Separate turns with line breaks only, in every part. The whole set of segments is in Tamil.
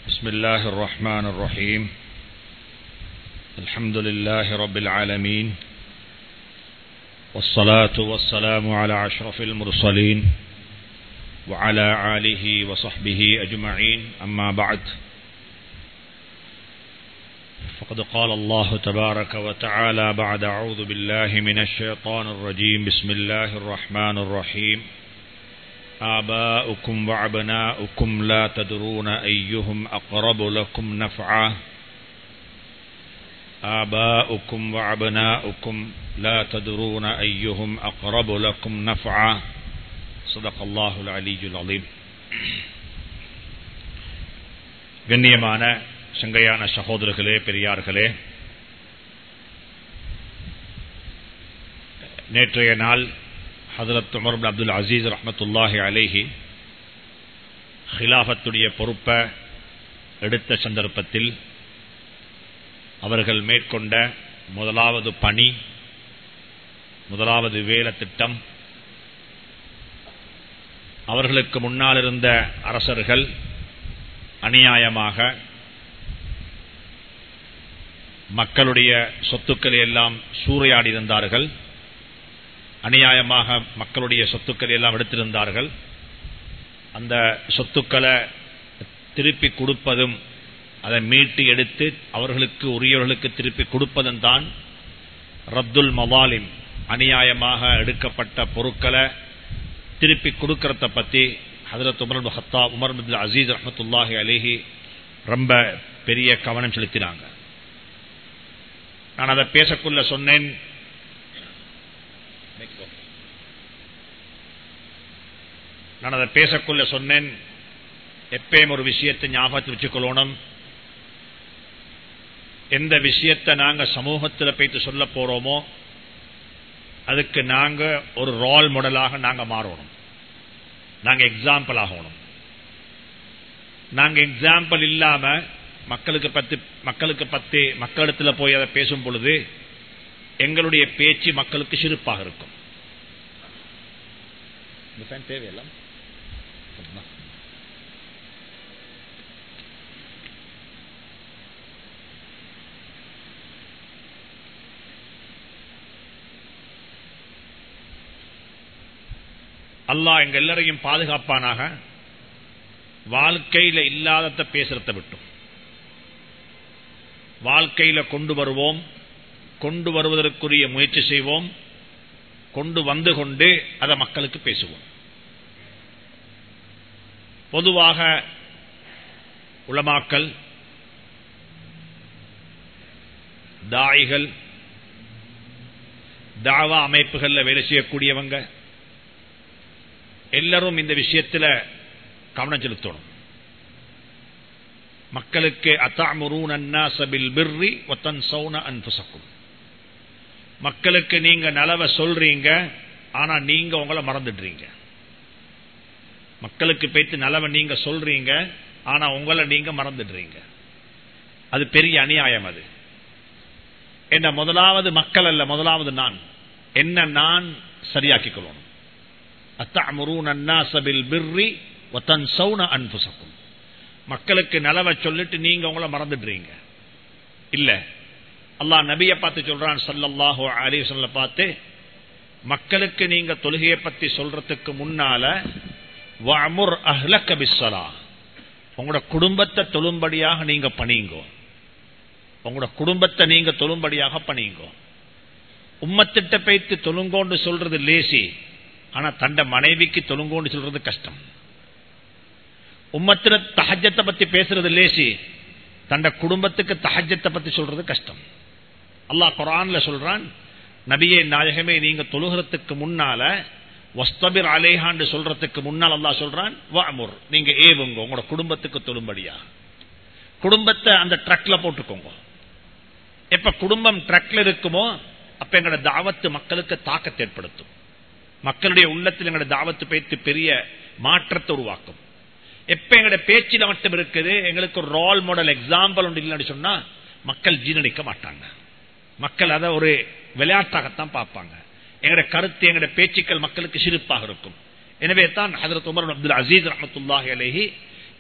بسم الله الرحمن الرحيم الحمد لله رب العالمين والصلاة والسلام على أشرف المرسلين وعلى آله وصحبه أجمعين أما بعد فقد قال الله تبارك وتعالى بعد أعوذ بالله من الشيطان الرجيم بسم الله الرحمن الرحيم آباؤكم وأبناؤكم لا تدرون أيهم أقرب لكم نفعا آباؤكم وأبناؤكم لا تدرون أيهم أقرب لكم نفعا صدق الله العلي العظيم கண்ணியமான சங்கையான சகோதரர்களே பெரியார்களே நேற்றைய நாள் ஹதரத் உமர் அப்துல் அசீஸ் ரஹமத்துல்லாஹி அலேஹி ஹிலாஃபத்துடைய பொறுப்பை எடுத்த சந்தர்ப்பத்தில் அவர்கள் மேற்கொண்ட முதலாவது பணி முதலாவது வேலை திட்டம் அவர்களுக்கு முன்னால் இருந்த அரசர்கள் அநியாயமாக மக்களுடைய சொத்துக்களை எல்லாம் சூறையாடி இருந்தார்கள் அநியாயமாக மக்களுடைய சொத்துக்களை எல்லாம் எடுத்திருந்தார்கள் அந்த சொத்துக்களை திருப்பி கொடுப்பதும் அதை மீட்டு எடுத்து அவர்களுக்கு உரியவர்களுக்கு திருப்பி கொடுப்பதும் தான் ரத்துல் மவாலிம் அநியாயமாக எடுக்கப்பட்ட பொருட்களை திருப்பி கொடுக்கறத பற்றி ஹதரத் உமர் ஹத்தா உமர் அப்துல் அசீஸ் ரஹமத்துல்லாஹி அலிஹி ரொம்ப பெரிய கவனம் செலுத்தினாங்க நான் அதை பேசக்குள்ள சொன்னேன் நான் அதை பேசக்குள்ள சொன்னேன் எப்பயும் ஒரு விஷயத்தை ஞாபகத்தில் வச்சுக்கொள்ளணும் எந்த விஷயத்தை நாங்க சமூகத்தில் போயிட்டு சொல்ல போறோமோ அதுக்கு நாங்க ஒரு ரோல் மாடலாக நாங்க மாறணும் நாங்க எக்ஸாம்பிள் ஆகணும் நாங்க எக்ஸாம்பிள் இல்லாம மக்களுக்கு பத்தி மக்களுக்கு பத்தி மக்களிடத்துல போய் அதை பேசும் பொழுது எங்களுடைய பேச்சு மக்களுக்கு சிரிப்பாக இருக்கும் தேவையில்லை அல்லாஹ் எங்க எல்லாரையும் பாதுகாப்பானாக வாழ்க்கையில இல்லாதத பேசுறத விட்டும் வாழ்க்கையில கொண்டு வருவோம் கொண்டு வருவதற்குரிய முயற்சி செய்வோம் கொண்டு வந்து கொண்டு அதை மக்களுக்கு பேசுவோம் பொதுவாக உளமாக்கல் தாய்கள் தாவா அமைப்புகளில் வேலை செய்யக்கூடியவங்க எல்லாரும் இந்த விஷயத்தில் கவனம் செலுத்தணும் மக்களுக்கு மக்களுக்கு நீங்க நலவை சொல்றீங்க ஆனா நீங்க உங்களை மறந்துடுறீங்க மக்களுக்கு போய்த்து நலவை நீங்க சொல்றீங்க ஆனா உங்களை நீங்க மறந்துடுறீங்க அது பெரிய அநியாயம் அது என்ன முதலாவது மக்கள் அல்ல முதலாவது நான் என்ன நான் சரியாக்கிக் கொள்ளணும் மக்களுக்கு நலவை சொல்லிட்டு நீங்க உங்களை மறந்துடுறீங்க இல்ல அல்லா நபிய பார்த்து சொல்றான் சல்லாஹோ அலி சொல்ல பார்த்து மக்களுக்கு நீங்க தொழுகையை பத்தி சொல்றதுக்கு முன்னால உங்களோட குடும்பத்தை தொழும்படியாக நீங்க பணிங்கோ உங்களோட குடும்பத்தை நீங்க தொழும்படியாக பணிங்கோ உம்மத்திட்ட பைத்து தொழுங்கோன்னு சொல்றது லேசி ஆனா தண்ட மனைவிக்கு தொழுங்கோன்னு சொல்றது கஷ்டம் உம்மத்திர தஹஜத்தை பத்தி பேசுறது லேசி தண்ட குடும்பத்துக்கு தஹஜத்தை பத்தி சொல்றது கஷ்டம் அல்லாஹ் குரான்ல சொல்றான் நபியே நாயகமே நீங்க தொழுகிறதுக்கு முன்னால வஸ்தபிர் அலேஹான்னு சொல்றதுக்கு முன்னால் அல்லா சொல்றான் வாமுர் நீங்க ஏவுங்க உங்களோட குடும்பத்துக்கு தொழும்படியா குடும்பத்தை அந்த ட்ரக்ல போட்டுக்கோங்க எப்ப குடும்பம் ட்ரக்ல இருக்குமோ அப்ப எங்களோட தாவத்து மக்களுக்கு தாக்கத்தை ஏற்படுத்தும் மக்களுடைய உள்ளத்தில் எங்களோட தாவத்து பேத்து பெரிய மாற்றத்தை உருவாக்கும் எப்ப எங்களோட பேச்சில மட்டும் இருக்குது எங்களுக்கு ஒரு ரோல் மாடல் எக்ஸாம்பிள் ஒன்று இல்லைன்னு சொன்னா மக்கள் ஜீரணிக்க மாட்டாங்க மக்கள் அதை ஒரு விளையாட்டாகத்தான் பார்ப்பாங்க எங்கட கருத்து எங்கட பேச்சுக்கள் மக்களுக்கு சிரிப்பாக இருக்கும் எனவே தான் ஹதரத் உமர் அப்துல் அசீஸ் ரஹமத்துல்லாஹி அலேஹி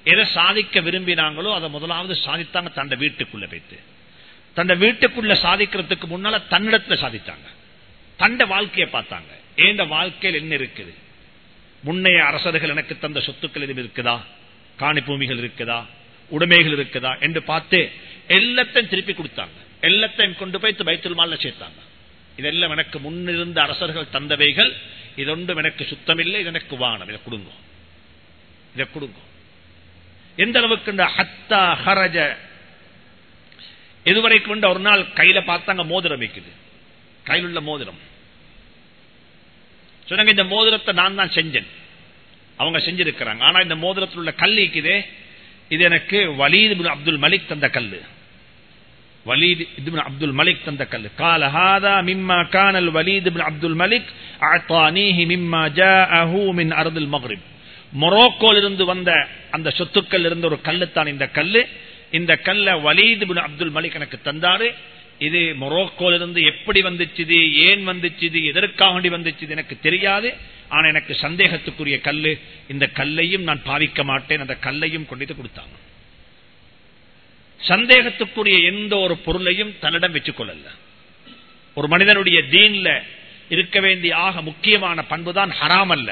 எதை சாதிக்க விரும்பினாங்களோ அதை முதலாவது சாதித்தாங்க தண்ட வீட்டுக்குள்ள வைத்து தண்ட வீட்டுக்குள்ள சாதிக்கிறதுக்கு முன்னால தன்னிடத்துல சாதித்தாங்க தண்ட வாழ்க்கையை பார்த்தாங்க ஏண்ட வாழ்க்கையில் என்ன இருக்குது முன்னைய அரசர்கள் எனக்கு தந்த சொத்துக்கள் எதுவும் இருக்குதா காணி பூமிகள் இருக்குதா உடைமைகள் இருக்குதா என்று பார்த்து எல்லாத்தையும் திருப்பி கொடுத்தாங்க எல்லாத்தையும் கொண்டு போய் பைத்துல் மால்ல சேர்த்தாங்க இதெல்லாம் எனக்கு முன்னிருந்த அரசர்கள் தந்தவைகள் இதொன்றும் எனக்கு சுத்தமில்லை இது எனக்கு வானம் இதை கொடுங்க இதை கொடுங்க எந்த அளவுக்கு இந்த ஹத்தா ஹரஜ இதுவரை கொண்ட ஒரு நாள் கையில பார்த்தாங்க மோதிரம் வைக்குது கையில் உள்ள மோதிரம் சொன்னாங்க இந்த மோதிரத்தை நான் தான் செஞ்சேன் அவங்க செஞ்சிருக்கிறாங்க ஆனா இந்த மோதிரத்தில் உள்ள கல் இருக்குதே இது எனக்கு வலீத் அப்துல் மலிக் தந்த கல்லு وليد بن عبد الملك تندكل قال هذا مما كان الوليد بن عبد الملك اعطانيه مما جاءه من ارض المغرب மொரோக்கோல இருந்து வந்த அந்த சொத்துக்கள் இருந்த ஒரு கல்லு தான் இந்த கல்லு இந்த கல்ல வலீத் பின் அப்துல் மலிக் எனக்கு தந்தாரு இது மொரோக்கோல இருந்து எப்படி வந்துச்சுது ஏன் வந்துச்சுது எதற்காக வேண்டி வந்துச்சுது எனக்கு தெரியாது ஆனா எனக்கு சந்தேகத்துக்குரிய கல்லு இந்த கல்லையும் நான் பாவிக்க மாட்டேன் அந்த கல்லையும் கொண்டு கொடுத்தாங்க சந்தேகத்துக்குரிய எந்த ஒரு பொருளையும் தன்னிடம் வச்சுக் கொள்ளல ஒரு மனிதனுடைய தீன்ல இருக்க வேண்டிய ஆக முக்கியமான பண்புதான் ஹராம் அல்ல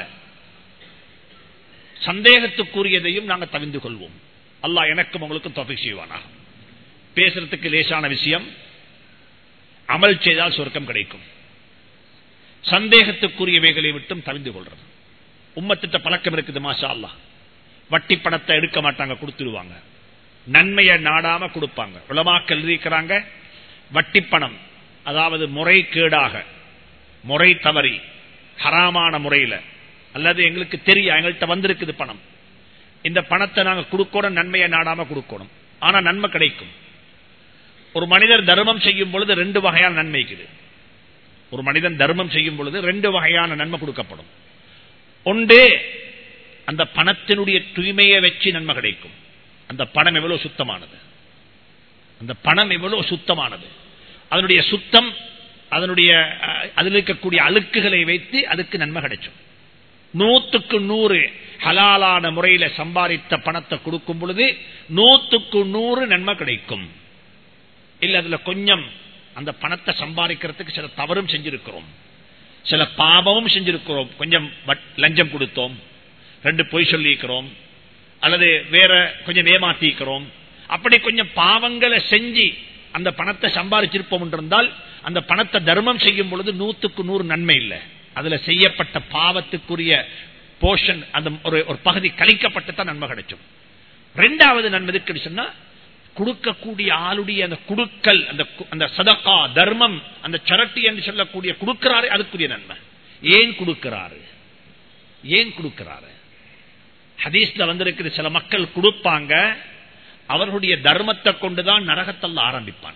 சந்தேகத்துக்குரியதையும் நாங்கள் தவிர்ந்து கொள்வோம் அல்லாஹ் எனக்கும் உங்களுக்கும் தொகை செய்வானா பேசுறதுக்கு லேசான விஷயம் அமல் செய்தால் சொர்க்கம் கிடைக்கும் சந்தேகத்துக்குரியவைகளை விட்டும் தவிர்ந்து கொள்றது உம்மத்திட்ட பழக்கம் இருக்குது மாஷா அல்லா வட்டி பணத்தை எடுக்க மாட்டாங்க கொடுத்துருவாங்க நன்மையை நாடாம கொடுப்பாங்க உலமாக்கல் இருக்கிறாங்க வட்டி பணம் அதாவது முறைகேடாக முறை தவறி ஹராமான முறையில் அல்லது எங்களுக்கு தெரியும் எங்கள்கிட்ட வந்திருக்குது பணம் இந்த பணத்தை நாங்கள் கொடுக்கணும் நன்மையை நாடாம கொடுக்கணும் ஆனா நன்மை கிடைக்கும் ஒரு மனிதர் தர்மம் செய்யும் பொழுது ரெண்டு வகையான நன்மைக்குது ஒரு மனிதன் தர்மம் செய்யும் பொழுது ரெண்டு வகையான நன்மை கொடுக்கப்படும் ஒன்று அந்த பணத்தினுடைய தூய்மையை வச்சு நன்மை கிடைக்கும் அந்த பணம் எவ்வளவு சுத்தமானது அந்த பணம் எவ்வளவு சுத்தமானது அதனுடைய சுத்தம் அதனுடைய அதில் இருக்கக்கூடிய அழுக்குகளை வைத்து அதுக்கு நன்மை கிடைக்கும் நூத்துக்கு நூறு ஹலாலான முறையில சம்பாதித்த பணத்தை கொடுக்கும் பொழுது நூத்துக்கு நூறு நன்மை கிடைக்கும் இல்ல அதுல கொஞ்சம் அந்த பணத்தை சம்பாதிக்கிறதுக்கு சில தவறும் செஞ்சிருக்கிறோம் சில பாபமும் செஞ்சிருக்கிறோம் கொஞ்சம் லஞ்சம் கொடுத்தோம் ரெண்டு பொய் சொல்லிக்கிறோம் அல்லது வேற கொஞ்சம் ஏமாத்திக்கிறோம் அப்படி கொஞ்சம் பாவங்களை செஞ்சு அந்த பணத்தை சம்பாதிச்சிருப்போம் என்றிருந்தால் அந்த பணத்தை தர்மம் செய்யும் பொழுது நூத்துக்கு நூறு நன்மை இல்லை அதுல செய்யப்பட்ட பாவத்துக்குரிய போர்ஷன் அந்த ஒரு ஒரு பகுதி கழிக்கப்பட்டு தான் நன்மை கிடைக்கும் ரெண்டாவது நன்மை எதுக்கு சொன்னா கொடுக்கக்கூடிய ஆளுடைய அந்த குடுக்கல் அந்த அந்த சதக்கா தர்மம் அந்த சரட்டி என்று சொல்லக்கூடிய கொடுக்கிறாரு அதுக்குரிய நன்மை ஏன் கொடுக்கிறாரு ஏன் கொடுக்கிறாரு ஹதீஸ்ல வந்திருக்கிற சில மக்கள் கொடுப்பாங்க அவர்களுடைய தர்மத்தை கொண்டுதான் நரகத்தல்ல ஆரம்பிப்பான்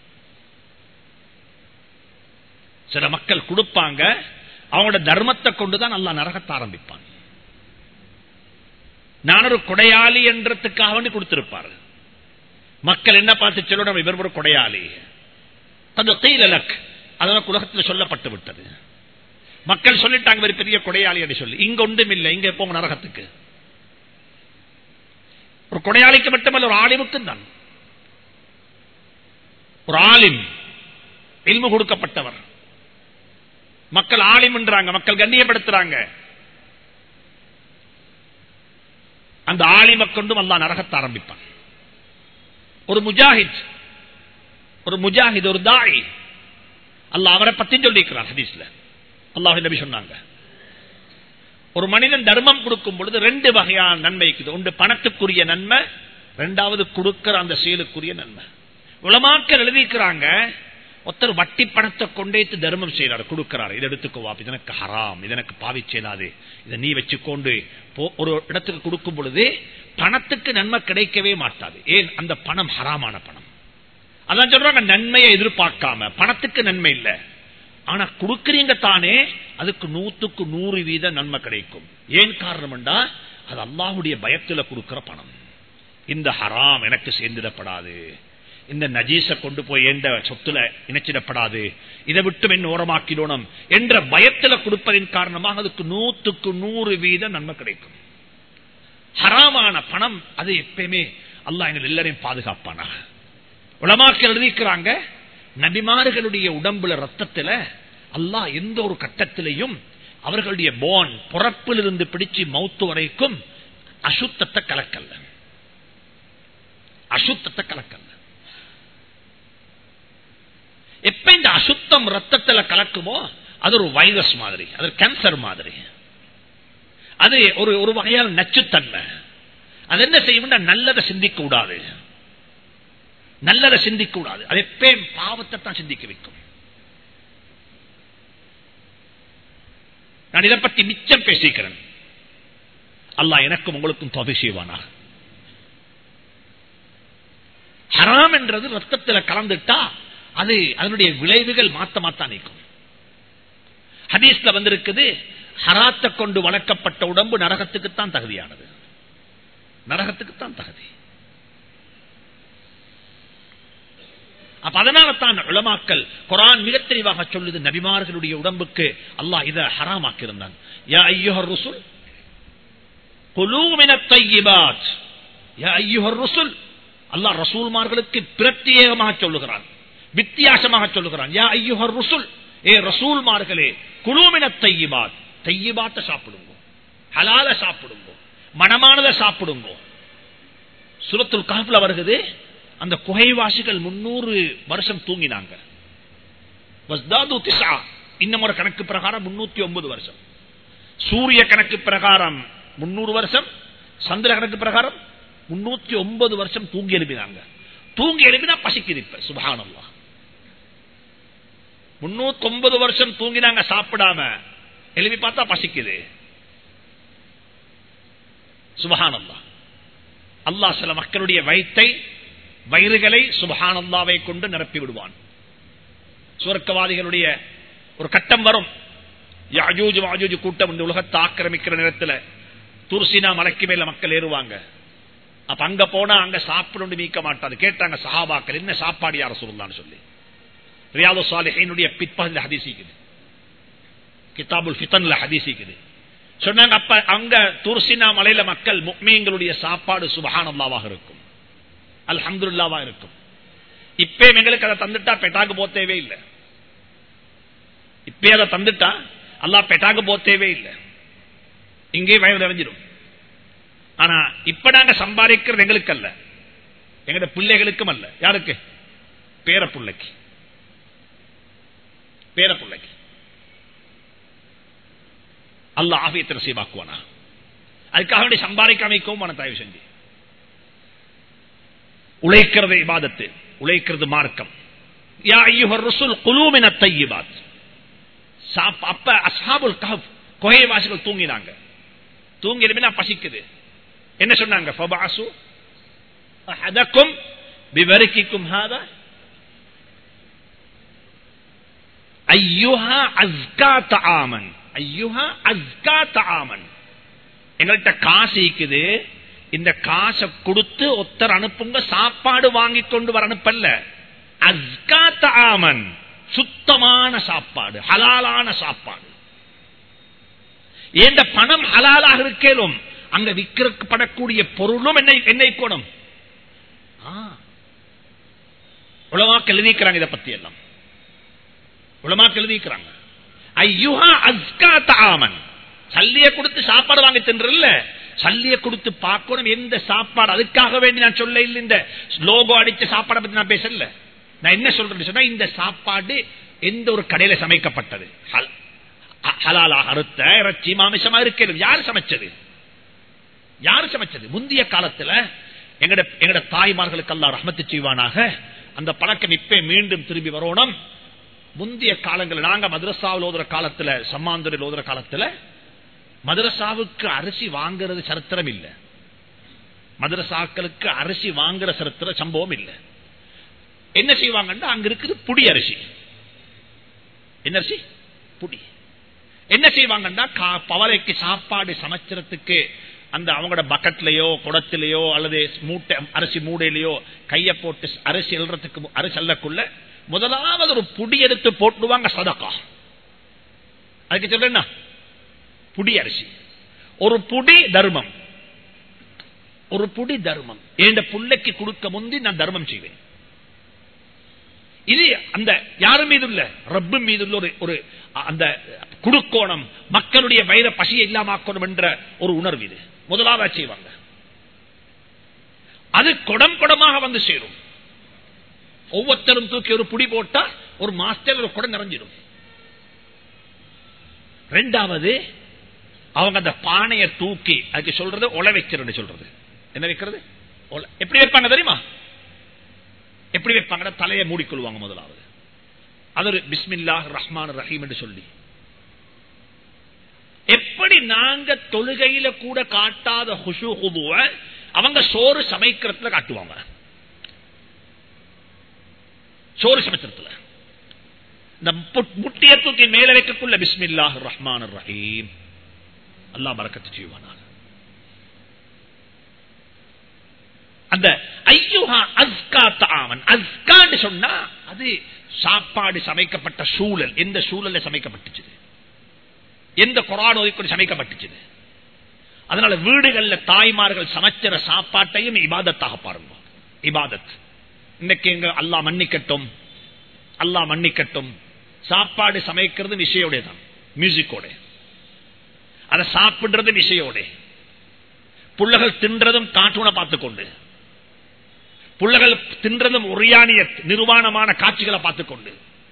சில மக்கள் கொடுப்பாங்க அவங்களோட தர்மத்தை கொண்டுதான் நல்லா நரகத்தை ஆரம்பிப்பான் நான் ஒரு கொடையாளி என்றதுக்காக வேண்டி கொடுத்திருப்பாரு மக்கள் என்ன பார்த்து சொல்லணும் இவர் ஒரு கொடையாளி அது தீலலக் அதனால் உலகத்தில் சொல்லப்பட்டு விட்டது மக்கள் சொல்லிட்டாங்க இவர் பெரிய கொடையாளி என்று சொல்லி இங்க ஒன்றும் இல்லை இங்க போங்க நரகத்துக்கு ஒரு கொடையாளிக்கு மட்டுமல்ல ஒரு ஆலிமுக்கும் தான் ஒரு ஆலிம் இல்மு கொடுக்கப்பட்டவர் மக்கள் ஆலிம்ன்றாங்க மக்கள் கண்ணியப்படுத்துறாங்க அந்த ஆலிமை கொண்டும் அல்லா நரகத்தை ஆரம்பிப்பான் ஒரு முஜாஹித் ஒரு முஜாஹித் ஒரு தாய் அல்ல அவரை பத்தி சொல்லியிருக்கிறார் ஹதீஸ்ல அல்லாஹ் நபி சொன்னாங்க ஒரு மனிதன் தர்மம் கொடுக்கும் பொழுது ரெண்டு வகையான நன்மை இருக்குது ஒன்று பணத்துக்குரிய நன்மை ரெண்டாவது கொடுக்கிற அந்த செயலுக்குரிய நன்மை உளமாக்கல் எழுதிக்கிறாங்க ஒருத்தர் வட்டி பணத்தை கொண்டேத்து தர்மம் செய்யறாரு கொடுக்கிறாரு இதை எடுத்துக்கோ இதனக்கு ஹராம் இதனக்கு பாவிச்சேதாது இதை நீ வச்சுக்கொண்டு ஒரு இடத்துக்கு கொடுக்கும் பொழுது பணத்துக்கு நன்மை கிடைக்கவே மாட்டாது ஏன் அந்த பணம் ஹராமான பணம் அதான் சொல்றாங்க நன்மையை எதிர்பார்க்காம பணத்துக்கு நன்மை இல்லை ஆனா கொடுக்கறீங்க தானே அதுக்கு நூத்துக்கு நூறு வீத நன்மை கிடைக்கும் ஏன் காரணம்டா அது அல்லாஹுடைய பயத்துல கொடுக்கிற பணம் இந்த ஹராம் எனக்கு சேர்ந்திடப்படாது இந்த நஜீச கொண்டு போய் எந்த சொத்துல இணைச்சிடப்படாது இதை விட்டு என்ன ஓரமாக்கிடணும் என்ற பயத்துல கொடுப்பதின் காரணமாக அதுக்கு நூத்துக்கு நூறு வீத நன்மை கிடைக்கும் ஹராமான பணம் அது எப்பயுமே அல்லாஹ் எங்கள் எல்லாரையும் பாதுகாப்பானா உலமாக்கள் எழுதிக்கிறாங்க நபிமார்களுடைய உடம்புல ரத்தத்துல அல்லாஹ் எந்த ஒரு கட்டத்திலையும் அவர்களுடைய போன் பிறப்பிலிருந்து பிடிச்சு மௌத்து வரைக்கும் அசுத்தத்தை கலக்கல்ல அசுத்தத்தை கலக்கல்ல எப்ப இந்த அசுத்தம் ரத்தத்துல கலக்குமோ அது ஒரு வைரஸ் மாதிரி அது கேன்சர் மாதிரி அது ஒரு ஒரு வகையான நச்சுத்தன்மை அது என்ன செய்யும் நல்லதை சிந்திக்க கூடாது நல்லதை சிந்திக்க கூடாது அது எப்பயும் பாவத்தை தான் சிந்திக்க வைக்கும் நான் இதை பற்றி மிச்சம் பேசிக்கிறேன் அல்லாஹ் எனக்கும் உங்களுக்கும் தொகை செய்வானா ஹராம் என்றது ரத்தத்தில் கலந்துட்டா அது அதனுடைய விளைவுகள் மாத்த மாத்தான் நீக்கும் ஹதீஸ்ல வந்திருக்குது ஹராத்தை கொண்டு வளர்க்கப்பட்ட உடம்பு நரகத்துக்குத்தான் தகுதியானது நரகத்துக்குத்தான் தகுதி அப்ப அதனால தான் உளமாக்கல் குரான் மிக தெளிவாக சொல்லுது நபிமார்களுடைய உடம்புக்கு அல்லாஹ் இதை ஹராமாக்கி இருந்தான் யா ஐயோஹர் ருசுல் தையிபாத் யா ஐயோஹர் ருசுல் அல்லாஹ் ரசூல்மார்களுக்கு பிரத்யேகமாக சொல்லுகிறான் வித்தியாசமாக சொல்லுகிறான் யா ஐயோஹர் ருசுல் ஏ ரசூல்மார்களே குழுமின தையிபாத் தையிபாத்த சாப்பிடுங்க ஹலால சாப்பிடுங்க மனமானதை சாப்பிடுங்க சுரத்துல் காப்புல வருகிறது அந்த குகைவாசிகள் முன்னூறு வருஷம் தூங்கினாங்க இன்னும் ஒரு கணக்கு பிரகாரம் முன்னூத்தி ஒன்பது வருஷம் சூரிய கணக்கு பிரகாரம் முன்னூறு வருஷம் சந்திர கணக்கு பிரகாரம் முன்னூத்தி ஒன்பது வருஷம் தூங்கி எழுப்பினாங்க தூங்கி எழுப்பினா பசிக்குது இப்ப சுபானல்லா முன்னூத்தி ஒன்பது வருஷம் தூங்கினாங்க சாப்பிடாம எழுப்பி பார்த்தா பசிக்குது சுபஹானல்லா அல்லாஹ் சில மக்களுடைய வயிற்றை வயிறுகளை சுபஹானல்லாவை கொண்டு நிரப்பி விடுவான் சுவர்க்கவாதிகளுடைய ஒரு கட்டம் வரும் யாஜூஜ் வாஜூஜ் கூட்டம் இந்த உலகத்தை ஆக்கிரமிக்கிற நேரத்தில் துர்சினா மலைக்கு மேல மக்கள் ஏறுவாங்க அப்ப அங்க போனா அங்க சாப்பிடு மீக்க மாட்டாது கேட்டாங்க சஹாபாக்கள் என்ன சாப்பாடு யார சொல்லலாம்னு சொல்லி ரியாது சாலிஹினுடைய பிற்பகுதியில் ஹதீசிக்குது கிதாபுல் ஃபித்தன்ல ஹதீசிக்குது சொன்னாங்க அப்ப அங்க துர்சினா மலையில மக்கள் முக்மீங்களுடைய சாப்பாடு சுபஹானல்லாவாக இருக்கும் அல்ஹம்துல்லாவா இருக்கும் இப்ப எங்களுக்கு அதை தந்துட்டா பெட்டாக்கு போத்தேவே இல்லை இப்ப அதை தந்துட்டா அல்லா பெட்டாக்கு போத்தேவே இல்லை இங்கே வயது நிறைஞ்சிடும் ஆனா இப்ப நாங்க சம்பாதிக்கிறது எங்களுக்கு அல்ல எங்கட பிள்ளைகளுக்கும் அல்ல யாருக்கு பேர பிள்ளைக்கு பேர பிள்ளைக்கு அல்ல ஆகியத்தை நசீபாக்குவானா அதுக்காக வேண்டி சம்பாதிக்க அமைக்கவும் தயவு செஞ்சு உழைக்கிறது இபாதத்து உழைக்கிறது மார்க்கம் யா ஐயுஹர் ருசுல் குலூமின தையிபாத் அப்ப அஸ்ஹாபுல் கஹப் கொகைவாசிகள் தூங்கினாங்க தூங்கி எழுப்பினா பசிக்குது என்ன சொன்னாங்க ஃபபாசு அஹதக்கும் பிவரிக்கிக்கும் ஹாதா ஐயுஹா அஸ்கா தஆமன் ஐயுஹா அஸ்கா தஆமன் எங்கள்கிட்ட காசு இருக்குது இந்த காசை கொடுத்து ஒத்தர் அனுப்புங்க சாப்பாடு வாங்கி கொண்டு வர அனுப்பல்ல அஸ்கா தஆமன் சுத்தமான சாப்பாடு ஹலாலான சாப்பாடு ஏந்த பணம் ஹலாலாக இருக்கேனும் அங்க விற்கப்படக்கூடிய பொருளும் என்னை என்னை கோணம் உலமாக்கு எழுதிக்கிறாங்க இதை பத்தி எல்லாம் உலமாக்கு எழுதிக்கிறாங்க ஐயுஹா அஸ்கா தாமன் சல்லிய கொடுத்து சாப்பாடு வாங்கி தின்றல்ல சல்லிய கொடுத்து பார்க்கணும் எந்த சாப்பாடு அதுக்காக வேண்டி நான் சொல்ல இல்லை இந்த லோகோ அடிச்ச சாப்பாடை பத்தி நான் பேசல நான் என்ன சொல்றேன்னு சொன்னா இந்த சாப்பாடு எந்த ஒரு கடையில சமைக்கப்பட்டது ஹலாலா அறுத்த இறைச்சி மாமிசமா இருக்கிறது யாரு சமைச்சது யாரு சமைச்சது முந்தைய காலத்துல எங்கட எங்கட தாய்மார்களுக்கு அல்லா ரஹமத்து செய்வானாக அந்த பழக்கம் இப்ப மீண்டும் திரும்பி வரணும் முந்தைய காலங்கள் நாங்க மதுரசாவில் ஓதுற காலத்துல சம்மாந்துரையில் ஓதுற காலத்துல மதுரசாவுக்கு அரிசி வாங்குறது சரித்திரம் இல்லை மதுரசாக்களுக்கு அரிசி வாங்குற சரித்திர சம்பவம் இல்லை என்ன செய்வாங்கன்னா அங்க இருக்குது புடி அரிசி என்ன அரிசி புடி என்ன செய்வாங்கன்னா பவரைக்கு சாப்பாடு சமைச்சறதுக்கு அந்த அவங்களோட பக்கெட்லயோ குடத்திலேயோ அல்லது மூட்டை அரிசி மூடையிலையோ கைய போட்டு அரிசி எழுறதுக்கு அரிசி அல்லக்குள்ள முதலாவது ஒரு புடி எடுத்து போட்டுவாங்க சதக்கா அதுக்கு சொல்ல புடி அரிசி ஒரு புடி தர்மம் ஒரு புடி தர்மம் என் புள்ளைக்கு கொடுக்க முந்தி நான் தர்மம் செய்வேன் இது அந்த யாரும் மீது உள்ள ரப்பு மீது உள்ள ஒரு ஒரு அந்த குடுக்கோணம் மக்களுடைய வயிற பசியை இல்லாமக்கணும் என்ற ஒரு உணர்வு இது முதலாவது செய்வாங்க அது குடம் குடமாக வந்து சேரும் ஒவ்வொருத்தரும் தூக்கி ஒரு புடி போட்டா ஒரு மாஸ்டர் ஒரு குடம் நிறைஞ்சிடும் ரெண்டாவது அவங்க அந்த பானையை தூக்கி அதுக்கு சொல்றது ஒலை வைக்கிறது சொல்றது என்ன வைக்கிறது ஒலை. எப்படி வைப்பாங்க தெரியுமா எப்படி வைப்பாங்க தலையை மூடிக்கொள்வாங்க முதலாவது அது ஒரு பிஸ்மில்லா ரஹ்மான் ரஹீம் என்று சொல்லி எப்படி நாங்க தொழுகையில கூட காட்டாத ஹுஷு ஹுதுவ அவங்க சோறு சமைக்கிறதுல காட்டுவாங்க சோறு சமைக்கிறதுல இந்த புட்- முட்டிய தூக்கி மேல வைக்கக்குள்ள பிஸ்மில்லா ரஹ்மான் ரஹீம் அல்லாஹ் பரக்கத்து செய்வானாக அந்த ஐயுஹா அஸ்கா தாமன் அஸ்கான்னு சொன்னா அது சாப்பாடு சமைக்கப்பட்ட சூழல் எந்த சூழல்ல சமைக்கப்பட்டுச்சு எந்த குரான் ஒதுக்கீடு சமைக்கப்பட்டுச்சு அதனால வீடுகள்ல தாய்மார்கள் சமைக்கிற சாப்பாட்டையும் இபாதத்தாக பாருங்க இபாதத் இன்னைக்கு எங்க அல்லாஹ் மன்னிக்கட்டும் அல்லாஹ் மன்னிக்கட்டும் சாப்பாடு சமைக்கிறது விஷயோட தான் மியூசிக்கோட அதை சாப்பிடுறது விஷயோட புள்ளகள் தின்றதும் கார்ட்டூனை பார்த்துக்கொண்டு புள்ளகள் தின்றதும் உரியானிய நிர்வாணமான காட்சிகளை பார்த்துக்கொண்டு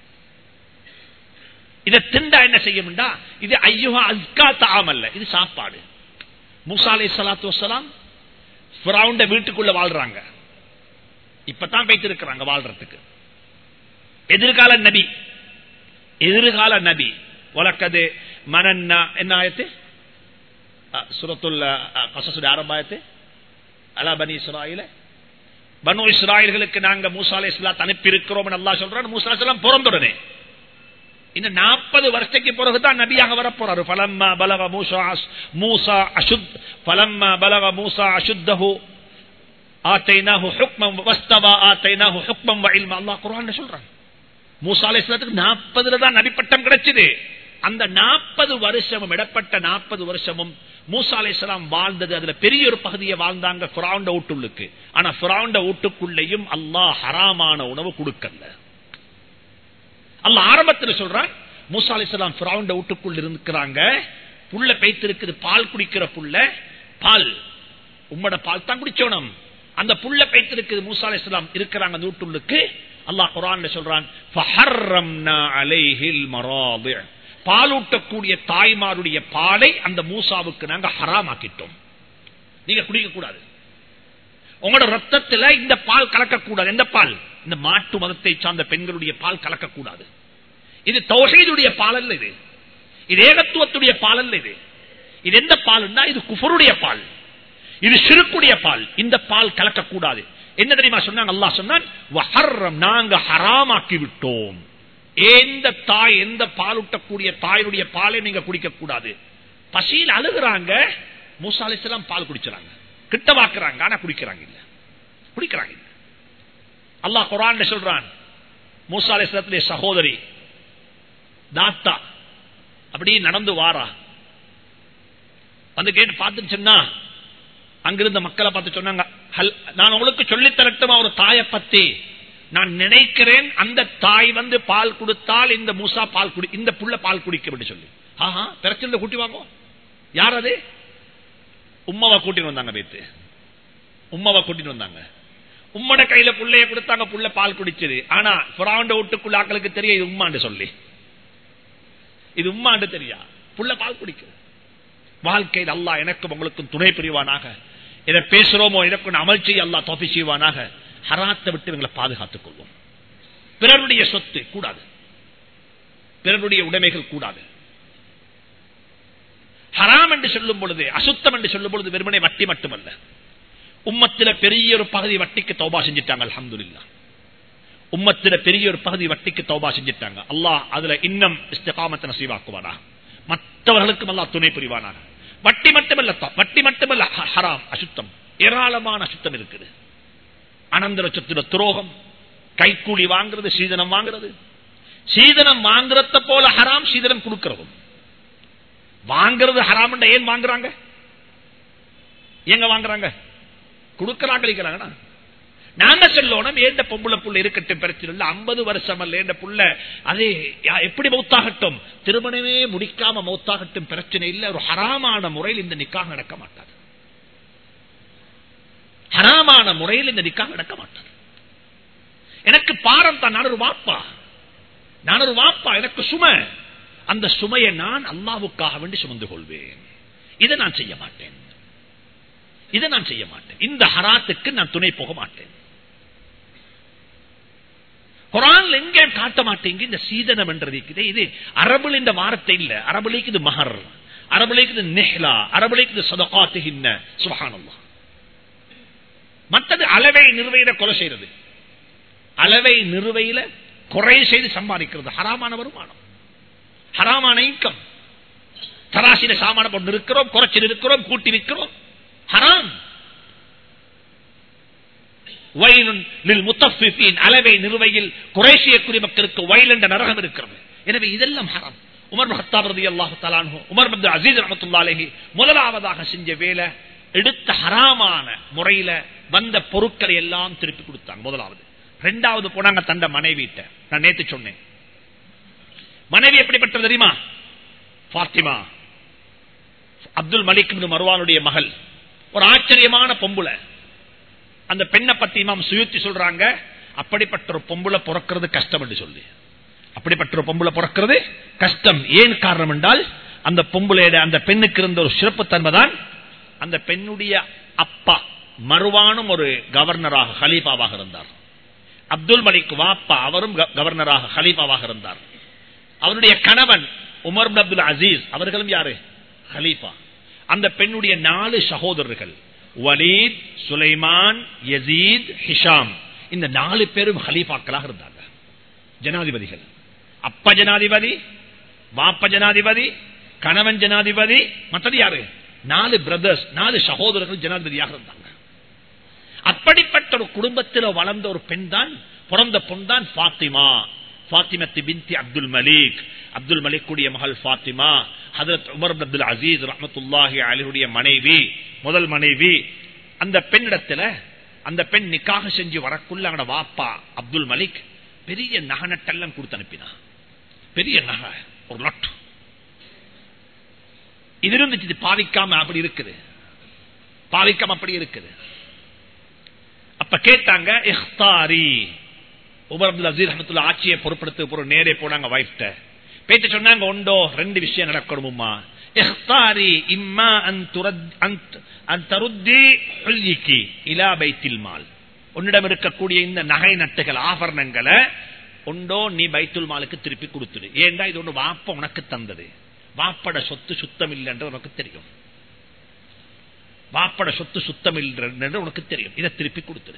இதை திண்டா என்ன செய்யும்டா இது ஐயுகா அஸ்கா தாமல்ல இது சாப்பாடு மூசா அலை சலாத்து வசலாம் ஃபிரௌண்ட வீட்டுக்குள்ள வாழ்றாங்க இப்பதான் போயிட்டு இருக்கிறாங்க வாழ்றதுக்கு எதிர்கால நபி எதிர்கால நபி வழக்கது மனன்னா என்ன ஆயத்து சுரத்துள்ள கசசுடைய ஆரம்பாயத்து அலா பனி இஸ்ராயில பனு இஸ்ராயல்களுக்கு நாங்க மூசா அலை இஸ்லாத் அனுப்பி இருக்கிறோம் அல்லா சொல்றான் மூசா அலைஹிஸ்ஸலாம் பிறந்துடனே இந்த நாற்பது வருஷத்துக்கு பிறகுதான் நபியாக வர போறாரு பலம்மா பலக மூசா அஸ்- மூசா அசுத் பலம்மா பலக மூசா அசுத்தஹு ஆத்தைனாஹு ஹுக்மம் வஸ்தவா ஆத்தைனாஹு ஹுக்மம் வ இல்மா அல்லாஹ் குர்ஆன்ல சொல்றான் மூசா அலைஹிஸ்ஸலாத்துக்கு 40 தான் நபி பட்டம் கிடைச்சது அந்த 40 வருஷமும் இடப்பட்ட 40 வருஷமும் மூசா அலைஹிஸ்ஸலாம் வாழ்ந்தது அதுல பெரிய ஒரு பகுதியை வாழ்ந்தாங்க ஃபிரௌண்ட வீட்டுள்ளுக்கு ஆனா ஃபிரௌண்ட வீட்டுக்குள்ளேயும் அல்லாஹ் ஹராமான உணவு கொடுக்கல அல்ல ஆரம்பத்தில் சொல்றான் மூசா அலிஸ்லாம் பிராவுண்ட வீட்டுக்குள் இருக்கிறாங்க புள்ள பெய்த்திருக்குது பால் குடிக்கிற புள்ள பால் உம்மட பால் தான் குடிச்சோணும் அந்த புள்ள பெய்த்திருக்குது மூசா அலிஸ்லாம் இருக்கிறாங்க அந்த வீட்டுள்ளுக்கு அல்லாஹ் குரான்ல சொல்றான் "ஃபஹர்ரம்னா அலைஹில் மராதி'." பாலூட்டக்கூடிய தாய்மாருடைய பாலை அந்த மூசாவுக்கு நாங்க ஹராமாக்கிட்டோம் நீங்க குடிக்க கூடாது உங்களோட ரத்தத்துல இந்த பால் கலக்கக்கூடாது எந்த பால் இந்த மாட்டு மதத்தை சார்ந்த பெண்களுடைய பால் கலக்கக்கூடாது இது தௌஹீதுடைய பால் அல்ல இது இது ஏகத்துவத்துடைய பால் அல்ல இது இது எந்த பால்னா இது குஃபருடைய பால் இது சிறுக்குடைய பால் இந்த பால் கலக்கக்கூடாது என்ன தெரியுமா சொன்னாங்க அல்லாஹ் சொன்னான் "வஹர்ரம்", நாங்க ஹராமாக்கி விட்டோம் எந்த தாய் எந்த பால் ஊட்டக்கூடிய தாயுடைய பாலை நீங்க குடிக்க கூடாது பசியில் அழுகுறாங்க மூசா அலிஸ்லாம் பால் குடிச்சாங்க கிட்ட வாக்குறாங்க ஆனா குடிக்கிறாங்க இல்ல குடிக்கிறாங்க இல்ல அல்லாஹ் குரான் சொல்றான் மூசா அலிஸ்லத்துடைய சகோதரி தாத்தா அப்படியே நடந்து வாரா வந்து கேட்டு பார்த்துட்டு சொன்னா அங்கிருந்த மக்களை பார்த்து சொன்னாங்க "ஹல்- நான் உங்களுக்கு சொல்லித் தரட்டுமா ஒரு தாயை பத்தி நான் நினைக்கிறேன் அந்த தாய் வந்து பால் கொடுத்தால் இந்த மூசா பால் குடி இந்த புள்ள பால் குடிக்கும் என்று சொல்லி ஆஹா பிரச்சனை கூட்டி வாங்கோ யார் அது உம்மாவை கூட்டிட்டு வந்தாங்க பேத்து உம்மாவை கூட்டிட்டு வந்தாங்க உம்மட கையில புள்ளைய கொடுத்தாங்க புள்ள பால் குடிச்சது ஆனா புறாண்ட வீட்டுக்குள்ள ஆக்களுக்கு தெரியும் இது உம்மாண்டு சொல்லி இது உம்மாண்டு தெரியா புள்ள பால் குடிக்குது வாழ்க்கையில் அல்லாஹ் எனக்கும் உங்களுக்கும் துணை புரிவானாக இதை பேசுறோமோ எனக்கு அமல் செய்ய அல்லாஹ் தோப்பி செய்வானாக ஹராத்தை விட்டு எங்களை பாதுகாத்துக் கொள்வோம் பிறருடைய சொத்து கூடாது பிறருடைய உடைமைகள் கூடாது ஹராம் என்று சொல்லும் பொழுது அசுத்தம் என்று சொல்லும் பொழுது வெறுமனே வட்டி மட்டுமல்ல உம்மத்தில பெரிய ஒரு பகுதி வட்டிக்கு தௌபா செஞ்சிட்டாங்க அல்ஹம்துலில்லா உம்மத்தில பெரிய ஒரு பகுதி வட்டிக்கு தௌபா செஞ்சிட்டாங்க அல்லாஹ் அதுல இன்னும் இஸ்திகாமத்தை நசீவாக்குவானா மற்றவர்களுக்கும் அல்லாஹ் துணை புரிவானாக வட்டி மட்டுமல்ல த- வட்டி மட்டுமல்ல ஹ- ஹராம் அசுத்தம் ஏராளமான அசுத்தம் இருக்குது அனந்தர சொத்துல துரோகம் கைக்கூலி வாங்குறது சீதனம் வாங்குறது சீதனம் வாங்குறத போல ஹராம் சீதனம் கொடுக்கிறதும் வாங்குறது ஹராம் ஏன் வாங்குறாங்க எங்க வாங்குறாங்க கொடுக்கறாங்க இருக்கிறாங்கடா நாங்க சொல்லணும் ஏண்ட பொம்பளை புள்ள இருக்கட்டும் பிரச்சனை இல்ல ஐம்பது வருஷம் அல்ல ஏண்ட புள்ள அது யா- எப்படி மௌத்தாகட்டும் திருமணமே முடிக்காம மௌத்தாகட்டும் பிரச்சனை இல்ல ஒரு ஹராமான முறையில் இந்த நிக்காக நடக்க மாட்டாது ஹராமான முறையில் இந்த நிக்காக நடக்க மாட்டாது எனக்கு பாரம் தான் நான் ஒரு வாப்பா நான் ஒரு வாப்பா எனக்கு சுமை அந்த சுமையை நான் அல்லாவுக்காக வேண்டி சுமந்து கொள்வேன் இதை நான் செய்ய மாட்டேன் இதை நான் செய்ய மாட்டேன் இந்த ஹராத்துக்கு நான் துணை போக மாட்டேன் குரான்ல எங்க காட்ட மாட்டேங்க இந்த சீதனம் என்றது இருக்குது. இது அரபுல இந்த வார்த்தை இல்ல அரபுலைக்கு இது மஹர் அரபுலைக்கு இது நெஹ்லா அரபுலைக்கு இது சதகாத்துகின்ன சுபஹானல்லாஹ் மற்றது அளவை நிறுவையில கொலை செய்யறது அளவை நிறுவையில குறை செய்து சம்பாதிக்கிறது ஹராமான வருமானம் ஹராமான இன்கம் தராசில சாமான போட்டு இருக்கிறோம் குறைச்சி இருக்கிறோம் கூட்டி இருக்கிறோம் ஹராம் வயலுன் லில் முத்தஃபிஃபீன் அளவை நிறுவையில் குறைசிய குடிமக்களுக்கு வயல் என்ற நரகம் இருக்கிறது எனவே இதெல்லாம் ஹராம் உமர் மஹத்தாப் ரலியல்லாஹு தஆலா அன்ஹு உமர் பின் அஸீஸ் ரஹ்மத்துல்லாஹி அலைஹி முதலாவதாக செஞ்ச வேலை எடுத்த ஹராமான முறையில வந்த பொருட்களை எல்லாம் திருப்பி கொடுத்தாங்க முதலாவது ரெண்டாவது போனாங்க தண்ட மனைவிட்ட நான் நேத்து சொன்னேன் மனைவி எப்படிப்பட்டது தெரியுமா பாத்திமா அப்துல் மலிக் இப்னு மர்வானுடைய மகள் ஒரு ஆச்சரியமான பொம்புல அந்த பெண்ணை பத்தி இமாம் சுயுத்தி சொல்றாங்க அப்படிப்பட்ட ஒரு பொம்புல பிறக்கிறது கஷ்டம் என்று சொல்லி அப்படிப்பட்ட ஒரு பொம்புல பிறக்கிறது கஷ்டம் ஏன் காரணம் என்றால் அந்த பொம்புலையோட அந்த பெண்ணுக்கு இருந்த ஒரு சிறப்புத்தன்மை தான் அந்த பெண்ணுடைய அப்பா மறுவானும் ஒரு கவர்னராக ஹலீஃபாவாக இருந்தார் அப்துல் மலிக் வாப்பா அவரும் க- கவர்னராக ஹலீஃபாவாக இருந்தார் அவருடைய கணவன் உமர் பின் அப்துல் அசீஸ் அவர்களும் யாரு ஹலீஃபா அந்த பெண்ணுடைய நாலு சகோதரர்கள் வலீத் சுலைமான் யசீத் ஹிஷாம் இந்த நாலு பேரும் ஹலீஃபாக்களாக இருந்தாங்க ஜனாதிபதிகள் அப்ப ஜனாதிபதி வாப்ப ஜனாதிபதி கணவன் ஜனாதிபதி மற்றது யாரு நாலு பிரதர்ஸ் நாலு சகோதரர்கள் ஜனாதிபதியாக இருந்தாங்க அப்படிப்பட்ட ஒரு குடும்பத்தில் வளர்ந்த ஒரு பெண் தான் பிறந்த பொன் தான் பாத்திமா பாத்திமத்து பின்தி அப்துல் மலிக் அப்துல் மலிக்குடைய மகள் பாத்திமா ஹதரத் உமர் இப்னு அப்துல் அசீஸ் ரஹமத்துல்லாஹி அலியுடைய மனைவி முதல் மனைவி அந்த பெண்ணிடத்துல அந்த பெண் நிக்காக செஞ்சு வரக்குள்ள அவனோட வாப்பா அப்துல் மலிக் பெரிய நகனட்டெல்லாம் கொடுத்து அனுப்பினா பெரிய நகை ஒரு லட் இது இருந்துச்சு இது பாவிக்காம அப்படி இருக்குது பாவிக்காம அப்படி இருக்குது அப்ப கேட்டாங்க இஃப்தாரி உமர் அப்துல் அசீர் அஹமத்துல்லா ஆட்சியை பொறுப்படுத்த போற நேரே போனாங்க வைஃப்ட பேச்சு சொன்னாங்க உண்டோ ரெண்டு விஷயம் நடக்கணுமா இஃப்தாரி இம்மா அன் துரத் அன்- அன் தருத்தி ஹுல்யிக்கி இலா பைத்தில் மால் உன்னிடம் இருக்கக்கூடிய இந்த நகை நட்டுகள் ஆபரணங்களை உண்டோ நீ பைத்துல் மாலுக்கு திருப்பி கொடுத்துடு ஏண்டா இது ஒன்று வாப்ப உனக்கு தந்தது வாப்பட சொத்து சுத்தம் இல்லைன்ற உனக்கு தெரியும் வாப்பட சொத்து சுத்தம் இல்லை உனக்கு தெரியும் இதை திருப்பி கொடுத்துரு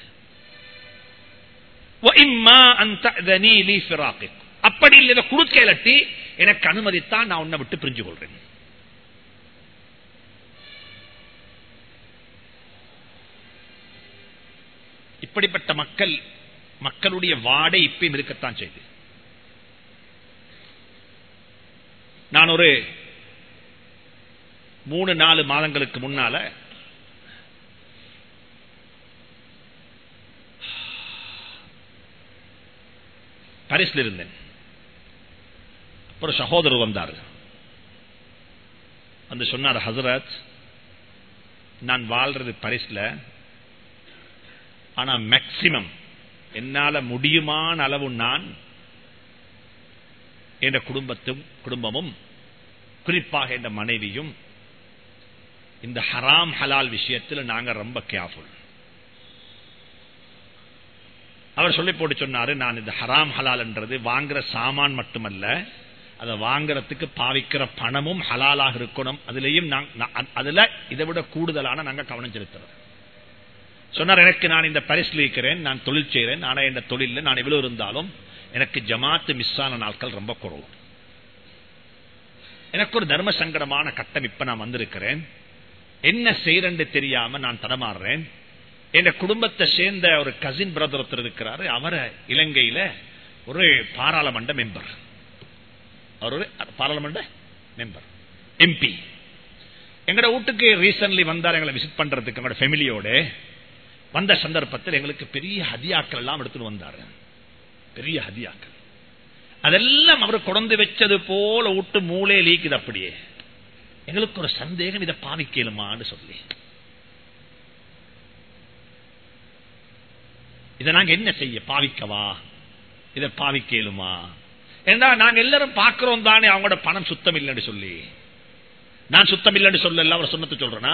وَإِمَّا أَن تَأْذَنِي لِي فِرَاقِكَ. அப்படி இல்லை இதை கொடுக்க இல்லாட்டி எனக்கு அனுமதித்தான் நான் உன்னை விட்டு பிரிஞ்சு கொள்றேன் இப்படிப்பட்ட மக்கள் மக்களுடைய வாடை இப்பயும் இருக்கத்தான் செய்து நான் ஒரு மூணு நாலு மாதங்களுக்கு முன்னால பரிசில் இருந்தேன் அப்புறம் சகோதரர் வந்தார் வந்து சொன்னார் ஹசரத் நான் வாழ்றது பரிசுல ஆனா மேக்சிமம் என்னால முடியுமான அளவு நான் என்ற குடும்பத்தும் குடும்பமும் குறிப்பாக என்ற மனைவியும் இந்த ஹராம் ஹலால் விஷயத்தில் நாங்க ரொம்ப கேர்ஃபுல் அவர் சொல்லி போட்டு சொன்னாரு நான் இந்த ஹராம் ஹலால் என்றது வாங்குற சாமான் மட்டுமல்ல அதை வாங்குறதுக்கு பாவிக்கிற பணமும் ஹலாலாக இருக்கணும் அதுலயும் நாங்க- நா- அதுல இதை விட கூடுதலான நாங்க கவனம் செலுத்துறோம் சொன்னார் எனக்கு நான் இந்த பரிசில் இருக்கிறேன் நான் தொழில் செய்கிறேன் ஆனா இந்த தொழில நான் எவ்வளவு இருந்தாலும் எனக்கு ஜமாத்து மிஸ் ஆன நாட்கள் ரொம்ப குறவு எனக்கு ஒரு தர்ம சங்கடமான கட்டம் இப்ப நான் வந்திருக்கிறேன் என்ன செய்யறேன்னு தெரியாம நான் தடமாறுறேன் என் குடும்பத்தை சேர்ந்த ஒரு கசின் பிரதர் ஒருத்தர் இருக்கிறாரு அவரை இலங்கையில ஒரு பாராளுமன்ற மெம்பர் அவர் ஒரு பாராளுமன்ற மெம்பர் எம்பி எங்கட வீட்டுக்கு ரீசன்ட்லி வந்தார் எங்களை விசிட் பண்றதுக்கு எங்களோட ஃபெமிலியோட வந்த சந்தர்ப்பத்தில் எங்களுக்கு பெரிய ஹதியாக்கள் எல்லாம் எடுத்துட்டு வந்தாரு பெரிய ஹதியாக்கள் அதெல்லாம் அவர் கொண்டு வச்சது போல விட்டு மூளை லீக்குது அப்படியே எங்களுக்கு ஒரு சந்தேகம் இதை பாவிக்கலுமான்னு சொல்லி இதை நாங்க என்ன செய்ய பாவிக்கவா இதை பாவிக்கலுமா ஏன்னா நாங்க எல்லாரும் பார்க்கிறோம் தானே அவங்களோட பணம் சுத்தம் இல்லைன்னு சொல்லி நான் சுத்தம் இல்லைன்னு சொல்ல அவர் சொன்னது சொல்றேன்னா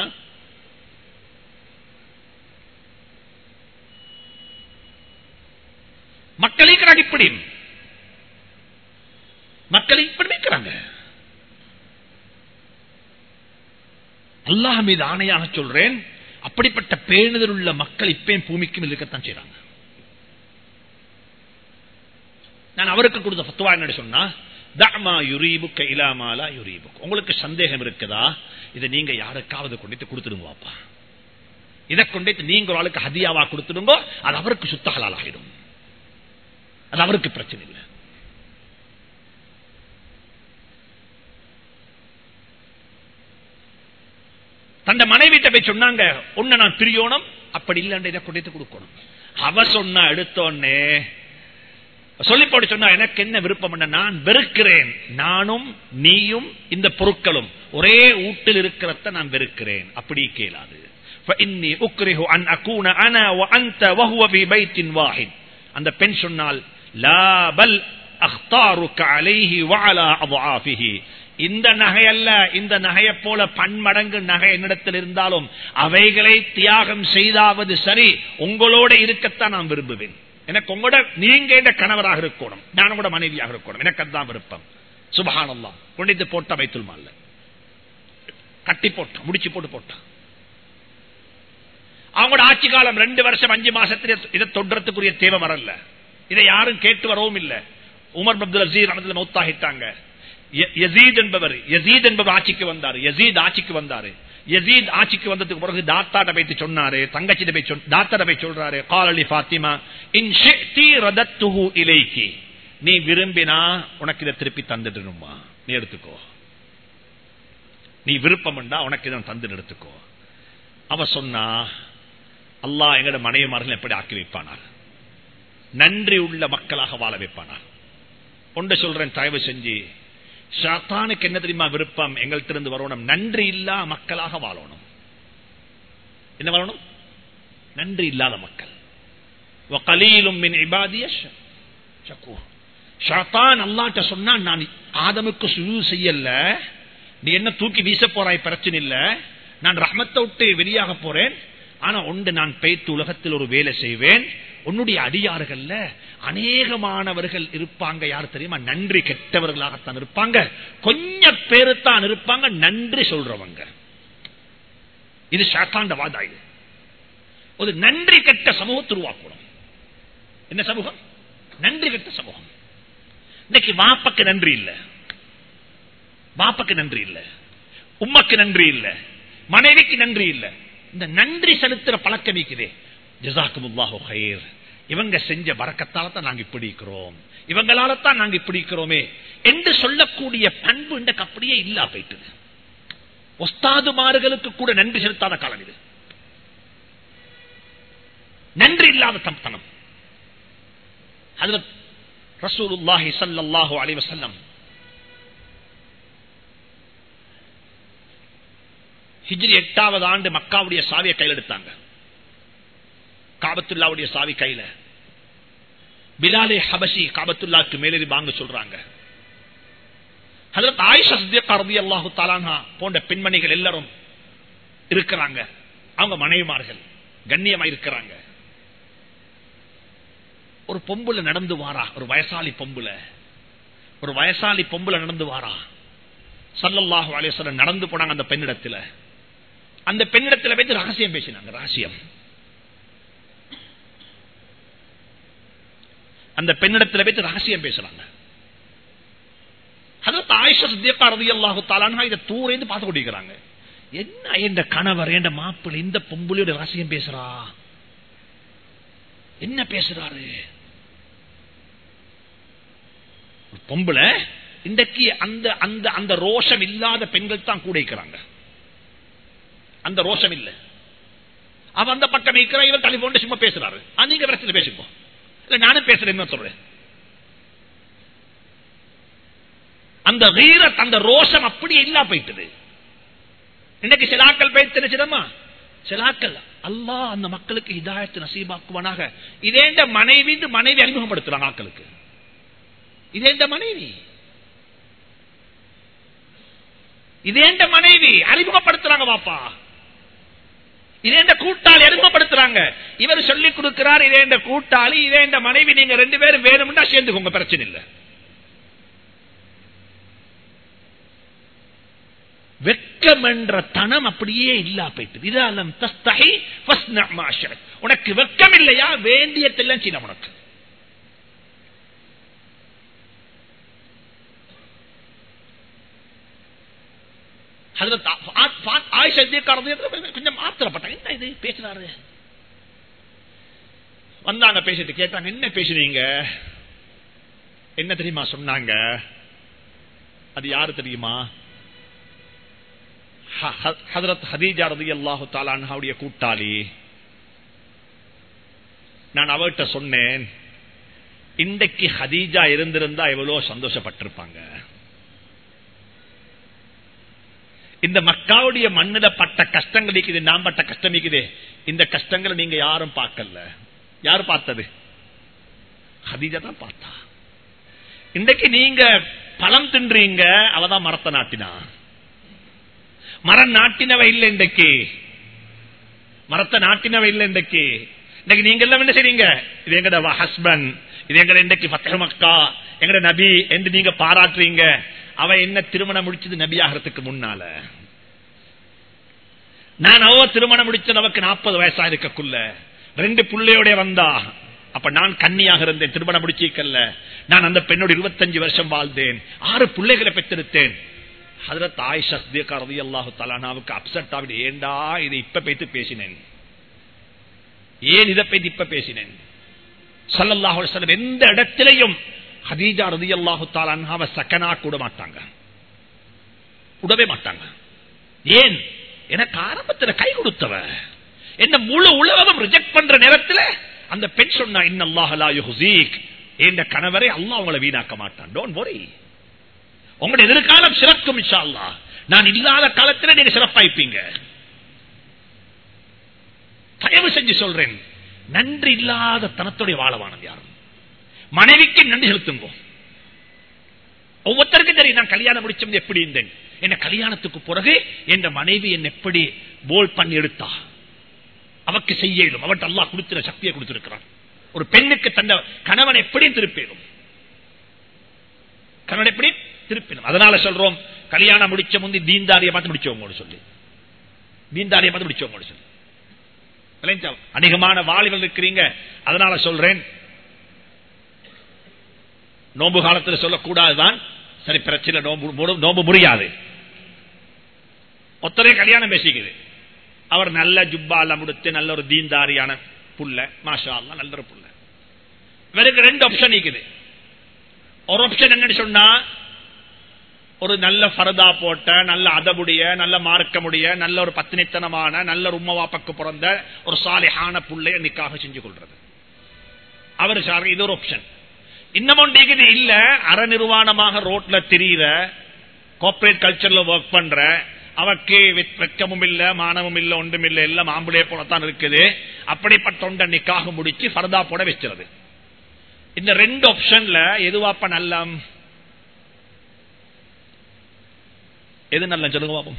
மக்களுக்கு இப்படி மக்கள் இப்படி நிற்கிறாங்க அல்லாஹ் மீது ஆணையாக சொல்றேன் அப்படிப்பட்ட பேணுதல் உள்ள மக்கள் இப்பயும் பூமிக்கும் இருக்கத்தான் செய்யறாங்க நான் அவருக்கு கொடுத்த பத்துவா என்ன சொன்னா தமா யுரீபுக்க இலாமாலா யுரீபுக் உங்களுக்கு சந்தேகம் இருக்குதா இதை நீங்க யாருக்காவது கொண்டு கொடுத்துடுங்க வாப்பா இதை கொண்டு நீங்க ஒரு ஆளுக்கு ஹதியாவா கொடுத்துடுங்க அது அவருக்கு சுத்த ஹலால் ஆகிடும் அது அவருக்கு பிரச்சனை இல்லை தந்த மனைவிட்ட போய் சொன்னாங்க ஒன்னு நான் பிரியோணும் அப்படி இல்லைன்ற இதை கொண்டு கொடுக்கணும் அவ சொன்ன எடுத்தோன்னே சொல்லி போட்டு சொன்னா எனக்கு என்ன விருப்பம் நான் வெறுக்கிறேன் நானும் நீயும் இந்த பொருட்களும் ஒரே ஊட்டில் இருக்கிறத நான் வெறுக்கிறேன் அப்படி கேளாது அந்த பெண் சொன்னால் இந்த நகையல்ல இந்த நகையை போல பன்மடங்கு நகை என்னிடத்தில் இருந்தாலும் அவைகளை தியாகம் செய்தாவது சரி உங்களோட இருக்கத்தான் நான் விரும்புவேன் எனக்கு உங்களோட நீங்க இந்த கணவராக இருக்கணும் நான் கூட மனைவியாக இருக்கணும் எனக்கு அதுதான் விருப்பம் சுபகானல்லாம் கொண்டு போட்ட வைத்துல் மால்ல கட்டி போட்டான் முடிச்சு போட்டு போட்டான் அவங்களோட ஆட்சி காலம் ரெண்டு வருஷம் அஞ்சு மாசத்துல இதை தொடுறதுக்குரிய தேவை வரல இதை யாரும் கேட்டு வரவும் இல்லை உமர் அப்துல் அசீர் அமதுல மௌத்தாகிட்டாங்க யசீத் என்பவர் யசீத் என்பவர் ஆட்சிக்கு வந்தார் யசீத் ஆட்சிக்கு வந்தாரு யசீத் ஆட்சிக்கு வந்ததுக்கு பிறகு தாத்தாட்ட போயிட்டு சொன்னாரு தங்கச்சிட்ட போய் தாத்தாட்ட போய் சொல்றாரு காலலி பாத்திமா இன் ரதத்துஹு இலைக்கு நீ விரும்பினா உனக்கு இதை திருப்பி தந்துடணுமா நீ எடுத்துக்கோ நீ விருப்பம் உனக்கு இதை தந்து எடுத்துக்கோ அவ சொன்னா அல்லாஹ் எங்கட மனைவிமார்கள் எப்படி ஆக்கி வைப்பானார் நன்றி உள்ள மக்களாக வாழ வைப்பானார் ஒன்று சொல்றேன் தயவு செஞ்சு ஷாத்தானுக்கு என்ன தெரியுமா விருப்பம் எங்கள்கிட்ட இருந்து வரணும் நன்றி இல்லா மக்களாக வாழணும் என்ன வாழணும் நன்றி இல்லாத மக்கள் அல்லாட்ட சொன்னா நான் ஆதமுக்கு சுழு செய்யல நீ என்ன தூக்கி வீச போறாய் பிரச்சனை இல்ல நான் ரஹமத்தை விட்டு வெளியாக போறேன் ஆனா ஒன்று நான் பெய்த்து உலகத்தில் ஒரு வேலை செய்வேன் உன்னுடைய அடியார்கள்ல அநேகமானவர்கள் இருப்பாங்க யார் தெரியுமா நன்றி கெட்டவர்களாகத்தான் இருப்பாங்க கொஞ்சம் பேரு தான் இருப்பாங்க நன்றி சொல்றவங்க இது சாத்தாண்ட வாதா இது ஒரு நன்றி கெட்ட சமூகத்தை உருவாக்கணும் என்ன சமூகம் நன்றி கெட்ட சமூகம் இன்னைக்கு வாப்பக்கு நன்றி இல்ல வாப்பக்கு நன்றி இல்ல உம்மக்கு நன்றி இல்ல மனைவிக்கு நன்றி இல்ல இந்த நன்றி செலுத்துற பழக்கம் இருக்குதே ஜசாக்குமுல்லாஹு ஹைர் இவங்க செஞ்ச வரக்கத்தால தான் நாங்க இப்படி இருக்கிறோம் இவங்களால தான் நாங்க இப்படி இருக்கிறோமே என்று சொல்லக்கூடிய பண்பு இன்றைக்கு அப்படியே இல்லா போயிட்டு ஒஸ்தாதுமார்களுக்கு கூட நன்றி செலுத்தாத காலம் இது நன்றி இல்லாத தம்பனம் அதுல ரசூலுல்லாஹி சல்லாஹூ அலி வசல்லம் ஹிஜ்ரி எட்டாவது ஆண்டு மக்காவுடைய சாவியை கையில் எடுத்தாங்க காபத்துல்லாவுடைய சாவி கையில பிலாலே ஹபசி காபத்துல்லாக்கு மேலேறி வாங்க சொல்றாங்க அல்லாஹு தாலானா போன்ற பெண்மணிகள் எல்லாரும் இருக்கிறாங்க அவங்க மனைவிமார்கள் கண்ணியமா இருக்கிறாங்க ஒரு பொம்புல நடந்து வாரா ஒரு வயசாலி பொம்புல ஒரு வயசாலி பொம்புல நடந்து வாரா சல்லல்லாஹு அலேஸ்வரன் நடந்து போனாங்க அந்த பெண்ணிடத்துல அந்த பெண்ணிடத்துல வைத்து ரகசியம் பேசினாங்க ரகசியம் அந்த பெண்ணிடத்தில் வைத்து ரகசியம் பேசுறாங்க இதை தூரேந்து பார்த்து கொண்டிருக்கிறாங்க என்ன என்ற கணவர் என்ற மாப்பிள்ளை இந்த பொம்புலையோட ரகசியம் பேசுறா என்ன பேசுறாரு பொம்பளை இன்றைக்கு அந்த அந்த அந்த ரோஷம் இல்லாத பெண்கள் தான் கூட இருக்கிறாங்க அந்த ரோஷம் இல்லை அவன் அந்த பக்கம் நிற்கிற இவர் டெலிபோன் சும்மா பேசுறாரு ஆ, நீங்க பிரச்சனை பேசுங்க இல்ல நானும் பேசுறேன் சொல்றேன் அந்த வீரத் அந்த ரோஷம் அப்படியே இல்லா போயிட்டது இன்னைக்கு சிலாக்கள் போய் தெரிஞ்சிடமா சிலாக்கள் அல்லாஹ் அந்த மக்களுக்கு இதாயத்து நசீபாக்குவானாக இதேண்ட மனைவி இந்த மனைவி அறிமுகப்படுத்துறாங்க ஆக்களுக்கு இதேண்ட மனைவி இதேண்ட மனைவி அறிமுகப்படுத்துறாங்க பாப்பா இதேண்ட கூட்டாளி அறிமுகப்படுத்துறாங்க இவர் சொல்லி கொடுக்கிறார் இதேண்ட கூட்டாளி இதேண்ட மனைவி நீங்க ரெண்டு பேரும் வேணும்னா சேர்ந்துக்கோங்க பிரச்சனை இல்லை வெட்கம் என்ற தனம் அப்படியே இல்லா போயிட்டு இதாலம் தஸ்தகை ஃபஸ்ன மா ஷஅத். உனக்கு வெட்கம் இல்லையா வேண்டியதெல்லாம் செய்யணும் உனக்கு ஹஜ்ரத் ஆ- ஆ- ஆ- ஆயிஷா சித்திகா ரலியல்லாஹு அன்ஹா கொஞ்சம் ஆத்திரப்பட்டாங்க என்ன இது பேசுறாரு வந்தாங்க பேசிட்டு கேட்டாங்க என்ன பேசுறீங்க என்ன தெரியுமா சொன்னாங்க அது யாரு தெரியுமா ஹ- ஹ- ஹதரத் ஹதீஜா ரதி அல்லாஹு தாலான்ஹாவுடைய கூட்டாளி நான் அவர்கிட்ட சொன்னேன் இன்றைக்கு ஹதீஜா இருந்திருந்தா எவ்வளவு சந்தோஷப்பட்டிருப்பாங்க இந்த மக்காவுடைய மண்ணில பட்ட கஷ்டங்கள் இருக்குது நாம் பட்ட கஷ்டம் இருக்குது இந்த கஷ்டங்களை நீங்க யாரும் பார்க்கல யார் பார்த்தது ஹதீஜா தான் பார்த்தா இன்றைக்கு நீங்க பழம் தின்றீங்க அவதான் மரத்தை நாட்டினா மரம் நாட்டினவ இல்லை இன்றைக்கு மரத்தை நாட்டினவ இல்லை இன்றைக்கு இன்னைக்கு நீங்க எல்லாம் என்ன செய்றீங்க இது எங்கட ஹஸ்பண்ட் இது எங்கட இன்றைக்கு பத்தக மக்கா எங்கட நபி என்று நீங்க பாராட்டுறீங்க அவ என்ன திருமணம் முடிச்சது நபி ஆகிறதுக்கு முன்னால நான் அவ திருமணம் முடிச்சது அவக்கு நாற்பது வயசா இருக்கக்குள்ள ரெண்டு பிள்ளையோட வந்தா அப்ப நான் கன்னியாக இருந்தேன் திருமணம் முடிச்சிக்கல்ல நான் அந்த பெண்ணோட இருபத்தஞ்சு வருஷம் வாழ்ந்தேன் ஆறு பிள்ளைகளை பெற்றெடுத்தேன் ஹதரத் ஆயிஷா சித்திகா ரலியல்லாஹு தஆலாவுக்கு அப்செட் ஆவிடு ஏண்டா இதை இப்ப பேத்து பேசினேன் ஏன் இதை பேத்து இப்ப பேசினேன் ஸல்லல்லாஹு அலைஹி வஸல்லம் எந்த இடத்திலையும் ஹதீஜா ரலியல்லாஹு தஆலாவை சக்கனா கூட மாட்டாங்க விடவே மாட்டாங்க ஏன் எனக்கு ஆரம்பத்தில் கை கொடுத்தவ என்ன முழு உலகம் ரிஜெக்ட் பண்ற நேரத்தில் அந்த பெண் சொன்னா இன்னல்லாஹ் லா யுஹ்ஸீக் என்ற கணவரை அல்லாஹ் உங்களை வீணாக்க மாட்டான் டோன்ட் worry உங்களுடைய எதிர்காலம் சிறக்கும் இன்ஷா அல்லாஹ் நான் இல்லாத காலத்தில் நீங்க சிறப்பாய்ப்பீங்க தயவு செஞ்சு சொல்றேன் நன்றி இல்லாத தனத்துடைய வாழவானது யாரும் மனைவிக்கு நன்றி செலுத்துங்க ஒவ்வொருத்தருக்கும் தெரியும் நான் கல்யாணம் முடிச்சது எப்படி இருந்தேன் என்ன கல்யாணத்துக்கு பிறகு என் மனைவி என்ன எப்படி போல் பண்ணி எடுத்தா அவக்கு செய்யலும் அவட்ட அல்லாஹ் கொடுக்கிற சக்தியை கொடுத்திருக்கிறான் ஒரு பெண்ணுக்கு தந்த கணவன் எப்படி திருப்பிடும் கணவன் எப்படி திருப்பிடும் அதனால சொல்றோம் கல்யாணம் முடிச்ச முந்தி தீன்தாரியை பார்த்து முடிச்சவங்க சொல்லி தீன்தாரியை பார்த்து முடிச்சவங்க சொல்லி விளைஞ்சா, அநேகமான வாலிபல் இருக்கிறீங்க அதனால சொல்றேன் நோம்பு காலத்தில் சொல்லக்கூடாதுதான் சரி பிரச்சனை நோம்பு முறு- நோம்பு முடியாது ஒத்தரே கல்யாணம் பேசிக்குது அவர் நல்ல ஜுப்பால முடித்து நல்ல ஒரு தீன்தாரியான புள்ள மாஷா அல்லாஹ், நல்ல ஒரு புள்ள இவருக்கு ரெண்டு ஆப்ஷன் இருக்குது ஒரு ஆப்ஷன் என்னன்னு சொன்னா ஒரு நல்ல ஃபரதா போட்ட நல்ல அதபுடைய நல்ல மார்க்கமுடைய நல்ல ஒரு பத்தினித்தனமான நல்ல ஒரு உம்மவாப்பக்கு பிறந்த ஒரு சாலிஹான புள்ளைய நிக்காக செஞ்சு கொள்றது அவர் சார் இது ஒரு ஆப்ஷன் இன்னமும் இது இல்ல அற நிர்வாணமாக ரோட்ல திரியிற கார்பரேட் கல்ச்சர்ல ஒர்க் பண்ற அவக்கு வெ- வெட்கமும் இல்ல மானமும் இல்ல ஒன்றும் இல்ல எல்லாம் ஆம்பளை போலத்தான் இருக்குது அப்படிப்பட்ட ஒன்றை நிக்காக முடிச்சு ஃபர்தா போட வச்சிருது இந்த ரெண்டு ஆப்ஷன்ல எதுவாப்ப நல்லம் எது நல்ல சொல்லுங்க பாப்போம்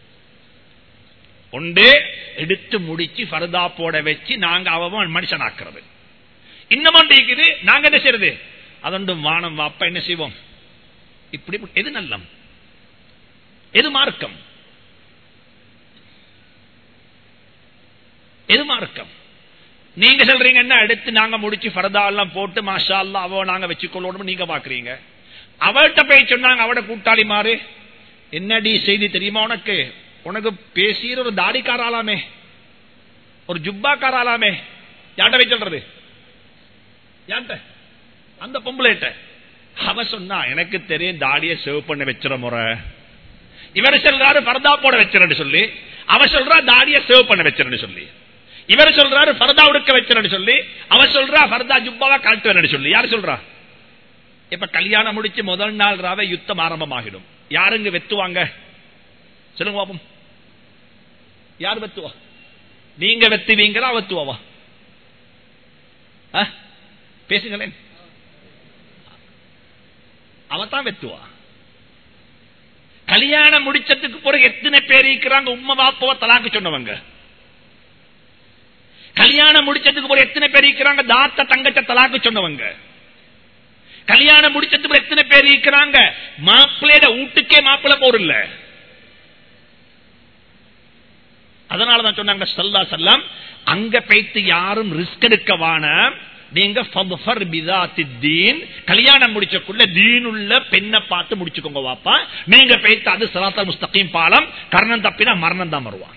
ஒன்று எடுத்து முடிச்சு ஃபர்தா போட வச்சு நாங்க அவன் மனுஷனாக்குறது இன்னமும் இருக்குது நாங்க என்ன செய்யறது அதொண்டும் வானம் வாப்ப என்ன செய்வோம் இப்படி எது நல்லம் எது மார்க்கம் எது மார்க்கம் நீங்க சொல்றீங்க என்ன எடுத்து நாங்க முடிச்சு ஃபர்தா எல்லாம் போட்டு மாஷா அல்லாஹ் அவ நாங்க வச்சுக்கொள்ளணும் நீங்க பாக்குறீங்க அவள்கிட்ட போய் சொன்னாங்க அவட கூட்டாளி மாறு என்னடி செய்தி தெரியுமா உனக்கு உனக்கு பேசிற ஒரு தாடிக்காராலாமே ஒரு ஜுப்பாக்காராலாமே யார்கிட்ட போய் சொல்றது யார்கிட்ட அந்த பொம்பளைட்ட அவ சொன்னா எனக்கு தெரியும் தாடிய சேவ் பண்ண வச்சிட முறை இவர் சொல்றாரு பர்தா போட வச்சிரன்னு சொல்லி அவ சொல்றா தாடிய சேவ் பண்ண வச்சிரன்னு சொல்லி இவர் சொல்றாரு பர்தா உடுக்க வச்சேன்னு சொல்லி அவர் சொல்றா பர்தா ஜுப்பாவா கழட்டுவேன் சொல்லி யாரு சொல்றா இப்ப கல்யாணம் முடிச்சு முதல் நாள் ராவே யுத்தம் ஆரம்பமாகிடும் யாருங்க வெத்துவாங்க சொல்லுங்க பாப்போம் யார் வெத்துவா நீங்க வெத்துவீங்களா வெத்துவாவா ஆ? பேசுங்களேன் அவதான் வெத்துவா கல்யாணம் முடிச்சதுக்கு பிறகு எத்தனை பேர் இருக்கிறாங்க உம்மா பாப்பாவ தலாக்கு சொன்னவங்க கல்யாணம் முடிச்சதுக்கு பிறகு எத்தனை பேர் இருக்கிறாங்க தாத்த தங்கச்ச தலாக்கு சொன்னவங்க கல்யாணம் முடிச்சதுக்கு பிறகு எத்தனை பேர் இருக்கிறாங்க மாப்பிள்ளையோட வீட்டுக்கே மாப்பிள்ளை போறல அதனாலதான் சொன்னாங்க சல்லா சல்லாம் அங்க போய்த்து யாரும் ரிஸ்க் எடுக்கவான நீங்க ஃபத்ஃபர் பிதாத்தி தீன் கல்யாணம் முடிச்சக்குள்ள தீனுள்ள பெண்ணை பார்த்து முடிச்சுக்கோங்க வாப்பா நீங்க போய்த்து அது சலாத்தா முஸ்தகீம் பாலம் கர்ணம் தப்பினா மரணம் தான் வருவான்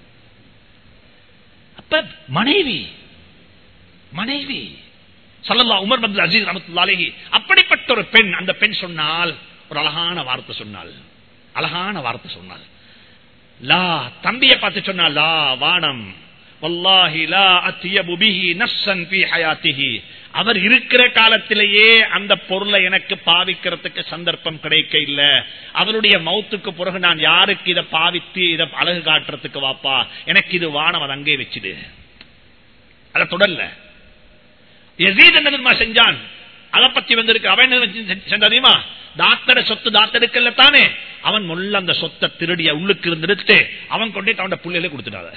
அப்ப மனைவி மனைவி சல்லல்லா உமர் மது அஜீஸ் ரமத்துல்லாலேஹி அப்படிப்பட்ட ஒரு பெண் அந்த பெண் சொன்னால் ஒரு அழகான வார்த்தை சொன்னாள் அழகான வார்த்தை சொன்னாள் லா தம்பியை பார்த்து சொன்னா லா வானம் வல்லாஹி லா அத்தியபு பிஹி நஃப்ஸன் ஃபீ ஹயாத்திஹி அவர் இருக்கிற காலத்திலேயே அந்த பொருளை எனக்கு பாவிக்கிறதுக்கு சந்தர்ப்பம் கிடைக்க இல்ல அவருடைய மௌத்துக்கு பிறகு நான் யாருக்கு இதை பாவித்து இதை அழகு காட்டுறதுக்கு வாப்பா எனக்கு இது வானம் அது அங்கே வச்சுடு அதை தொடரல எசீத் என்ன தெரியுமா செஞ்சான் அதை பத்தி வந்திருக்கு அவன் என்ன செஞ்சா தெரியுமா தாத்தட சொத்து தாத்தெடுக்கல தானே அவன் முள்ள அந்த சொத்தை திருடிய உள்ளுக்கு இருந்து எடுத்து அவன் கொண்டே அவன் புள்ளையில கொடுத்துட்டாத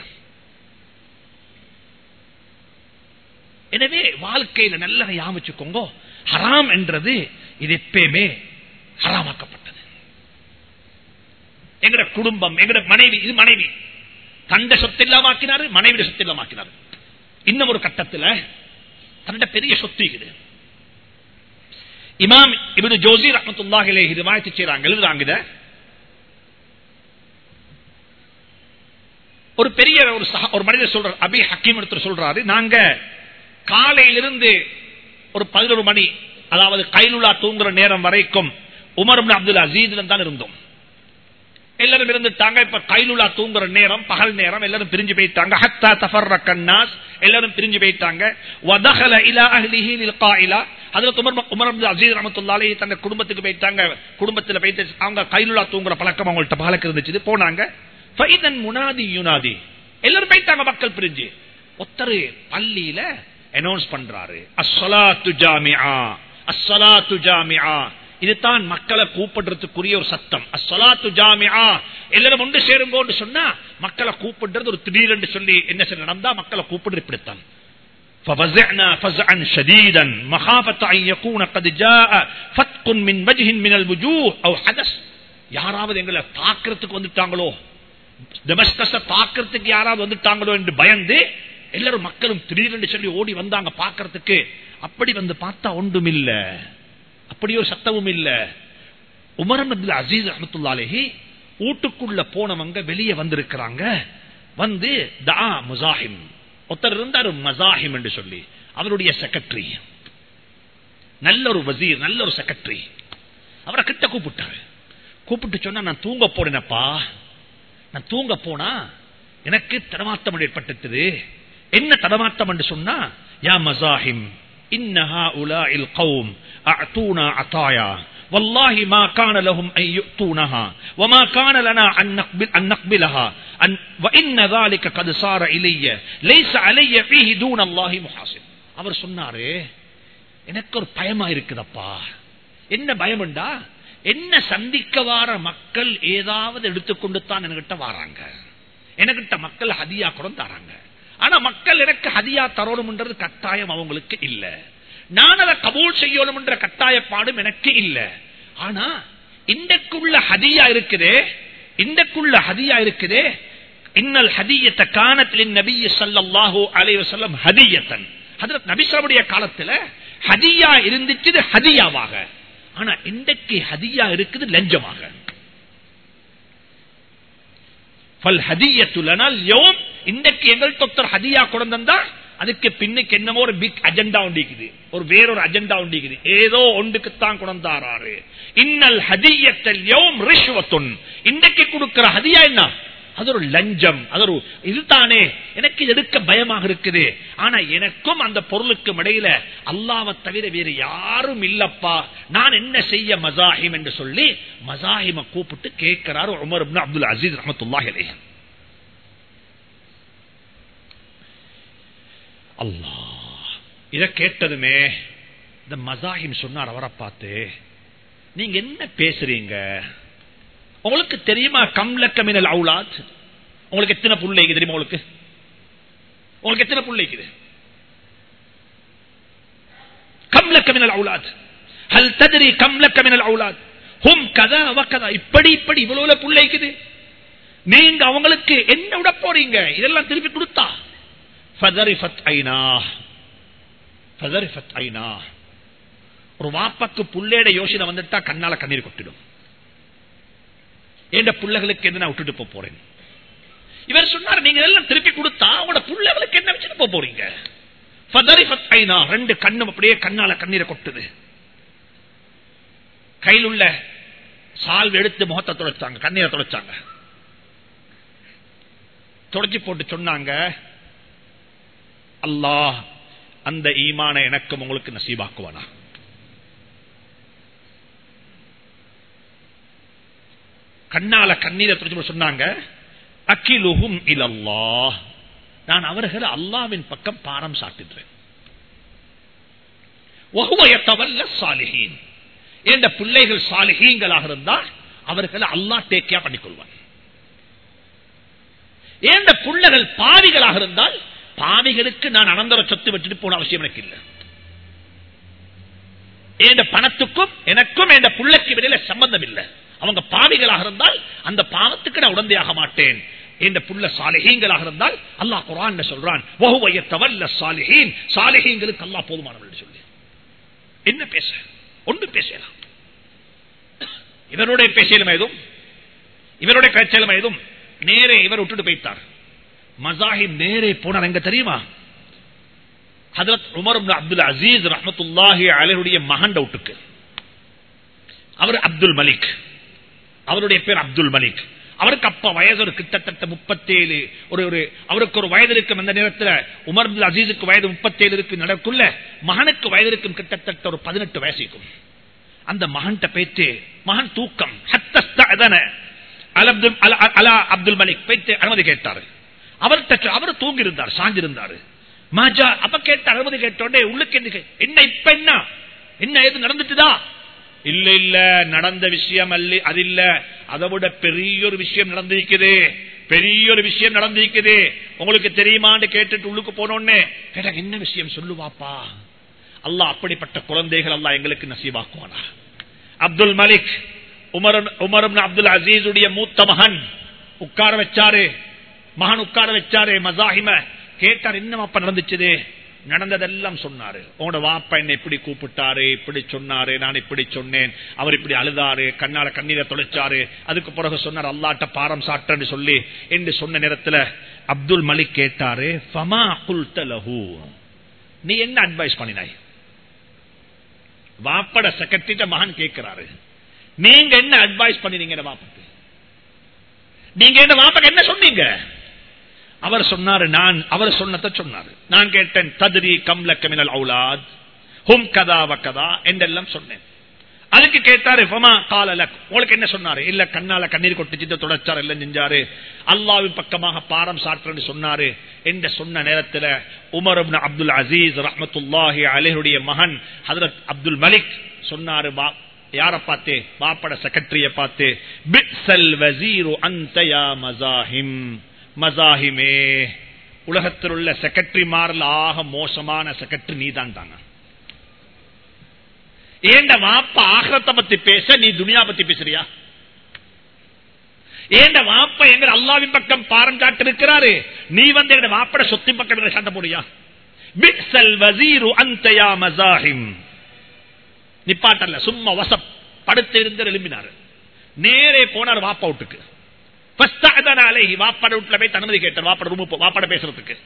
எனவே வாழ்க்கையில நல்ல யாமிச்சுக்கோங்க ஹராம் என்றது இது எப்பயுமே ஹராமாக்கப்பட்டது எங்கட குடும்பம் எங்கட மனைவி இது மனைவி தண்ட சொத்து இல்லாம ஆக்கினாரு மனைவி சொத்து இல்லாம ஆக்கினாரு இன்னும் ஒரு கட்டத்தில் தன்னுடைய பெரிய சொத்து இருக்குது இமாம் இவரு ஜோசி ரஹமத்துல்லாஹிலே இது வாழ்த்து செய்யறாங்க எழுதுறாங்க இத ஒரு பெரிய ஒரு சஹா- ஒரு மனிதர் சொல்றார் அபி ஹக்கீம் எடுத்து சொல்றாரு நாங்க காலையிலிருந்து ஒரு பதினொரு மணி அதாவது கைலுலா தூங்குற நேரம் வரைக்கும் உமர் இப்னு அப்துல் அசீதுல தான் இருந்தோம் எல்லாரும் இருந்துட்டாங்க இப்ப கைலுலா தூங்குற நேரம் பகல் நேரம் எல்லாரும் பிரிஞ்சு போயிட்டாங்க ஹத்தா தஃபர்ரக الناس எல்லாரும் பிரிஞ்சு போயிட்டாங்க வதஹல இலா அஹ்லிஹி லில்காயிலா ஹஜ்ரத் உமர் உமர் அப்துல் அசீஸ் ரஹ்மத்துல்லாஹி அலைஹி தங்க குடும்பத்துக்கு போயிட்டாங்க குடும்பத்துல போயிட்டு அவங்க கைலுலா தூங்குற பழக்கம் அவங்கள்ட்ட பழக்கம் இருந்துச்சு போனாங்க ஃபைதன் முனாதி யுனாதி எல்லாரும் போயிட்டாங்க மக்கள் பிரிஞ்சு ஒத்தரு பள்ளியில அனௌன்ஸ் பண்றாரு அஸ்ஸலாத்து ஜாமிஆ அஸ்ஸலாத்து ஜாமிஆ இதுதான் மக்களை கூப்பிடுறதுக்குரிய ஒரு சத்தம் அஸ்ஸலாத்து ஜாமிஆ எல்லாரும் ஒன்று சேருங்கோன்னு சொன்னா மக்களை கூப்பிடுறது ஒரு திடீரென்று சொல்லி என்ன செய்ய நடந்தா மக்களை கூப்பிடுறது இப்படித்தான் ففزعنا فزعا شديدا مخافة أن يكون قد جاء فتق من وجه من الوجوه أو حدث யாராவது எங்களை தாக்கிறதுக்கு வந்துட்டாங்களோ டெமஸ்கஸ தாக்கிறதுக்கு யாராவது வந்துட்டாங்களோ என்று பயந்து எல்லாரும் மக்களும் திடீரென்று சொல்லி ஓடி வந்தாங்க பாக்கிறதுக்கு அப்படி வந்து பார்த்தா ஒன்றும் இல்ல அப்படி ஒரு சத்தமும் இல்ல உமரம் அப்துல் அசீஸ் அஹமத்துல்லாலேஹி வீட்டுக்குள்ள போனவங்க வெளியே வந்திருக்கிறாங்க வந்து தா முசாஹிம் ஒருத்தர் இருந்தார் மசாஹிம் என்று சொல்லி அவருடைய செக்ரட்டரி நல்ல ஒரு வசீர் நல்ல ஒரு செக்ரட்டரி அவரை கிட்ட கூப்பிட்டாரு கூப்பிட்டு சொன்னா நான் தூங்க போறேனப்பா நான் தூங்க போனா எனக்கு தடமாட்டம் ஏற்பட்டது என்ன தடமாட்டம் என்று சொன்னா யா மசாஹிம் இன்னஹா உலா இல் கௌம் அஅதூனா அதாயா والله ما كان لهم أن يؤتونها وما كان لنا أن, نقبل أن نقبلها أن وإن ذلك قد صار إلي ليس علي فيه دون الله محاسب அவர் சொன்னாரு எனக்கு ஒரு பயமா இருக்குதப்பா என்ன பயம்டா என்ன சந்திக்க வார மக்கள் ஏதாவது எடுத்துக்கொண்டு தான் என்கிட்ட வாராங்க என்கிட்ட மக்கள் ஹதியா கூட தராங்க ஆனா மக்கள் எனக்கு ஹதியா தரணும்ன்றது கட்டாயம் அவங்களுக்கு இல்ல நான் அதை கபூல் செய்யணும் என்ற கட்டாயப்பாடும் எனக்கு இல்ல ஆனா இந்தக்குள்ள ஹதியா இருக்குதே இந்தக்குள்ள ஹதியா இருக்குதே இன்னல் ஹதியத்த காணத்தில் நபிய சல்லாஹூ அலைவசல்லம் ஹதியத்தன் ஹதரத் நபிசாவுடைய காலத்துல ஹதியா இருந்துச்சு இது ஹதியாவாக ஆனா இன்றைக்கு ஹதியா இருக்குது லஞ்சமாக இன்றைக்கு எங்கள் தொத்தர் ஹதியா கொடுந்தா அதுக்கு பின்னுக்கு என்னமோ ஒரு பிக் அஜெண்டா உண்டிக்குது ஒரு வேறொரு அஜெண்டா உண்டிக்குது ஏதோ ஒன்றுக்குத்தான் குணந்தாராரு இன்னல் ஹதியத்தல் யோம் ரிஷ்வத்துன் இன்றைக்கு கொடுக்கிற ஹதியா என்ன அது ஒரு லஞ்சம் அது ஒரு இதுதானே எனக்கு இது எடுக்க பயமாக இருக்குது ஆனா எனக்கும் அந்த பொருளுக்கும் இடையில அல்லாவை தவிர வேறு யாரும் இல்லப்பா நான் என்ன செய்ய மசாஹிம் என்று சொல்லி மசாஹிம கூப்பிட்டு கேட்கிறாரு உமர் இப்னு அப்துல் அசீஸ் ரஹமத்துல்லாஹி அலைஹி அல்லாஹ் இத கேட்டதுமே இந்த மசாஹிம் சொன்னார் அவரை பார்த்து நீங்க என்ன பேசுறீங்க உங்களுக்கு தெரியுமா கம்லக்க மினல் அவுலாத் உங்களுக்கு எத்தனை புள்ளைக்கு தெரியுமா உங்களுக்கு உங்களுக்கு எத்தனை புள்ளைக்குது கம்லக்க மினல் அவுலாத் ஹல் தத்ரி கம்லக்க மினல் அவுலாத் ஹும் கதா வக்கதா இப்படி இப்படி இவ்வளவு புள்ளைக்குது நீங்க அவங்களுக்கு என்ன விட போறீங்க இதெல்லாம் திருப்பி கொடுத்தா ஃபதரிஃபத் ஐனா ஃபதரிஃபத் ஐனா ஒரு வாப்பக்கு புள்ளேட யோசனை வந்துட்டா கண்ணால கண்ணீர் கொட்டிடும் என் பிள்ளைகளுக்கு என்ன நான் விட்டுட்டு போக போறேன் இவர் சொன்னார் நீங்க எல்லாம் திருப்பி கொடுத்தா அவங்களோட பிள்ளைகளுக்கு என்ன வச்சுட்டு போக போறீங்க ஃபதரிஃபத் ஐனா ரெண்டு கண்ணும் அப்படியே கண்ணால கண்ணீரை கொட்டுது கையில் உள்ள சால்வு எடுத்து முகத்தை துடைச்சாங்க கண்ணீரை துடைச்சாங்க தொடச்சி போட்டு சொன்னாங்க அல்லாஹ் அந்த ஈமான எனக்கும் உங்களுக்கு நசீபாக்குவானா கண்ணால கண்ணீரை துடைச்சு போட்டு சொன்னாங்க அகிலுஹும் இலல்லாஹ் நான் அவர்கள் அல்லாவின் பக்கம் பாரம் சாட்டுகிறேன் சாலிஹீன் என்ற பிள்ளைகள் சாலிஹீங்களாக இருந்தால் அவர்களை அல்லா டேக்கியா பண்ணிக்கொள்வான் ஏந்த பிள்ளைகள் பாவிகளாக இருந்தால் பாவிகளுக்கு நான் அனந்தர சொத்து வச்சுட்டு போன அவசியம் எனக்கு இல்லை என் பணத்துக்கும் எனக்கும் என் பிள்ளைக்கு இடையில சம்பந்தம் இல்லை அவங்க பாவிகளாக இருந்தால் அந்த பாவத்துக்கு நான் உடந்தையாக மாட்டேன் என்ற புள்ள சாலிஹீங்களாக இருந்தால் அல்லாஹ் குரான் சொல்றான் சாலிஹீன் சாலிஹீங்களுக்கு அல்லாஹ் போதுமானவர்கள் சொல்லி என்ன பேச ஒன்று பேசலாம் இவருடைய பேசியலும் ஏதும் இவருடைய பேச்சலும் ஏதும் நேரே இவர் விட்டுட்டு போய்த்தார் மசாஹிப் நேரே போனார் எங்க தெரியுமா ஹதரத் உமர் அப்துல் அசீஸ் ரஹமத்துல்லாஹி அலருடைய மகன் விட்டுக்கு அவர் அப்துல் மலிக் அவருடைய பேர் அப்துல் மலிக் அவருக்கு அப்ப வயது ஒரு கிட்டத்தட்ட முப்பத்தேழு ஒரு ஒரு அவருக்கு ஒரு வயது இருக்கும் அந்த நேரத்தில் உமர் அப்துல் அசீஸுக்கு வயது முப்பத்தேழு இருக்கு நடக்குள்ள மகனுக்கு வயது இருக்கும் கிட்டத்தட்ட ஒரு பதினெட்டு வயசுக்கும் அந்த மகன்கிட்ட பேச்சு மகன் தூக்கம் அப்துல் மலிக் பேச்சு அனுமதி கேட்டாரு அவர்கிட்ட அவர் தூங்கி இருந்தார் சாஞ்சிருந்தாரு மாஜா அப்ப கேட்ட அனுமதி கேட்டோடனே உள்ளுக்கு என்ன இப்ப என்ன என்ன எது நடந்துட்டுதா இல்ல இல்ல நடந்த விஷயம் அல்ல அது இல்ல அதை விட பெரிய ஒரு விஷயம் நடந்திருக்குது பெரிய ஒரு விஷயம் நடந்திருக்குது உங்களுக்கு தெரியுமான்னு கேட்டுட்டு உள்ளுக்கு போனோடனே கேட்டா என்ன விஷயம் சொல்லுவாப்பா அல்லாஹ் அப்படிப்பட்ட குழந்தைகள் அல்லாஹ் எங்களுக்கு நசீவாக்குவானா Abdul Malik Umar Umar Abdul Aziz உடைய மூத்த மகன் உட்கார வச்சாரு மகன் உட்கார வச்சாரு மசாஹிம கேட்டார் என்னமாப்பா நடந்துச்சு நடந்ததெல்லாம் சொன்னாரு உங்களோட வாப்பா என்ன இப்படி கூப்பிட்டாரு இப்படி சொன்னாரு நான் இப்படி சொன்னேன் அவர் இப்படி அழுதாரு கண்ணால கண்ணீரை தொலைச்சாரு அதுக்கு பிறகு சொன்னார் அல்லாட்ட பாரம் சாட்டன்னு சொல்லி என்று சொன்ன நேரத்தில் அப்துல் மலிக் கேட்டாரு ஃபமா குல்தலஹு நீ என்ன அட்வைஸ் பண்ணினாய் வாப்பட செக்ரட்டரிட்ட மகன் கேட்கிறாரு நீங்க என்ன அட்வைஸ் பண்ணினீங்க வாப்புக்கு நீங்க என்ன வாப்பக்கு என்ன சொன்னீங்க அவர் சொன்னாரு நான் அவர் சொன்னதை சொன்னாரு நான் கேட்டேன் ததிரி கம்ல கமினல் அவுலாத் ஹும் கதா வக்கதா என்றெல்லாம் சொன்னேன் அதுக்கு கேட்டாரு ஃபமா காலலக் உங்களுக்கு என்ன சொன்னாரு இல்ல கண்ணால கண்ணீர் கொட்டிச்சு தொடச்சாரு எல்லாம் செஞ்சாரு அல்லாவின் பக்கமாக பாரம் சாற்றுன்னு சொன்னாரு என்று சொன்ன நேரத்தில் உமர் அப்துல் அசீஸ் ரஹமத்துல்லாஹி அலேஹுடைய மகன் ஹதரத் அப்துல் மலிக் சொன்னாரு யார பார்த்து பாப்பட செக்ரட்டரிய பார்த்து பிக்சல் வசீரு அந்தயா மசாஹிம் மசாஹிமே உலகத்தில் உள்ள செக்ரட்டரிமாரில் ஆக மோசமான செக்ரட்டரி நீ தான் தாங்க ஏண்ட வாப்ப ஆகத்தை பத்தி பேச நீ துனியா பத்தி பேசுறியா ஏண்ட வாப்ப எங்க அல்லாவின் பக்கம் பாரம் காட்டு இருக்கிறாரு நீ வந்து எங்க வாப்பட சொத்தி பக்கம் சண்டை போடியா பிக்சல் வசீரு அந்தயா மசாஹிம் நிப்பாட்டல்ல சும்மா வசப் படுத்து இருந்து எழுப்பினாரு நேரே போனார் வாப்பா வீட்டுக்கு வாப்பட வீட்டுல போய் அனுமதி கேட்டார் வாப்பட ரூம் வாப்பட பேசுறதுக்கு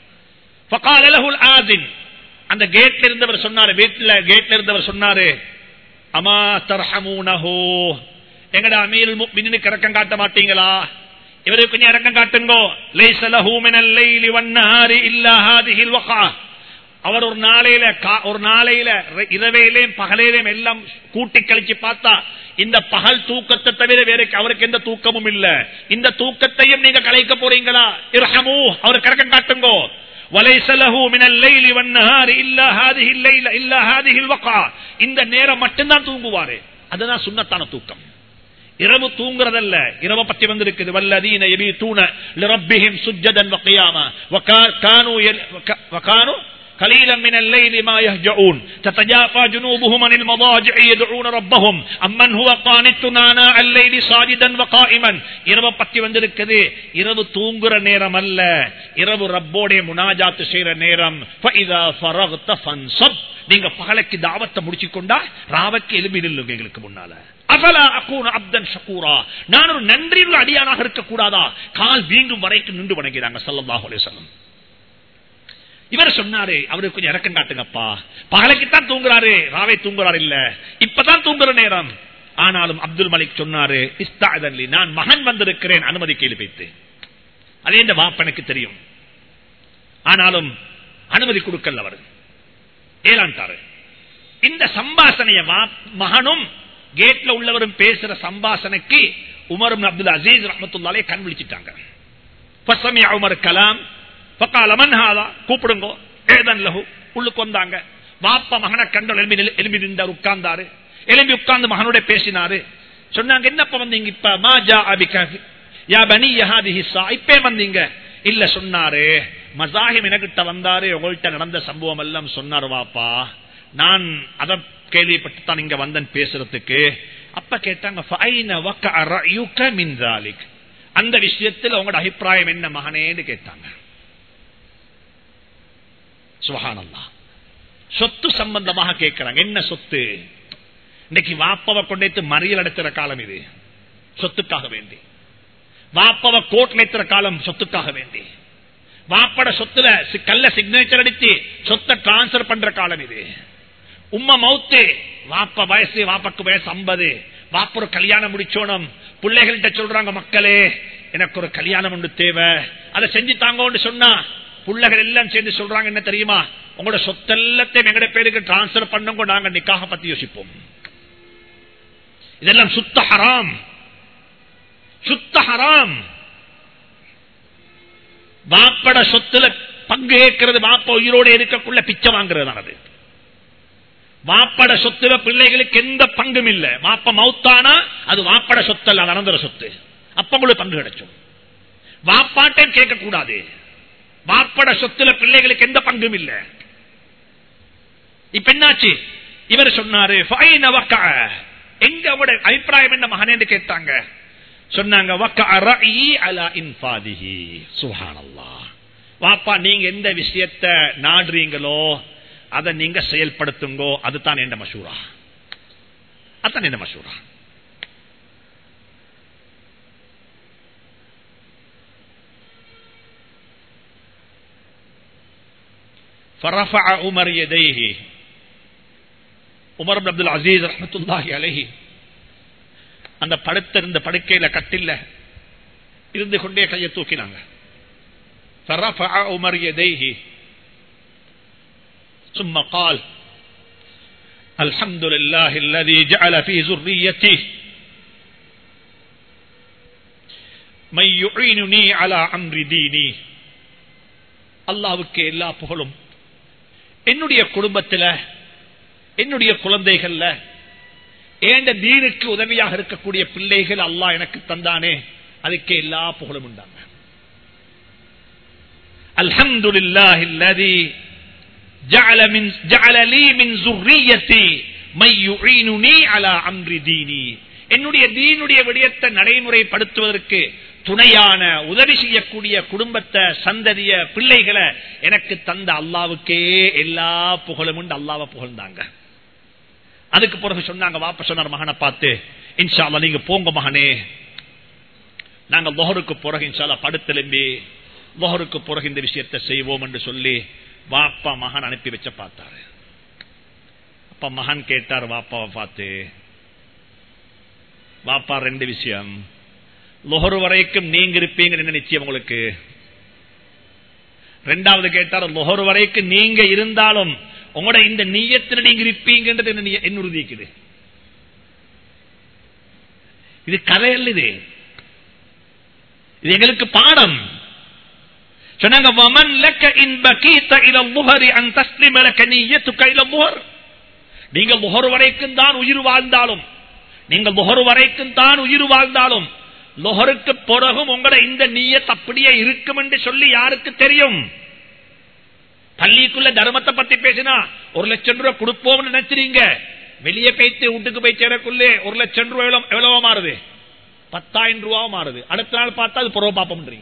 அந்த கேட்ல இருந்தவர் சொன்னாரு வீட்டுல கேட்ல இருந்தவர் சொன்னாரு அமா தர்ஹமூனஹோ எங்கடா அமீர் மின்னு கிறக்கம் காட்ட மாட்டீங்களா இவருக்கு கொஞ்சம் இறக்கம் காட்டுங்கோ லைஸ லஹு மினல் லைலி வன்னஹாரி இல்லா ஹாதிஹில் வகா அவர் ஒரு நாளையில கா- ஒரு நாளையில ர- இரவையிலேயும் பகலையிலேயும் எல்லாம் கூட்டி கழிச்சு பார்த்தா இந்த பகல் தூக்கத்தை தவிர வேற அவருக்கு எந்த தூக்கமும் இல்ல இந்த தூக்கத்தையும் நீங்க கலைக்க போறீங்களா இரஹமு அவர் கறக்கம் காட்டுங்கோ وَلَيْسَ لَهُ مِنَ اللَّيْلِ وَالنَّهَارِ إِلَّا هَذِهِ اللَّيْلَ إِلَّا هَذِهِ الْوَقَعَ இந்த நேரம் மட்டும்தான் தூங்குவாரு அதுதான் சுன்னத்தான தூக்கம் இரவு தூங்குறதல்ல இரவு பத்தி வந்திருக்குது வல்லதீன யபீதூன لربهم سجدا وقياما وكانوا يل- وك- وكانوا قليلا من الليل ما يهجعون تتجافى جنوبهم عن المضاجع يدعون ربهم أمن هو قانت آناء الليل ساجدا وقائما இரவு பத்தி வந்திருக்குது இரவு தூங்குற நேரம் அல்ல இரவு ரப்போட முனாஜாத்து செய்யற நேரம் فإذا فرغت فانصب நீங்க பகலைக்கு தாவத்தை முடிச்சு கொண்டா ராவக்கு எலும்பி நில்லுங்க எங்களுக்கு முன்னால அஃபலா அகூன அப்தன் ஷகூரா நான் ஒரு நன்றியுள்ள அடியானாக இருக்க கூடாதா கால் வீங்கும் வரைக்கும் நின்று வணங்கிறாங்க ஸல்லல்லாஹு அலைஹி வஸல்லம் இவர் சொன்னாரு அவருக்கு கொஞ்சம் இறக்கம் காட்டுங்கப்பா பகலைக்குத்தான் தூங்குறாரு ராவை தூங்குறாரு இல்ல இப்பதான் தூங்குற நேரம் ஆனாலும் அப்துல் மலிக் சொன்னாரு இஸ்தாதன்லி நான் மகன் வந்திருக்கிறேன் அனுமதி கேள்வி வைத்து அதே இந்த வாப்பனுக்கு தெரியும் ஆனாலும் அனுமதி கொடுக்கல அவர் ஏலாண்டாரு இந்த சம்பாசனைய வா- மகனும் கேட்ல உள்ளவரும் பேசுற சம்பாசனைக்கு உமர் இப்னு அப்துல் அசீஸ் ரஹமத்துல்லாலே கண் விழிச்சிட்டாங்க ஃபசமிஅ உமர் கலாம் ஃபகால மன் ஹாதா கூப்பிடுங்கோ ஏதன் லஹு உள்ளுக்கு வந்தாங்க வாப்பா மகனை கண்டல் எலும்பி நில்- எலும்பி நின்றார் உட்கார்ந்தாரு எலும்பி உட்கார்ந்து மகனோட பேசினாரு சொன்னாங்க என்னப்பா வந்தீங்க இப்ப மா ஜா அபிக யா பனி யஹாதிஹி ஸா இப்பே வந்தீங்க இல்ல சொன்னாரு மசாஹிம் எனக்கிட்ட வந்தாரு உங்கள்கிட்ட நடந்த சம்பவம் எல்லாம் சொன்னாரு வாப்பா நான் அத கேள்விப்பட்டு தான் இங்க வந்தேன் பேசுறதுக்கு அப்ப கேட்டாங்க "ஃபைன வக்கஅ ரஅயுக மின் ذلك?" அந்த விஷயத்தில் உங்களோட அபிப்பிராயம் என்ன மகனேன்னு கேட்டாங்க சுபஹானல்லாஹ் சொத்து சம்பந்தமாக கேட்கிறாங்க என்ன சொத்து இன்னைக்கு வாப்பவ கொண்டேத்து மறியல் அடைத்துற காலம் இது சொத்துக்காக வேண்டி வாப்பவ கோட்ல ஏத்துற காலம் சொத்துக்காக வேண்டி வாப்பட சொத்துல சி- கல்ல சிக்னேச்சர் அடித்து சொத்தை டிரான்ஸ்பர் பண்ற காலம் இது உம்மா மவுத்து வாப்ப வயசு வாப்பக்கு வயசு ஐம்பது வாப்ப ஒரு கல்யாணம் முடிச்சோணும் பிள்ளைகள்கிட்ட சொல்றாங்க மக்களே எனக்கு ஒரு கல்யாணம் ஒன்று தேவை அதை செஞ்சு தாங்கன்னு சொன்னா பிள்ளைகள் எல்லாம் சேர்ந்து சொல்றாங்க என்ன தெரியுமா உங்களோட சொத்தெல்லாத்தையும் எங்கட பேருக்கு டிரான்ஸ்பர் பண்ணுங்க நாங்க நிக்காக பத்தி யோசிப்போம் இதெல்லாம் சுத்த ஹராம் சுத்த ஹராம் வாப்பட சொத்துல பங்கு கேட்கிறது வாப்ப உயிரோடு இருக்கக்குள்ள பிச்சை வாங்குறது அது வாப்பட சொத்துல பிள்ளைகளுக்கு எந்த பங்கும் இல்ல வாப்ப மௌத்தானா அது வாப்பட சொத்தல்ல அது அனந்தர சொத்து அப்ப உங்களுக்கு பங்கு கிடைக்கும் வாப்பாட்டையும் கேட்க கூடாது வாப்பட சொத்துல பிள்ளைகளுக்கு எந்த பங்கும் இல்ல இப்ப என்னாச்சு இவர் சொன்னாரு "ஃபைன வக்கஅ." எங்க அவட அபிப்பிராயம் என்ன மகனேன்னு கேட்டாங்க சொன்னாங்க "வக்கஅ ரஅயி அலா இன்ஃபாதிஹி." சுப்ஹானல்லாஹ். வாப்பா நீங்க எந்த விஷயத்தை நாடுறீங்களோ அதை நீங்க செயல்படுத்துங்கோ அதுதான் எந்த மசூரா அதுதான் எந்த மசூரா فرفع عمر يديه உமர் இப்னு அப்துல் அசீஸ் ரஹ்மத்துல்லாஹி அலைஹி அந்த படுத்திருந்த படுக்கையில கட்டில்ல இருந்து கொண்டே கையை தூக்கினாங்க فرفع عمر يديه ثم قال الحمد لله الذي جعل في ذريته من يعينني على امر ديني அல்லாவுக்கு எல்லா புகழும் என்னுடைய குடும்பத்துல என்னுடைய குழந்தைகள்ல ஏண்ட தீனுக்கு உதவியாக இருக்கக்கூடிய பிள்ளைகள் அல்லாஹ் எனக்கு தந்தானே அதுக்கு எல்லா புகழும் உண்டாங்க அல்ஹம்துலில்லாஹி அல்லதி ஜஅல மின் ஜஅல லீ மின் ذُرِّيَّتِي مَن يُعِينُنِي عَلَى أَمْرِ دِينِي என்னுடைய தீனுடைய விடயத்தை நடைமுறைப்படுத்துவதற்கு துணையான உதவி செய்யக்கூடிய குடும்பத்தை சந்ததிய பிள்ளைகளை எனக்கு தந்த அல்லாவுக்கே எல்லா புகழும் உண்டு அல்லாவை புகழ்ந்தாங்க அதுக்கு பிறகு சொன்னாங்க வாப்ப சொன்னார் மகனை பார்த்து இன்ஷா அல்லாஹ் நீங்க போங்க மகனே நாங்க லொஹருக்கு பிறகு இன்ஷால்லா படுத்தெலும்பி லொஹருக்கு பிறகு இந்த விஷயத்தை செய்வோம் என்று சொல்லி வாப்பா மகன் அனுப்பி வச்ச பார்த்தாரு அப்ப மகன் கேட்டார் வாப்பாவை பார்த்து வாப்பா ரெண்டு விஷயம் லொஹரு வரைக்கும் நீங்க இருப்பீங்க என்ன நிச்சயம் உங்களுக்கு ரெண்டாவது கேட்டார் லொஹரு வரைக்கும் நீங்க இருந்தாலும் உங்களோட இந்த நீயத்தில் நீங்க இருப்பீங்கன்றது என்ன நிய- என்ன உறுதிக்குது இது கதை அல்ல இது இது எங்களுக்கு பாடம் சொன்னாங்க வமன் லக்க இன் பகீத இல முஹரி அன் தஸ்லிம லக்க நிய்யத்துக இல முஹர் நீங்கள் முகர் வரைக்கும் தான் உயிர் வாழ்ந்தாலும் நீங்கள் முகர் வரைக்கும் தான் உயிர் வாழ்ந்தாலும் லொஹருக்கு பிறகும் உங்களோட இந்த நீயத் அப்படியே இருக்கும் என்று சொல்லி யாருக்கு தெரியும் பள்ளிக்குள்ள தர்மத்தை பத்தி பேசினா ஒரு லட்சம் ரூபாய் கொடுப்போம்னு நினைச்சிருங்க வெளியே போய்த்து வீட்டுக்கு போய் சேரக்குள்ளே ஒரு லட்சம் ரூபாய் எவ்வளவு- எவ்வளவா மாறுது பத்தாயிரம் ரூபா மாறுது அடுத்த நாள் பார்த்தா அது புறவ பாப்பம்ன்றீங்க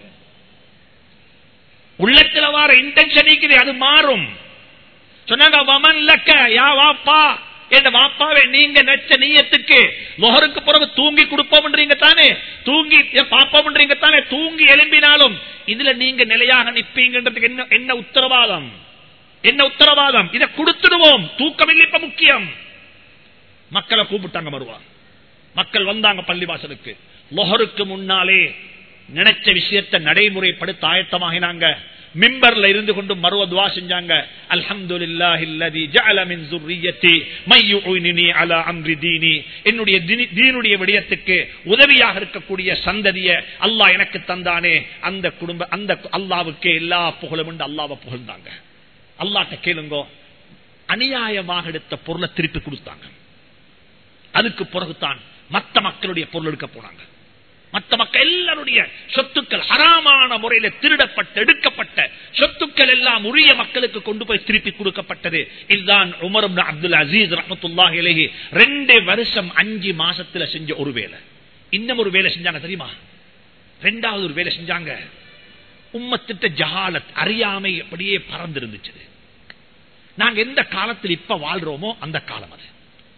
உள்ளத்துல வார இன்டென்ஷன் இருக்குது அது மாறும் சொன்னாங்க வமன் லக்க யா வாப்பா என் வாப்பாவே நீங்க நச்ச நீயத்துக்கு லொஹருக்கு பிறகு தூங்கி கொடுப்போம்ன்றீங்க தானே தூங்கி பாப்போம்ன்றீங்க தானே தூங்கி எழும்பினாலும் இதுல நீங்க நிலையாக நிப்பீங்கன்றதுக்கு என்ன என்ன உத்தரவாதம் என்ன உத்தரவாதம் இதை கொடுத்துடுவோம் தூக்கம் இல்லை இப்ப முக்கியம் மக்களை கூப்பிட்டாங்க வருவா மக்கள் வந்தாங்க பள்ளிவாசலுக்கு லொஹருக்கு முன்னாலே நினைச்ச விஷயத்தை நடைமுறைப்படுத்த ஆயத்தமாகினாங்க மிம்பர்ல இருந்து கொண்டு மறுவ துவா செஞ்சாங்க அல்ஹம்துலில்லாஹி அல்லதி ஜஅல மின் ذُرِّيَّتِي مَن يُعِنُنِي عَلَى أَمْرِ دِينِي என்னுடைய தீனி- தீனுடைய விடயத்துக்கு உதவியாக இருக்கக்கூடிய சந்ததிய அல்லாஹ் எனக்கு தந்தானே அந்த குடும்ப அந்த அல்லாவுக்கே எல்லா புகழும் என்று அல்லாஹ்வை புகழ்ந்தாங்க அல்லாஹ்ட்ட கேளுங்கோ அநியாயமாக எடுத்த பொருளை திருப்பி கொடுத்தாங்க அதுக்கு பிறகுதான் மத்த மக்களுடைய பொருள் எடுக்க போனாங்க மத்த மக்கள் எல்லாருடைய சொத்துக்கள் ஹராமான முறையில் திருடப்பட்ட எடுக்கப்பட்ட சொத்துக்கள் எல்லாம் உரிய மக்களுக்கு கொண்டு போய் திருப்பி கொடுக்கப்பட்டது இதுதான் உமர் இப்னு அப்துல் அசீஸ் ரஹமத்துல்லாஹி அலைஹி ரெண்டு வருஷம் அஞ்சு மாசத்துல செஞ்ச ஒரு வேலை இன்னும் ஒரு வேலை செஞ்சாங்க தெரியுமா ரெண்டாவது ஒரு வேலை செஞ்சாங்க உம்மத்திட்ட ஜஹாலத் அறியாமை அப்படியே பறந்திருந்துச்சு நாங்க எந்த காலத்தில் இப்ப வாழ்றோமோ அந்த காலம் அது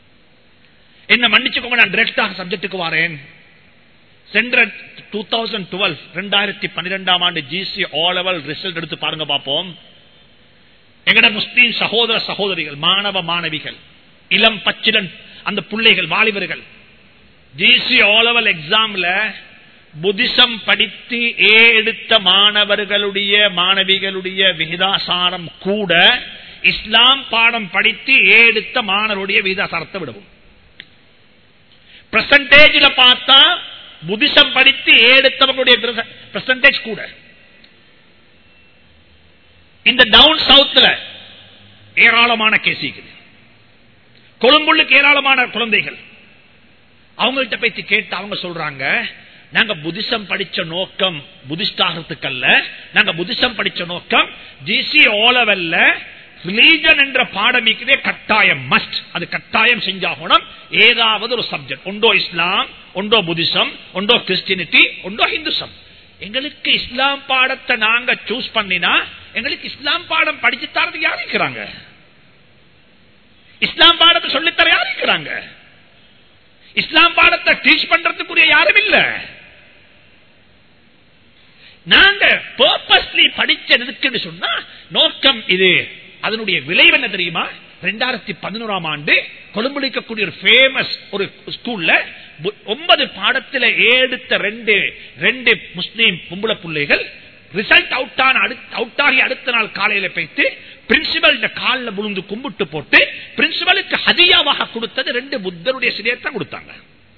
என்ன மன்னிச்சுக்கோங்க நான் டிரெக்டாக சப்ஜெக்டுக்கு வரேன் சென்ற டூ தௌசண்ட் டுவெல் ரெண்டாயிரத்தி பன்னிரெண்டாம் ஆண்டு ஜிசி ஓ லெவல் ரிசல்ட் எடுத்து பாருங்க பார்ப்போம் எங்கட முஸ்லீம் சகோதர சகோதரிகள் மாணவ மாணவிகள் இளம் பச்சிலன் அந்த பிள்ளைகள் வாலிபர்கள் ஜிசி ஓ லெவல் எக்ஸாம்ல புத்திசம் படித்து ஏ எடுத்த மாணவர்களுடைய மாணவிகளுடைய விகிதாசாரம் கூட இஸ்லாம் பாடம் படித்து ஏ எடுத்த மாணவருடைய விகிதாசாரத்தை விடவும் பிரசன்டேஜ்ல பார்த்தா புத்திசம் படித்து ஏ எடுத்தவங்களுடைய பிரசன்டேஜ் கூட இந்த டவுன் சவுத்ல ஏராளமான கேஸ் இருக்குது கொழும்புள்ளுக்கு ஏராளமான குழந்தைகள் அவங்கள்ட்ட பேச்சு கேட்டு அவங்க சொல்றாங்க நாங்க புத்திசம் படிச்ச நோக்கம் புத்திஸ்ட் ஆகிறதுக்கு அல்ல நாங்க புத்திசம் படிச்ச நோக்கம் ஜிசி ஓலவல்ல ரிலீஜன் என்ற பாடமிக்கதே கட்டாயம் மஸ்ட் அது கட்டாயம் செஞ்சாகணும் ஏதாவது ஒரு சப்ஜெக்ட் ஒன்றோ இஸ்லாம் ஒன்றோ புத்திசம் ஒன்றோ கிறிஸ்டினிட்டி ஒன்றோ ஹிந்துசம் எங்களுக்கு இஸ்லாம் பாடத்தை நாங்க சூஸ் பண்ணினா எங்களுக்கு இஸ்லாம் பாடம் படிச்சு தரது யார் இருக்கிறாங்க இஸ்லாம் பாடத்தை சொல்லித்தர யார் இருக்கிறாங்க இஸ்லாம் பாடத்தை டீச் பண்றதுக்குரிய யாரும் இல்ல நாங்க பர்பஸ்லி படிச்சதுக்குன்னு சொன்னா நோக்கம் இது அதனுடைய விளைவு என்ன தெரியுமா ரெண்டாயிரத்தி பதினோராம் ஆண்டு கொழும்பு இருக்கக்கூடிய ஒரு ஃபேமஸ் ஒரு ஸ்கூல்ல பு- ஒன்பது பாடத்துல எடுத்த ரெண்டு ரெண்டு முஸ்லீம் பொம்பளை பிள்ளைகள் ரிசல்ட் அவுட் ஆன அவுட் ஆகி அடுத்த நாள் காலையில போயிட்டு பிரின்சிபல் இந்த காலில் விழுந்து கும்பிட்டு போட்டு பிரின்சிபலுக்கு ஹதியாவாக கொடுத்தது ரெண்டு புத்தருடைய சிலையத்தான் கொடுத்தாங்க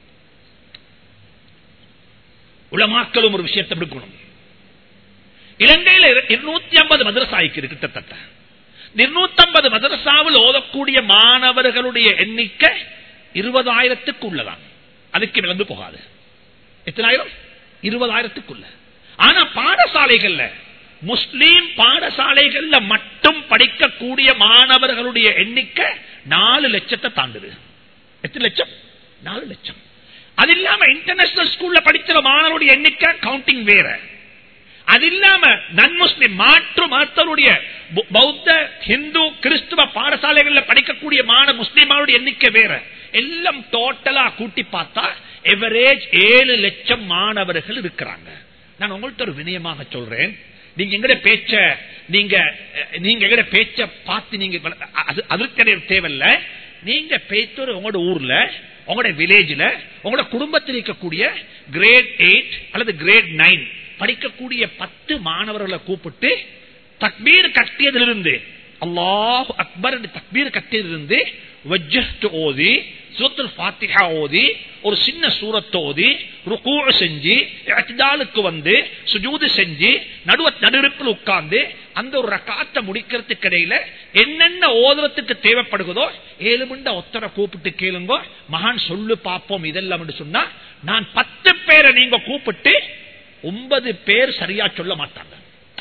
உலமாக்களும் ஒரு விஷயத்தை எடுக்கணும் இலங்கையில் இருநூத்தி ஐம்பது மதரசாய்க்கு கிட்டத்தட்ட இருநூத்தி ஐம்பது மதரசாவில் ஓதக்கூடிய மாணவர்களுடைய எண்ணிக்கை இருபதாயிரத்துக்கு உள்ளதான் அதுக்கு விளந்து போகாது எத்தனாயிரம் இருபதாயிரத்துக்குள்ள ஆனா பாடசாலைகள்ல முஸ்லீம் பாடசாலைகள்ல மட்டும் படிக்கக்கூடிய மாணவர்களுடைய எண்ணிக்கை நாலு லட்சத்தை தாண்டுது எத்தனை லட்சம் நாலு லட்சம் அது இல்லாம இன்டர்நேஷனல் ஸ்கூல்ல படிக்கிற மாணவருடைய எண்ணிக்கை கவுண்டிங் வேற அது இல்லாம நன் முஸ்லிம் மாற்று மதத்தருடைய பு- பௌத்த ஹிந்து கிறிஸ்துவ பாடசாலைகள்ல படிக்கக்கூடிய மாண முஸ்லிமானுடைய எண்ணிக்கை வேற எல்லாம் டோட்டலா கூட்டி பார்த்தா எவரேஜ் ஏழு லட்சம் மாணவர்கள் இருக்கிறாங்க நான் உங்கள்ட்ட ஒரு வினயமாக சொல்றேன் நீங்க எங்கட பேச்ச நீங்க அஹ், நீங்க எங்கட பேச்ச பார்த்து நீங்க அது அதற்கு தேவையில்ல நீங்க பேத்தூர் உங்களோட ஊர்ல உங்களோட வில்லேஜ்ல உங்களோட குடும்பத்தில் இருக்கக்கூடிய கிரேட் எயிட் அல்லது கிரேட் நைன் படிக்கக்கூடிய பத்து மாணவர்களை கூப்பிட்டு தக்பீர் கட்டியதிலிருந்து அல்லாஹ் அக்பர் என்று தக்பீர் கட்டியதிலிருந்து வஜ்ஜஹ்து ஓதி சூரத்துல் ஃபாத்திஹா ஓதி ஒரு சின்ன சூரத்தை ஓதி ருக்கூ செஞ்சு இஅ்திதாலுக்கு வந்து சுஜூது செஞ்சு நடுவ நடுருப்பில் உட்கார்ந்து அந்த ஒரு ரக்காத்தை முடிக்கிறதுக்கு இடையில என்னென்ன ஓதுறதுக்கு தேவைப்படுகிறதோ ஏழு மண்ட ஒத்தரை கூப்பிட்டு கேளுங்க மகான் சொல்லு பார்ப்போம் இதெல்லாம் என்று சொன்னா நான் பத்து பேரை நீங்க கூப்பிட்டு ஒன்பது பேர் சரியா சொல்ல மாட்டாங்க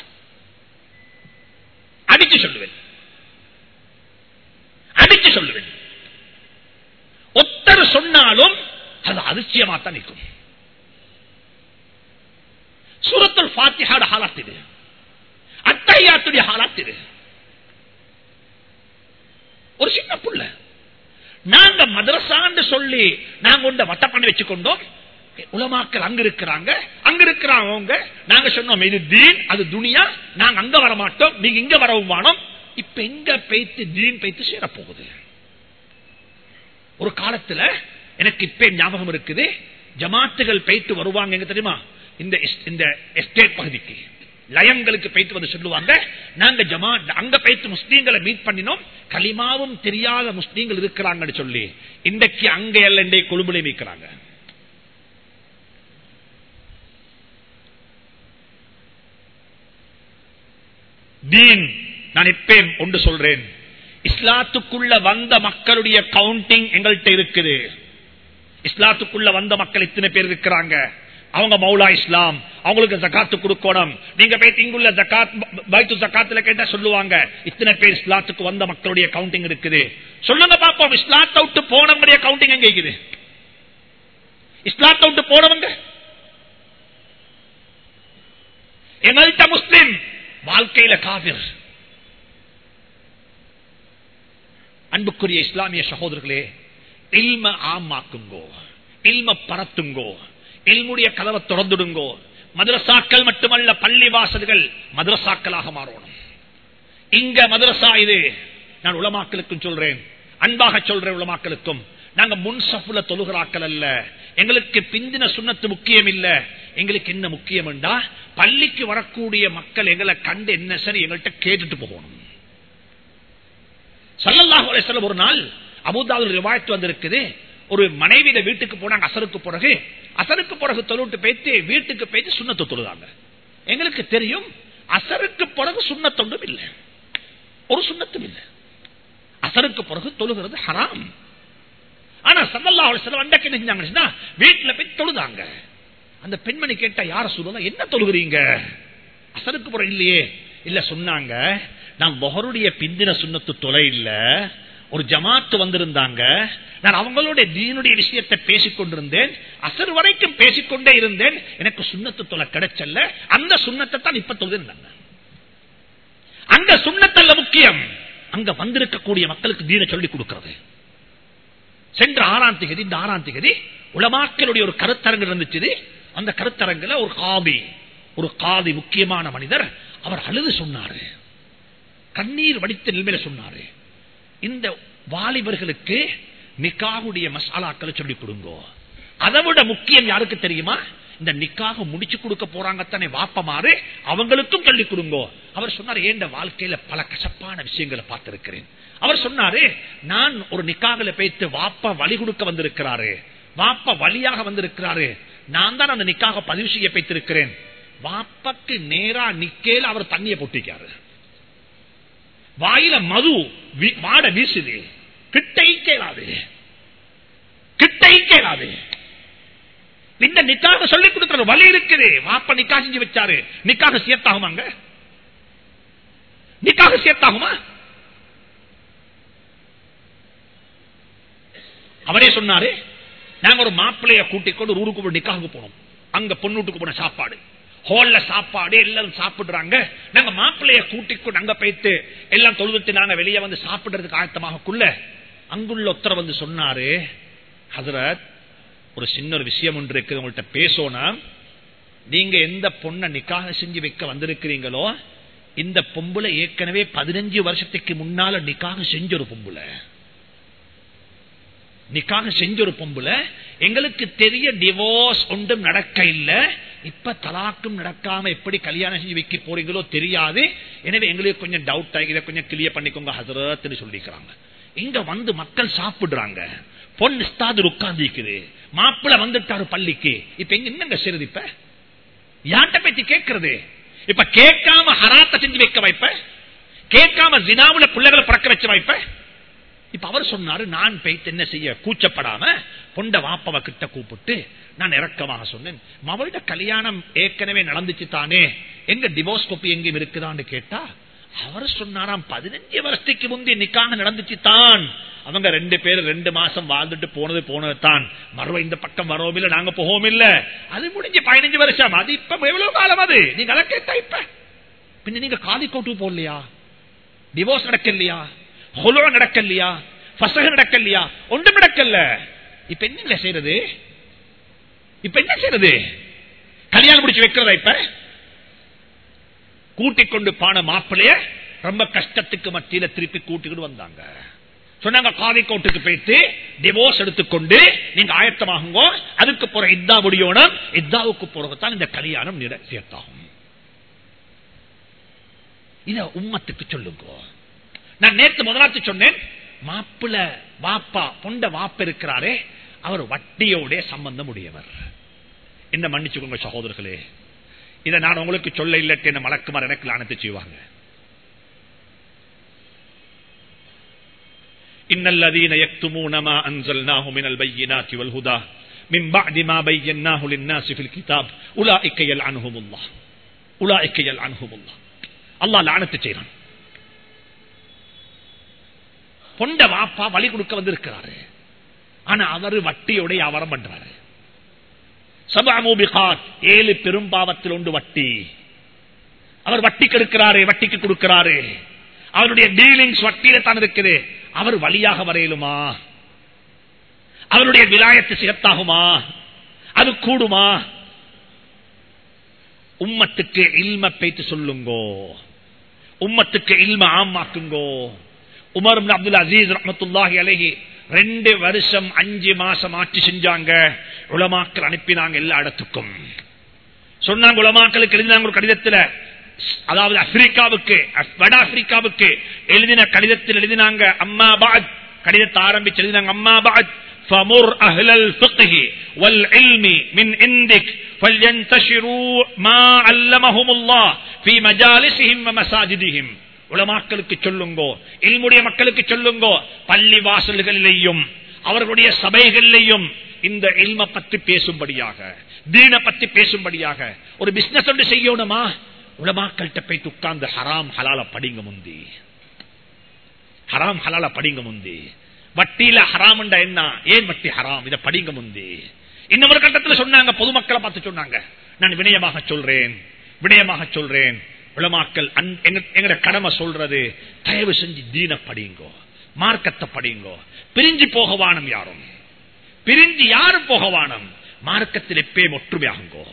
அடிச்சு சொல்லுவேன் அடிச்சு சொல்லுவேன் ஒத்தர் சொன்னாலும் அது அதிர்ச்சியமா தான் நிற்கும் சூரத்துல் ஃபாத்திஹாட ஹாலாத் இது அத்தையாத்துடைய ஹாலாத் இது ஒரு சின்ன புள்ள நாங்க மதரசான்னு சொல்லி நாங்க உண்ட வட்ட பண்ணி வச்சுக்கொண்டோம் உலமாக்கள் அங்க இருக்கிறாங்க அங்க இருக்கிறாங்க நாங்க சொன்னோம் இது தீன் அது துனியா நாங்க அங்க வர மாட்டோம் நீங்க இங்க வரவும் வானோம் இப்ப எங்க பெய்த்து தீன் பெய்த்து சேரப்போகுது ஒரு காலத்துல எனக்கு இப்ப ஞாபகம் இருக்குது ஜமாத்துகள் பெய்த்து வருவாங்க எங்க தெரியுமா இந்த எஸ்- இந்த எஸ்டேட் பகுதிக்கு லயங்களுக்கு பெய்த்து வந்து சொல்லுவாங்க நாங்க ஜமா அங்க பெய்த்து முஸ்லீம்களை மீட் பண்ணினோம் களிமாவும் தெரியாத முஸ்லீம்கள் இருக்கிறாங்கன்னு சொல்லி இன்றைக்கு அங்க எல்லாம் கொழும்புல மீக்கிறாங்க தீன் நான் இப்பேன் ஒன்று சொல்றேன் இஸ்லாத்துக்குள்ள வந்த மக்களுடைய கவுண்டிங் எங்கள்கிட்ட இருக்குது இஸ்லாத்துக்குள்ள வந்த மக்கள் இத்தனை பேர் இருக்கிறாங்க அவங்க மௌலா இஸ்லாம் அவங்களுக்கு ஜக்காத்து கொடுக்கணும் நீங்க போய் இங்குள்ள ஜக்காத் பைத்து ஜக்காத்துல கேட்டா சொல்லுவாங்க இத்தனை பேர் இஸ்லாத்துக்கு வந்த மக்களுடைய கவுண்டிங் இருக்குது சொல்லுங்க பாப்போம் இஸ்லாத்தை விட்டு போனவங்களுடைய கவுண்டிங் எங்க இருக்குது இஸ்லாத்தை விட்டு போனவங்க எங்கள்கிட்ட முஸ்லிம் வாழ்க்கையில காவிர் அன்புக்குரிய இஸ்லாமிய சகோதரர்களே இல்ம ஆமாக்குங்கோ இல்ம பரத்துங்கோ இல்முடைய கதவை திறந்துடுங்கோ மதரசாக்கள் மட்டுமல்ல பள்ளி வாசல்கள் மதரசாக்களாக மாறணும் இங்க மதரசா இது நான் உலமாக்களுக்கும் சொல்றேன் அன்பாக சொல்றேன் உலமாக்களுக்கும் நாங்க முன்சப்புல தொழுகிறாக்கள் அல்ல எங்களுக்கு பிந்தின சுண்ணத்து முக்கியம் இல்ல எங்களுக்கு என்ன முக்கியம் என்றா பள்ளிக்கு வரக்கூடிய மக்கள் எங்களை கண்டு என்ன சரி எங்கள்கிட்ட கேட்டுட்டு போகணும் சல்லல்லாஹு அலைஹி வஸல்லம் ஒரு நாள் அபூதாவில் ரிவாயத் வந்திருக்குது ஒரு மனைவியில வீட்டுக்கு போனாங்க அசருக்கு பிறகு அசருக்கு பிறகு தொழுட்டு பேத்து வீட்டுக்கு பேத்து சுண்ணத்தை தொழுதாங்க எங்களுக்கு தெரியும் அசருக்கு பிறகு சுண்ணத்தொண்டும் இல்லை ஒரு சுண்ணத்தும் இல்லை அசருக்கு பிறகு தொழுகிறது ஹராம் ஆனா சல்லல்லாஹு அலைஹி வஸல்லம் அண்டக்கு என்ன செஞ்சாங்கன்னா வீட்டுல போய் தொழுதாங்க அந்த பெண்மணி கேட்டா யார சொல்லுங்க என்ன தொழுகிறீங்க அசருக்கு பிறகு இல்லையே இல்ல சொன்னாங்க நான் பொஹருடைய பிந்தின சுண்ணத்து தொலை இல்ல ஒரு ஜமாத்து வந்திருந்தாங்க நான் அவங்களுடைய தீனுடைய விஷயத்தை பேசிக் கொண்டிருந்தேன் அசர் வரைக்கும் பேசிக்கொண்டே இருந்தேன் எனக்கு சுண்ணத்து தொலை கிடைச்சல்ல அந்த சுண்ணத்தை தான் இப்ப தொழுதுனாங்க அங்க சுண்ணத்தல்ல முக்கியம் அங்க வந்திருக்கக்கூடிய மக்களுக்கு தீன சொல்லிக் கொடுக்கிறது சென்ற ஆறாம் திகதி இந்த ஆறாம் திகதி உலமாக்களுடைய ஒரு கருத்தரங்கு இருந்துச்சு அந்த கருத்தரங்குல ஒரு காதி ஒரு காதி முக்கியமான மனிதர் அவர் அழுது சொன்னாரு கண்ணீர் வடித்த நிலைமையில சொன்னாரு இந்த வாலிபர்களுக்கு நிக்காகுடைய மசாலாக்களை சொல்லிக் கொடுங்கோ அதை விட முக்கியம் யாருக்கு தெரியுமா இந்த நிக்காக முடிச்சு கொடுக்க போறாங்க தானே வாப்பமாறு அவங்களுக்கும் சொல்லிக் கொடுங்கோ அவர் சொன்னார் ஏண்ட வாழ்க்கையில பல கசப்பான விஷயங்களை பார்த்திருக்கிறேன் அவர் சொன்னாரு நான் ஒரு நிக்காகல பேத்து வாப்பா வழி கொடுக்க வந்திருக்கிறாரு வாப்பா வழியாக வந்திருக்கிறாரு நான் தான் அந்த நிக்காக பதிவு செய்ய வைத்திருக்கிறேன் வாப்பக்கு நேரா நிக்கேல அவர் தண்ணியை பொட்டிக்காரு வாயில மது வி- வாட வீசுது கிட்டை கேளாது கிட்டை கேளாது இந்த நிக்காக சொல்லிக் கொடுக்கிற வழி இருக்குது வாப்ப நிக்கா செஞ்சு வச்சாரு நிக்காக சேர்த்தாகுமாங்க நிக்காக சேர்த்தாகுமா அவரே சொன்னாரு நாங்க ஒரு மாப்பிள்ளைய கூட்டிக் கொண்டு ஒரு ஊருக்கு போய் நிக்காக போனோம் அங்க பொண்ணுட்டுக்கு போன சாப்பாடு ஹோல்ல சாப்பாடு எல்லாரும் சாப்பிடுறாங்க நாங்க மாப்பிள்ளைய கூட்டிக் கொண்டு அங்க போயிட்டு எல்லாம் தொழுதுட்டு நாங்க வெளியே வந்து சாப்பிடுறதுக்கு ஆயத்தமாகக்குள்ள அங்குள்ள ஒருத்தர் வந்து சொன்னாரு ஹசரத் ஒரு சின்ன ஒரு விஷயம் ஒன்று இருக்குது உங்கள்கிட்ட பேசோனா நீங்க எந்த பொண்ணை நிக்காக செஞ்சு வைக்க வந்திருக்கிறீங்களோ இந்த பொம்புல ஏற்கனவே பதினஞ்சு வருஷத்துக்கு முன்னால நிக்காக செஞ்ச ஒரு பொம்புல நிக்காக செஞ்ச ஒரு பொம்புல எங்களுக்கு தெரிய டிவோர்ஸ் ஒன்றும் நடக்க இல்ல இப்ப தலாக்கும் நடக்காம எப்படி கல்யாணம் செஞ்சு வைக்க போறீங்களோ தெரியாது எனவே எங்களுக்கு கொஞ்சம் டவுட் ஆகி இதை கொஞ்சம் கிளியர் பண்ணிக்கோங்க ஹசரத்னு சொல்லிக்கிறாங்க இங்க வந்து மக்கள் சாப்பிடுறாங்க பொன் ஸ்தாது உட்கார்ந்து இருக்குது மாப்பிள்ள வந்துட்டாரு பள்ளிக்கு இப்ப எங்க என்னங்க செய்யறது இப்ப யார்கிட்ட பத்தி கேட்கறது இப்ப கேட்காம ஹராத்த செஞ்சு வைக்க வைப்ப கேட்காம ஜினாவுல பிள்ளைகளை பறக்க வச்ச வைப்ப இப்ப அவர் சொன்னாரு நான் பெய்த்து என்ன செய்ய கூச்சப்படாம பொண்ட வாப்பவ கிட்ட கூப்பிட்டு நான் இறக்கமாக சொன்னேன் மவள்கிட்ட கல்யாணம் ஏற்கனவே நடந்துச்சு தானே எங்க டிவோர்ஸ் காப்பி எங்கேயும் இருக்குதான்னு கேட்டா அவர் சொன்னாராம் பதினஞ்சு வருஷத்துக்கு முந்தைய நிக்காக நடந்துச்சு தான் அவங்க ரெண்டு பேரும் ரெண்டு மாசம் வாழ்ந்துட்டு போனது போனது தான் மறுவ இந்த பக்கம் வரவும் இல்ல நாங்க போகவும் இல்ல அது முடிஞ்சு பதினஞ்சு வருஷம் அது இப்ப எவ்வளவு காலம் அது நீங்க அதை கேட்டா இப்ப பின்ன நீங்க காதி கோட்டு போடலையா டிவோர்ஸ் நடக்கலையா ஹொலோ நடக்கலையா பசக நடக்கலையா ஒன்றும் நடக்கல இப்ப என்னங்க செய்யறது இப்ப என்ன செய்யறது கல்யாணம் முடிச்சு வைக்கிறதா இப்ப கூட்டிக் கொண்டு பான மாப்பிளைய ரொம்ப கஷ்டத்துக்கு மத்தியில திருப்பி கூட்டிக்கிட்டு வந்தாங்க சொன்னாங்க காவி கோட்டுக்கு போயிட்டு டிவோர்ஸ் எடுத்துக்கொண்டு நீங்க ஆயத்தமாகுங்க அதுக்கு போற இத்தா முடியணும் இத்தாவுக்கு போறதுதான் இந்த கல்யாணம் சேர்த்தாகும் இத உம்மத்துக்கு சொல்லுங்க நான் நேற்று முதலாத்து சொன்னேன் மாப்பிள்ள வாப்பா பொண்ட வாப்ப இருக்கிறாரே அவர் வட்டியோட சம்பந்தம் உடையவர் என்ன மன்னிச்சுக்கோங்க சகோதரர்களே இதை நான் உங்களுக்கு சொல்ல இல்லட்டு என்ன மலக்குமார் எனக்கு லானத்தை செய்வாங்க இன்னல்லதீன யக்துமூன மா அன்ஸல்னாஹு மினல் பையினாத்தி வல் ஹுதா மின் பஅதி மா பையன்னாஹு லின்னாஸி ஃபில் கிதாப் உலாயிக யல்அன்ஹுமுல்லாஹ் உலாயிக யல்அன்ஹுமுல்லாஹ் அல்லாஹ் லானத்தை செய்றான் பொண்ட வாப்பா வழி கொடுக்க வந்திருக்கிறாரு ஆனா அவரு வட்டியோட வியாபாரம் பண்றாரு சபாமூபிகாத் ஏழு பெரும்பாவத்தில் ஒன்று வட்டி அவர் வட்டி கெடுக்கிறாரு வட்டிக்கு கொடுக்கிறாரு அவருடைய டீலிங்ஸ் வட்டியில தான் இருக்குது அவர் வழியாக வரையிலுமா அவருடைய விலாயத்து சிகத்தாகுமா அது கூடுமா உம்மத்துக்கு இல்ம பேத்து சொல்லுங்கோ உம்மத்துக்கு இல்ம ஆமாக்குங்கோ உமர் அப்துல் அசீஸ் ரஹமத்துல்லாஹி அலஹி ரெண்டு வருஷம் அஞ்சு மாசம் ஆட்சி செஞ்சாங்க உலமாக்கள் அனுப்பினாங்க எல்லா இடத்துக்கும் சொன்னாங்க உலமாக்களுக்கு எழுதினாங்க ஒரு கடிதத்தில் அதாவது ஆப்பிரிக்காவுக்கு வட ஆப்பிரிக்காவுக்கு எழுதின கடிதத்தில் எழுதினாங்க அம்மா பாத் கடிதத்தை ஆரம்பிச்சு எழுதினாங்க அம்மா பாத் فمر أهل الفقه والعلم من عندك فلينتشروا ما علمهم الله في مجالسهم ومساجدهم உலமாக்களுக்கு சொல்லுங்கோ இல்முடைய மக்களுக்கு சொல்லுங்கோ பள்ளி வாசல்களிலேயும் அவர்களுடைய சபைகளிலேயும் இந்த இல்ம பத்தி பேசும்படியாக தீன பத்தி பேசும்படியாக ஒரு பிசினஸ் ஒன்று செய்யணுமா உலமாக்கள்கிட்ட போய் உட்கார்ந்து ஹராம் ஹலால படிங்க முந்தி ஹராம் ஹலால படிங்க முந்தி வட்டியில ஹராம் என்ன ஏன் வட்டி ஹராம் இதை படிங்க முந்தி இன்னொரு கட்டத்தில் சொன்னாங்க பொதுமக்களை பார்த்து சொன்னாங்க நான் வினயமாக சொல்றேன் வினயமாக சொல்றேன் உளமாக்கல் எங்கட கடமை சொல்றது தயவு செஞ்சு தீன படிங்கோ மார்க்கத்தை படிங்கோ பிரிஞ்சு போகவானம் யாரும் பிரிஞ்சு யாரும் போகவானம் மார்க்கத்தில் எப்பயும் ஒற்றுமையாகுங்கோ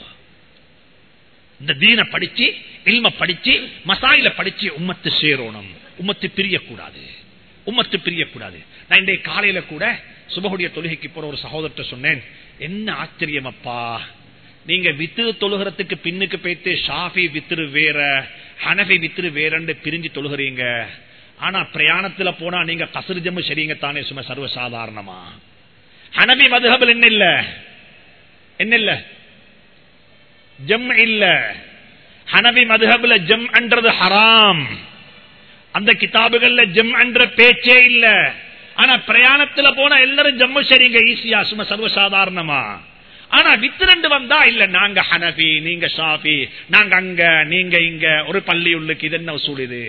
இந்த தீன படிச்சு இல்ம படிச்சு மசாயில படிச்சு உம்மத்து சேரோணும் உம்மத்து பிரியக்கூடாது உம்மத்து பிரியக்கூடாது நான் இன்றைய காலையில கூட சுபகுடைய தொழுகைக்கு போற ஒரு சகோதரத்தை சொன்னேன் என்ன ஆச்சரியம் அப்பா நீங்க வித்திரு தொழுகிறதுக்கு பின்னுக்கு போயிட்டு ஷாஃபி வித்திரு வேற ஹனஃபி வித்திரு வேறன்னு பிரிஞ்சு தொழுகிறீங்க ஆனா பிரயாணத்துல போனா நீங்க கசரு ஜம்மு சரிங்க தானே சும்மா சர்வசாதாரணமா ஹனபி மதுஹபில் என்ன இல்ல என்ன இல்ல ஜம் இல்ல ஹனபி மதுஹபில் ஜம் என்றது ஹராம் அந்த கிதாபுகள்ல ஜம் என்ற பேச்சே இல்ல ஆனா பிரயாணத்துல போனா எல்லாரும் ஜம்மு சரிங்க ஈஸியா சும்மா சர்வசாதாரணமா ஆனா வித்திரண்டு வந்தா இல்ல நாங்க ஹனபி நீங்க ஷாஃபி நாங்க அங்க நீங்க இங்க ஒரு பள்ளி உள்ளுக்கு இது என்ன வசூல் இது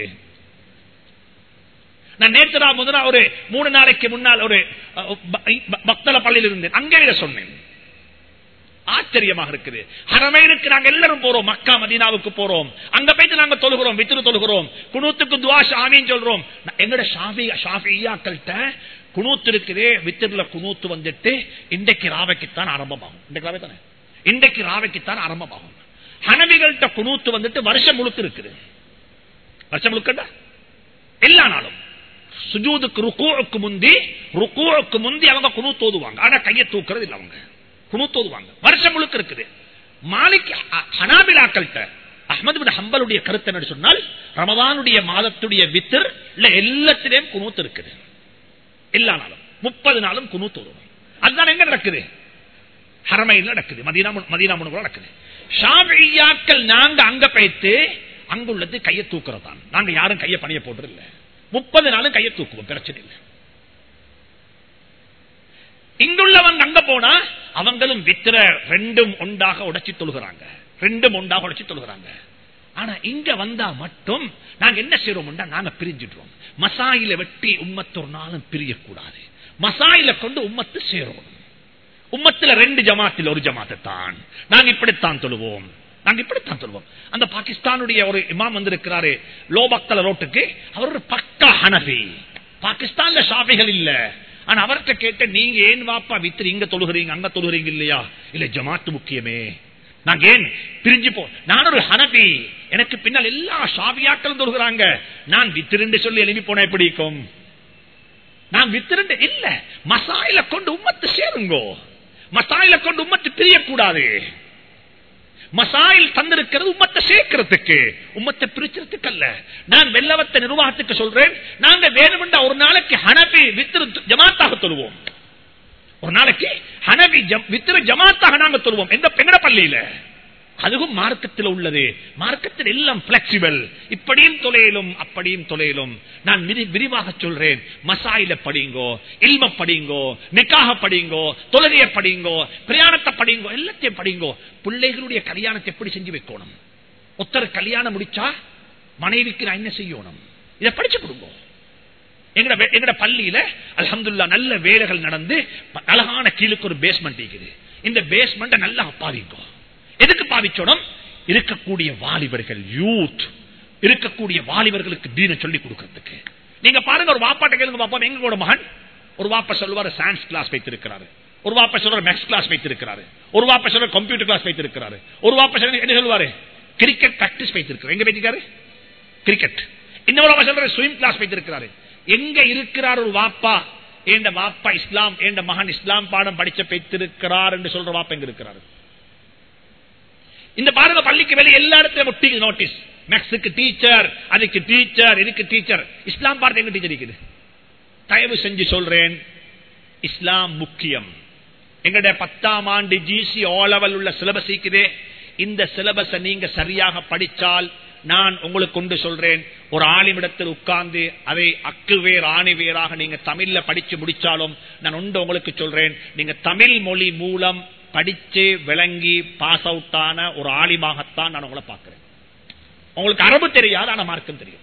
நான் நேற்று முதலா ஒரு மூணு நாளைக்கு முன்னால் ஒரு பக்தல பள்ளியில் இருந்தேன் அங்கே இதை சொன்னேன் ஆச்சரியமாக இருக்குது ஹரமைனுக்கு நாங்க எல்லாரும் போறோம் மக்கா மதீனாவுக்கு போறோம் அங்க போயிட்டு நாங்க தொழுகிறோம் வித்திரு தொழுகிறோம் குணூத்துக்கு துவா ஷாமின்னு சொல்றோம் எங்கட ஷாஃபி ஷாஃபியாக்கள்கிட்ட குணூத்து இருக்குதே வித்திரில குணூத்து வந்துட்டு இன்றைக்கு ராவைக்குத்தான் ஆரம்பமாகும் இன்றைக்கு ராவை தானே இன்றைக்கு ராவைக்குத்தான் ஆரம்பமாகும் ஹனவிகள்கிட்ட குணூத்து வந்துட்டு வருஷம் முழுக்க இருக்குது வருஷம் முழுக்கண்டா எல்லா நாளும் சுஜூதுக்கு ருக்குவுக்கு முந்தி ருக்குவுக்கு முந்தி அவங்க குனு தோதுவாங்க ஆனா கையை தூக்குறது இல்ல அவங்க குனு தோதுவாங்க வருஷம் முழுக்க இருக்குது மாலிக் ஹனாபிலாக்கள்கிட்ட அஹமது பின் ஹம்பலுடைய கருத்து என்ன சொன்னால் ரமதானுடைய மாதத்துடைய வித்தர் இல்ல எல்லாத்திலையும் குனூத்து இருக்குது எல்லா நாளும் முப்பது நாளும் குனூத்து வருவோம் அதுதான் எங்க நடக்குது ஹரமையில் நடக்குது மதீனா மதீனா முனுகுல நடக்குது ஷாபியாக்கள் நாங்க அங்க போயிட்டு அங்குள்ளது கையை தூக்குறதான் நாங்க யாரும் கையை பணிய போடுறது இல்ல முப்பது நாளும் கையை தூக்குவோம் பிரச்சனை இல்லை இங்குள்ளவங்க அங்க போனா அவங்களும் வித்திர ரெண்டும் ஒன்றாக உடைச்சி தொழுகிறாங்க ரெண்டும் ஒன்றாக உடைச்சி தொழுகிறாங்க ஆனா இங்க வந்தா மட்டும் நாங்க என்ன செய்யறோம் நாங்க பிரிஞ்சிடுறோம் மசாயில வெட்டி உம்மத்து ஒரு நாளும் பிரியக்கூடாது மசாயில கொண்டு உம்மத்து சேரும் உம்மத்துல ரெண்டு ஜமாத்தில் ஒரு ஜமாத்தை தான் நாங்க இப்படித்தான் தொழுவோம் நாங்க இப்படித்தான் சொல்வோம் அந்த பாகிஸ்தானுடைய ஒரு இமாம் வந்திருக்கிறாரு லோபக்தல ரோட்டுக்கு அவர் ஒரு பக்கா ஹனபி பாகிஸ்தான்ல ஷாபிகள் இல்ல ஆனா அவர்கிட்ட கேட்ட நீங்க ஏன் வாப்பா வித்து இங்க தொழுகிறீங்க அங்க தொழுகிறீங்க இல்லையா இல்ல ஜமாத்து முக்கியமே நாங்க ஏன் பிரிஞ்சு போ நான் ஒரு ஹனபி எனக்கு பின்னால் எல்லா ஷாபியாக்களும் தொழுகிறாங்க நான் வித்திருந்து சொல்லி எழுப்பி போன எப்படி இருக்கும் நான் வித்திருந்து இல்ல மசாயில கொண்டு உம்மத்து சேருங்கோ மசாயில கொண்டு உம்மத்து பிரியக்கூடாது மசாயில் தந்திருக்கிறது உம்மத்தை சேர்க்கிறதுக்கு உம்மத்தை பிரிச்சதுக்கு அல்ல நான் வெள்ளவத்த நிர்வாகத்துக்கு சொல்றேன் நாங்க வேணுமெண்டா ஒரு நாளைக்கு ஹனபி வித்திரு ஜமாத்தாக தொழுவோம் ஒரு நாளைக்கு ஹனபி வித்திரு ஜமாத்தாக நாங்க தொழுவோம் எந்த பெங்கட பள்ளியில அதுவும் மார்க்கத்தில் உள்ளது மார்க்கத்தில் எல்லாம் பிளெக்சிபிள் இப்படியும் தொலையிலும் அப்படியும் தொலையிலும் நான் விரிவாக சொல்றேன் மசாயில படிங்கோ இல்ம படிங்கோ நிக்காக படிங்கோ தொழுகைய படிங்கோ பிரயாணத்தை படிங்கோ எல்லாத்தையும் படிங்கோ பிள்ளைகளுடைய கல்யாணத்தை எப்படி செஞ்சு வைக்கணும் ஒருத்தர் கல்யாணம் முடிச்சா மனைவிக்கு நான் என்ன செய்யணும் இதை படிச்சு கொடுங்க எங்கட பள்ளியில அலமதுல்லா நல்ல வேலைகள் நடந்து அழகான கீழுக்கு ஒரு பேஸ்மெண்ட் இருக்குது இந்த பேஸ்மெண்ட் நல்லா பாதிக்கும் எதுக்கு பாவிச்சோம் இருக்கக்கூடிய வாலிபர்கள் யூத் இருக்கக்கூடிய வாலிபர்களுக்கு தீன சொல்லி கொடுக்கறதுக்கு நீங்க பாருங்க ஒரு வாப்பாட்ட கேளுங்க பாப்பா எங்களோட மகன் ஒரு வாப்பா சொல்லுவாரு சயின்ஸ் கிளாஸ் வைத்திருக்கிறாரு ஒரு வாப்பா சொல்ற மேக்ஸ் கிளாஸ் வைத்திருக்கிறாரு ஒரு வாப்பா சொல்ற கம்ப்யூட்டர் கிளாஸ் வைத்திருக்கிறாரு ஒரு வாப்பா சொல்ற என்ன சொல்லுவாரு கிரிக்கெட் பிராக்டிஸ் வைத்திருக்கிறார் எங்க வைத்திருக்காரு கிரிக்கெட் இன்னொரு வாப்பா சொல்ற ஸ்விம் கிளாஸ் வைத்திருக்கிறாரு எங்க இருக்கிறார் ஒரு வாப்பா ஏண்ட வாப்பா இஸ்லாம் ஏண்ட மகன் இஸ்லாம் பாடம் படிச்ச வைத்திருக்கிறார் என்று சொல்ற வாப்பா எங்க இருக்கிறாரு இந்த பாருங்க பள்ளிக்கு வெளியே எல்லா இடத்துல ஒட்டி நோட்டீஸ் மேக்ஸுக்கு டீச்சர் அதுக்கு டீச்சர் இதுக்கு டீச்சர் இஸ்லாம் பார்த்து எங்க டீச்சர் இருக்குது தயவு செஞ்சு சொல்றேன் இஸ்லாம் முக்கியம் எங்களுடைய பத்தாம் ஆண்டு ஜிசி ஓலவல் உள்ள சிலபஸ் இருக்குது இந்த சிலபஸை நீங்க சரியாக படிச்சால் நான் உங்களுக்கு கொண்டு சொல்றேன் ஒரு ஆலிமிடத்தில் உட்கார்ந்து அதை அக்கு வேர் ஆணி வேராக நீங்க தமிழ்ல படிச்சு முடிச்சாலும் நான் உண்டு உங்களுக்கு சொல்றேன் நீங்க தமிழ் மொழி மூலம் படிச்சு விளங்கி பாஸ் அவுட் ஆன ஒரு ஆலிமாகத்தான் நான் உங்களை பார்க்கிறேன் உங்களுக்கு அரபு தெரியாது ஆனா மார்க்கம் தெரியும்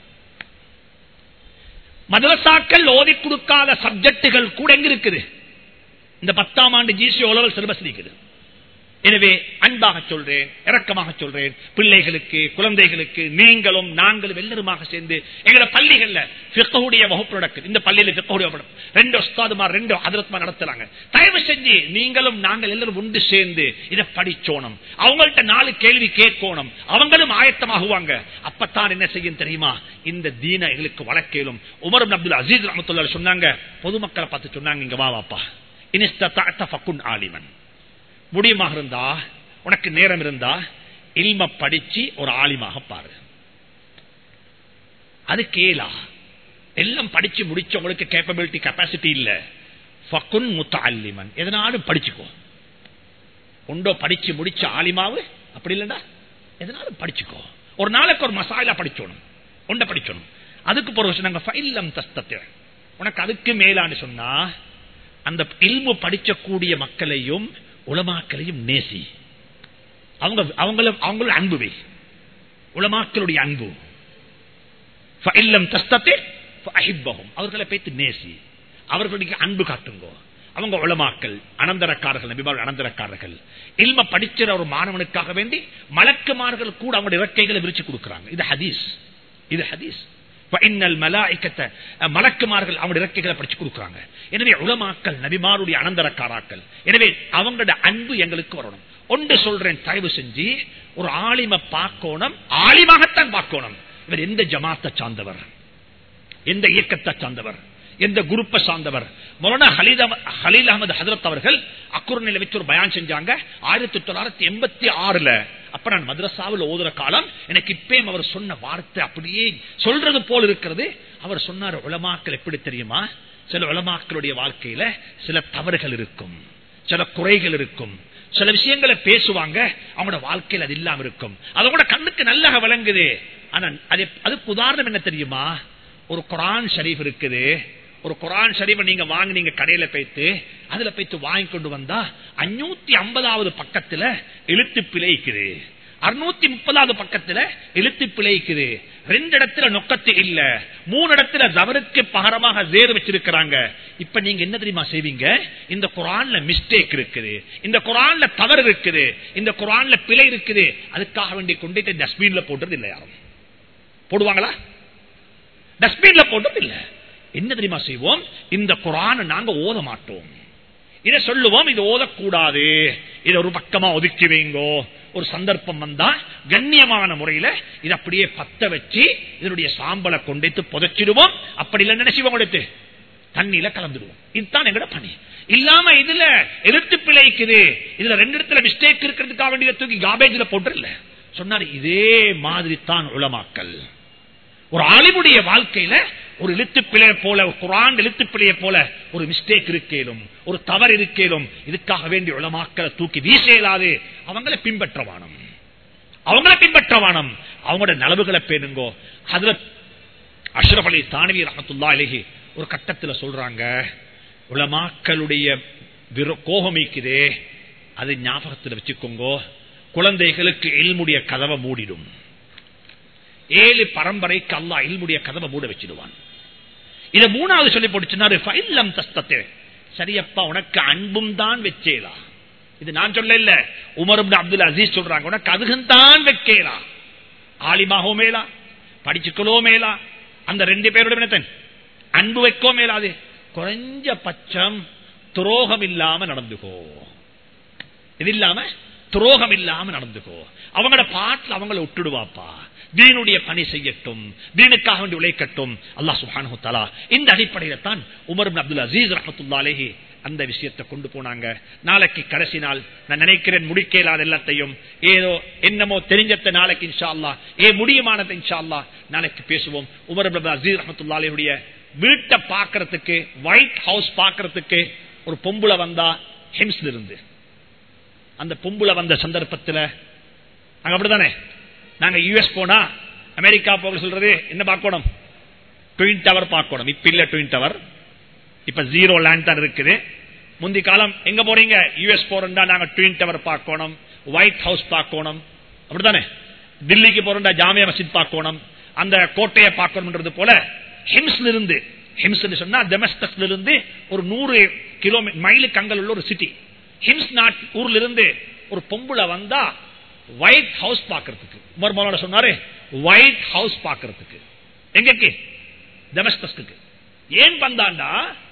மதரசாக்கள் ஓதி கொடுக்காத சப்ஜெக்டுகள் கூட எங்க இருக்குது இந்த பத்தாம் ஆண்டு ஜிசி ஓலவல் சிலபஸ் இருக்குது எனவே அன்பாக சொல்றேன் இரக்கமாக சொல்றேன் பிள்ளைகளுக்கு குழந்தைகளுக்கு நீங்களும் நாங்களும் எல்லாருமாக சேர்ந்து எங்களோட பள்ளிகள்ல பிக்கவுடைய வகுப்பு நடக்குது இந்த பள்ளியில பிக்கவுடைய ரெண்டு ஒஸ்தாதுமார் ரெண்டு அதிரத்மா நடத்துறாங்க தயவு செஞ்சு நீங்களும் நாங்கள் எல்லாரும் ஒன்று சேர்ந்து இதை படிச்சோணும் அவங்கள்ட்ட நாலு கேள்வி கேட்கணும் அவங்களும் ஆயத்தமாகுவாங்க அப்பத்தான் என்ன செய்யும் தெரியுமா இந்த தீன எங்களுக்கு வழக்கேலும் உமர் அப்துல் அசீஸ் ரஹமத்துல்லா சொன்னாங்க பொதுமக்களை பார்த்து சொன்னாங்க இங்க வா வாப்பா இனிஸ்த ஃபக்குன் ஆலிமன் முடியுமாக இருந்தா உனக்கு நேரம் இருந்தா இல்ம படிச்சு ஒரு ஆலிமாக பாரு அது கேலா எல்லாம் படிச்சு முடிச்சவங்களுக்கு கேப்பபிலிட்டி கெப்பாசிட்டி இல்ல ஃபக்குன் முத்தாலிமன் எதனாலும் படிச்சுக்கோ உண்டோ படிச்சு முடிச்ச ஆலிமாவு அப்படி இல்லடா எதனாலும் படிச்சுக்கோ ஒரு நாளைக்கு ஒரு மசாலா படிச்சோணும் உண்ட படிச்சோணும் அதுக்கு போற நாங்க ஃபைல்லம் தஸ்தத்தை உனக்கு அதுக்கு மேலான்னு சொன்னா அந்த இல்மு படிச்சக்கூடிய மக்களையும் உலமாக்களையும் நேசி அவங்க அவங்கள அவங்கள அன்பு வை உலமாக்களுடைய அன்பு அவர்களை பேத்து நேசி அவர்களுடைய அன்பு காட்டுங்கோ அவங்க உளமாக்கல் அனந்தரக்காரர்கள் நபிபால் அனந்தரக்காரர்கள் இல்ம படிக்கிற ஒரு மாணவனுக்காக வேண்டி மலக்குமார்கள் கூட அவங்களுடைய இறக்கைகளை விரிச்சு கொடுக்கிறாங்க இது ஹதீஸ் இது ஹதீஸ் மலக்குமார்கள் அவங்களுடைய இறக்கைகளை படிச்சு கொடுக்குறாங்க எனவே உலமாக்கல் நபிமாருடைய அனந்தரக்காராக்கள் எனவே அவங்களோட அன்பு எங்களுக்கு வரணும் ஒன்று சொல்றேன் தயவு செஞ்சு ஒரு ஆலிம பார்க்கணும் ஆலிமாகத்தான் பார்க்கணும் இவர் எந்த ஜமாத்தை சார்ந்தவர் எந்த இயக்கத்தை சார்ந்தவர் எந்த குரூப்பை சார்ந்தவர் மொலனா ஹலீல் ஹலீல் அகமது ஹதரத் அவர்கள் அக்குரனில வச்சு ஒரு பயான் செஞ்சாங்க ஆயிரத்தி தொள்ளாயிரத்தி எண்பத்தி ஆறுல அப்ப நான் மദ്രസാவில் ஓதுற காலம் எனக்கு இப்பயும் அவர் சொன்ன வார்த்தை அப்படியே சொல்றது போல் இருக்கிறது அவர் சொன்னார் உலமாக்கள் எப்படி தெரியுமா சில உலமாக்களுடைய வாழ்க்கையில சில தவறுகள் இருக்கும் சில குறைகள் இருக்கும் சில விஷயங்களை பேசுவாங்க அவங்களோட வாழ்க்கையில் அது இல்லாம இருக்கும் அது கூட கண்ணுக்கு நல்லா விளங்குது ஆனா அது அதுக்கு உதாரணம் என்ன தெரியுமா ஒரு குரான் ஷரீஃப் இருக்குது ஒரு குரான் ஷரீஃபை நீங்க வாங்கினீங்க கடையில போய்த்து அதுல போய்த்து வாங்கி கொண்டு வந்தா அஞ்சூத்தி ஐம்பதாவது பக்கத்துல எழுத்து பிழைக்குது அறுநூத்தி முப்பதாவது பக்கத்துல எழுத்து பிழைக்குது ரெண்டு இடத்துல நொக்கத்து இல்ல மூணு இடத்துல தவறுக்கு பகரமாக ஜேர் வச்சிருக்கிறாங்க இப்ப நீங்க என்ன தெரியுமா செய்வீங்க இந்த குரான்ல மிஸ்டேக் இருக்குது இந்த குரான்ல தவறு இருக்குது இந்த குரான்ல பிழை இருக்குது அதுக்காக வேண்டி கொண்டு டஸ்ட்பின்ல போடுறது இல்லை யாரும் போடுவாங்களா டஸ்ட்பின்ல போட்டது இல்ல என்ன தெரியுமா செய்வோம் இந்த குரான் நாங்க ஓத மாட்டோம் இதை சொல்லுவோம் இது ஓதக்கூடாது இதை ஒரு பக்கமா ஒதுக்கி வைங்கோ ஒரு சந்தர்ப்பம் வந்தா கண்ணியமான முறையில இது அப்படியே பத்த வச்சு இதனுடைய சாம்பலை கொண்டு புதைச்சிடுவோம் அப்படி இல்லை நினைச்சுவோம் கொடுத்து தண்ணியில கலந்துடுவோம் இதுதான் எங்கட பணி இல்லாம இதுல எழுத்து பிழைக்குது இதுல ரெண்டு இடத்துல மிஸ்டேக் இருக்கிறதுக்காக வேண்டிய தூக்கி காபேஜ்ல போட்டுல சொன்னாரு இதே மாதிரி தான் உளமாக்கல் ஒரு ஆலிமுடைய வாழ்க்கையில ஒரு எழுத்து பிழை போல ஒரு குரான் எழுத்து பிழைய போல ஒரு மிஸ்டேக் இருக்கேலும் ஒரு தவறு இருக்கேலும் இதுக்காக வேண்டிய உளமாக்களை தூக்கி வீசலாது அவங்களை பின்பற்றவானம் அவங்களை பின்பற்றவானம் அவங்களோட நலவுகளை பேணுங்கோ அதுல அஷ்ரப் அலி தானவி ரஹத்துல்லா அலிஹி ஒரு கட்டத்துல சொல்றாங்க உளமாக்களுடைய கோபமிக்குதே அதை ஞாபகத்தில் வச்சுக்கோங்கோ குழந்தைகளுக்கு எல்முடைய கதவை மூடிடும் ஏழு பரம்பரைக்கு அல்லா இல்முடைய கதவை மூட வச்சிடுவான் இத மூணாவது சொல்லி போட்டுச்சுன்னா சரியப்பா உனக்கு அன்பும் தான் வச்சேலா இது நான் சொல்ல இல்ல உமர் அப்துல் அசீஸ் சொல்றாங்க உனக்கு அதுகும் தான் வைக்கலா ஆலிமாகோ மேலா படிச்சுக்கலோ மேலா அந்த ரெண்டு பேரோட அன்பு வைக்கோ மேலாது குறைஞ்ச பட்சம் துரோகம் இல்லாம நடந்துக்கோ இது இல்லாம துரோகம் இல்லாம நடந்துக்கோ அவங்களோட பாட்டில் அவங்கள விட்டுடுவாப்பா தீனுடைய பணி செய்யட்டும் தீனுக்காக வேண்டி உழைக்கட்டும் அல்லா சுஹானு தலா இந்த அடிப்படையில தான் உமர் அப்துல் அசீஸ் ரஹமத்துல்லாலேஹி அந்த விஷயத்தை கொண்டு போனாங்க நாளைக்கு கடைசி நாள் நான் நினைக்கிறேன் முடிக்கலாத எல்லாத்தையும் ஏதோ என்னமோ தெரிஞ்சத்த நாளைக்கு இன்ஷா அல்லா ஏ முடியுமானது இன்ஷா அல்லா நாளைக்கு பேசுவோம் உமர் அப்துல் அசீஸ் ரஹமத்துல்லாலேயுடைய வீட்டை பாக்குறதுக்கு ஒயிட் ஹவுஸ் பாக்குறதுக்கு ஒரு பொம்புல வந்தா ஹிம்ஸ்ல இருந்து அந்த பொம்புல வந்த சந்தர்ப்பத்தில் அங்க அப்படித்தானே நாங்க யூஎஸ் போனா அமெரிக்கா போக சொல்றது என்ன பார்க்கணும் ட்வின் டவர் பார்க்கணும் இப்ப இல்ல ட்வின் டவர் இப்ப ஜீரோ லேண்ட் தான் இருக்குது முந்தி காலம் எங்க போறீங்க யூஎஸ் போறா நாங்க ட்வின் டவர் பார்க்கணும் ஒயிட் ஹவுஸ் பார்க்கணும் அப்படித்தானே தில்லிக்கு போறா ஜாமியா மசித் பார்க்கணும் அந்த கோட்டையை பார்க்கணும்ன்றது போல ஹிம்ஸ்ல இருந்து ஹிம்ஸ் சொன்னா டெமஸ்டஸ்ல இருந்து ஒரு நூறு கிலோமீட்டர் மைலுக்கு அங்கல் உள்ள ஒரு சிட்டி ஹிம்ஸ் நாட் ஊர்ல இருந்து ஒரு பொம்புல வந்தா ஒயிட் ஹவுஸ் பாக்குறதுக்கு உமர் மௌலான சொன்னாரு ஒயிட் ஹவுஸ் பாக்குறதுக்கு எங்கக்கு டெமஸ்டஸ்க்கு ஏன் வந்தாண்டா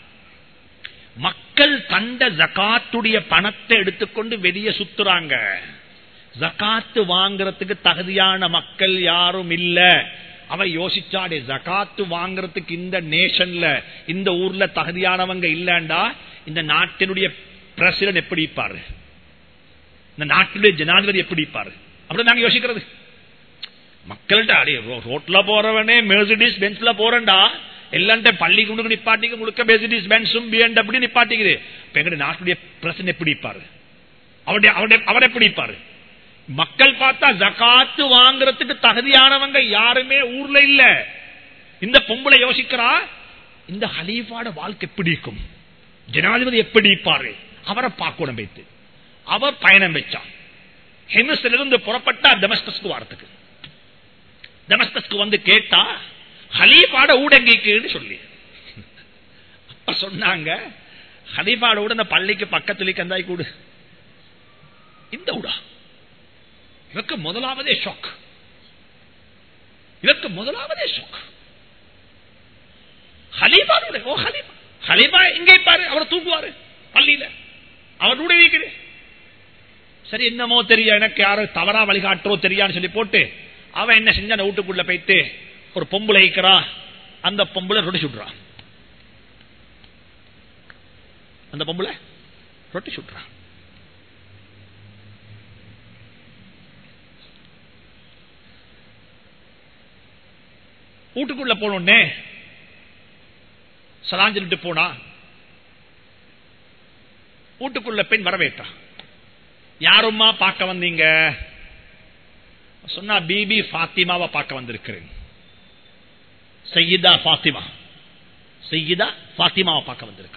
மக்கள் கண்ட ஜகாத்துடைய பணத்தை எடுத்துக்கொண்டு வெளியே சுத்துறாங்க ஜகாத்து வாங்குறதுக்கு தகுதியான மக்கள் யாரும் இல்ல அவ யோசிச்சாடே ஜகாத்து வாங்குறதுக்கு இந்த நேஷன்ல இந்த ஊர்ல தகுதியானவங்க இல்லண்டா இந்த நாட்டினுடைய பிரசிடன்ட் எப்படி இருப்பாரு இந்த நாட்டினுடைய ஜனாதிபதி எப்படி இருப்பாரு அப்படி நாங்க யோசிக்கிறது மக்கள்கிட்ட அடே ரோட்ல போறவனே மெர்சிடிஸ் பென்ஸ்ல போறேன்டா எல்லாண்ட பள்ளி கொண்டு நிப்பாட்டிக்கு முழுக்க மெர்சிடிஸ் பென்ஸும் பிஎன்டபிள்யூ நிப்பாட்டிக்குது இப்ப எங்க நாட்டுடைய பிரசிடன்ட் எப்படி இருப்பாரு அவருடைய அவருடைய அவர் எப்படி இருப்பாரு மக்கள் பார்த்தா ஜகாத்து வாங்குறதுக்கு தகுதியானவங்க யாருமே ஊர்ல இல்ல இந்த பொம்பளை யோசிக்கிறா இந்த ஹலீஃபாட வாழ்க்கை எப்படி இருக்கும் ஜனாதிபதி எப்படி இருப்பாரு அவரை பார்க்கணும் வைத்து அவர் பயணம் வச்சான் ஹெமிஸ்ல இருந்து புறப்பட்டா டெமஸ்டஸ்க்கு வாரத்துக்கு டெமஸ்டஸ்க்கு வந்து கேட்டா ஹலீஃபாட ஊடங்கிக்குன்னு சொல்லி அப்ப சொன்னாங்க ஹலீஃபாட ஊட இந்த பள்ளிக்கு பக்கத்துல கந்தாய் கூடு இந்த ஊடா இவருக்கு முதலாவதே ஷாக் இவருக்கு முதலாவதே ஷாக் ஹலீஃபா ஓ ஹலீஃபா ஹலீஃபா எங்கே பாரு அவர் தூங்குவாரு பள்ளியில அவருடைய வீக்குது சரி என்னமோ தெரிய எனக்கு யாரும் தவறா வழிகாட்டுறோ தெரியான்னு சொல்லி போட்டு அவன் என்ன செஞ்சான் வீட்டுக்குள்ள போயிட்டு ஒரு பொம்பளை இருக்கிறா அந்த பொம்பளை ரொட்டி சுடுறான் அந்த பொம்பளை ரொட்டி சுடுறான் வீட்டுக்குள்ள போனோடனே சலாஞ்சிட்டு போனா வீட்டுக்குள்ள பெண் வரவேற்றா யாரும்மா பார்க்க வந்தீங்க சொன்னா பிபி பாத்திமாவை பார்க்க வந்திருக்கிறேன் சையீதா பாத்திமா சையீதா பாத்திமாவை பார்க்க வந்திருக்கிறேன்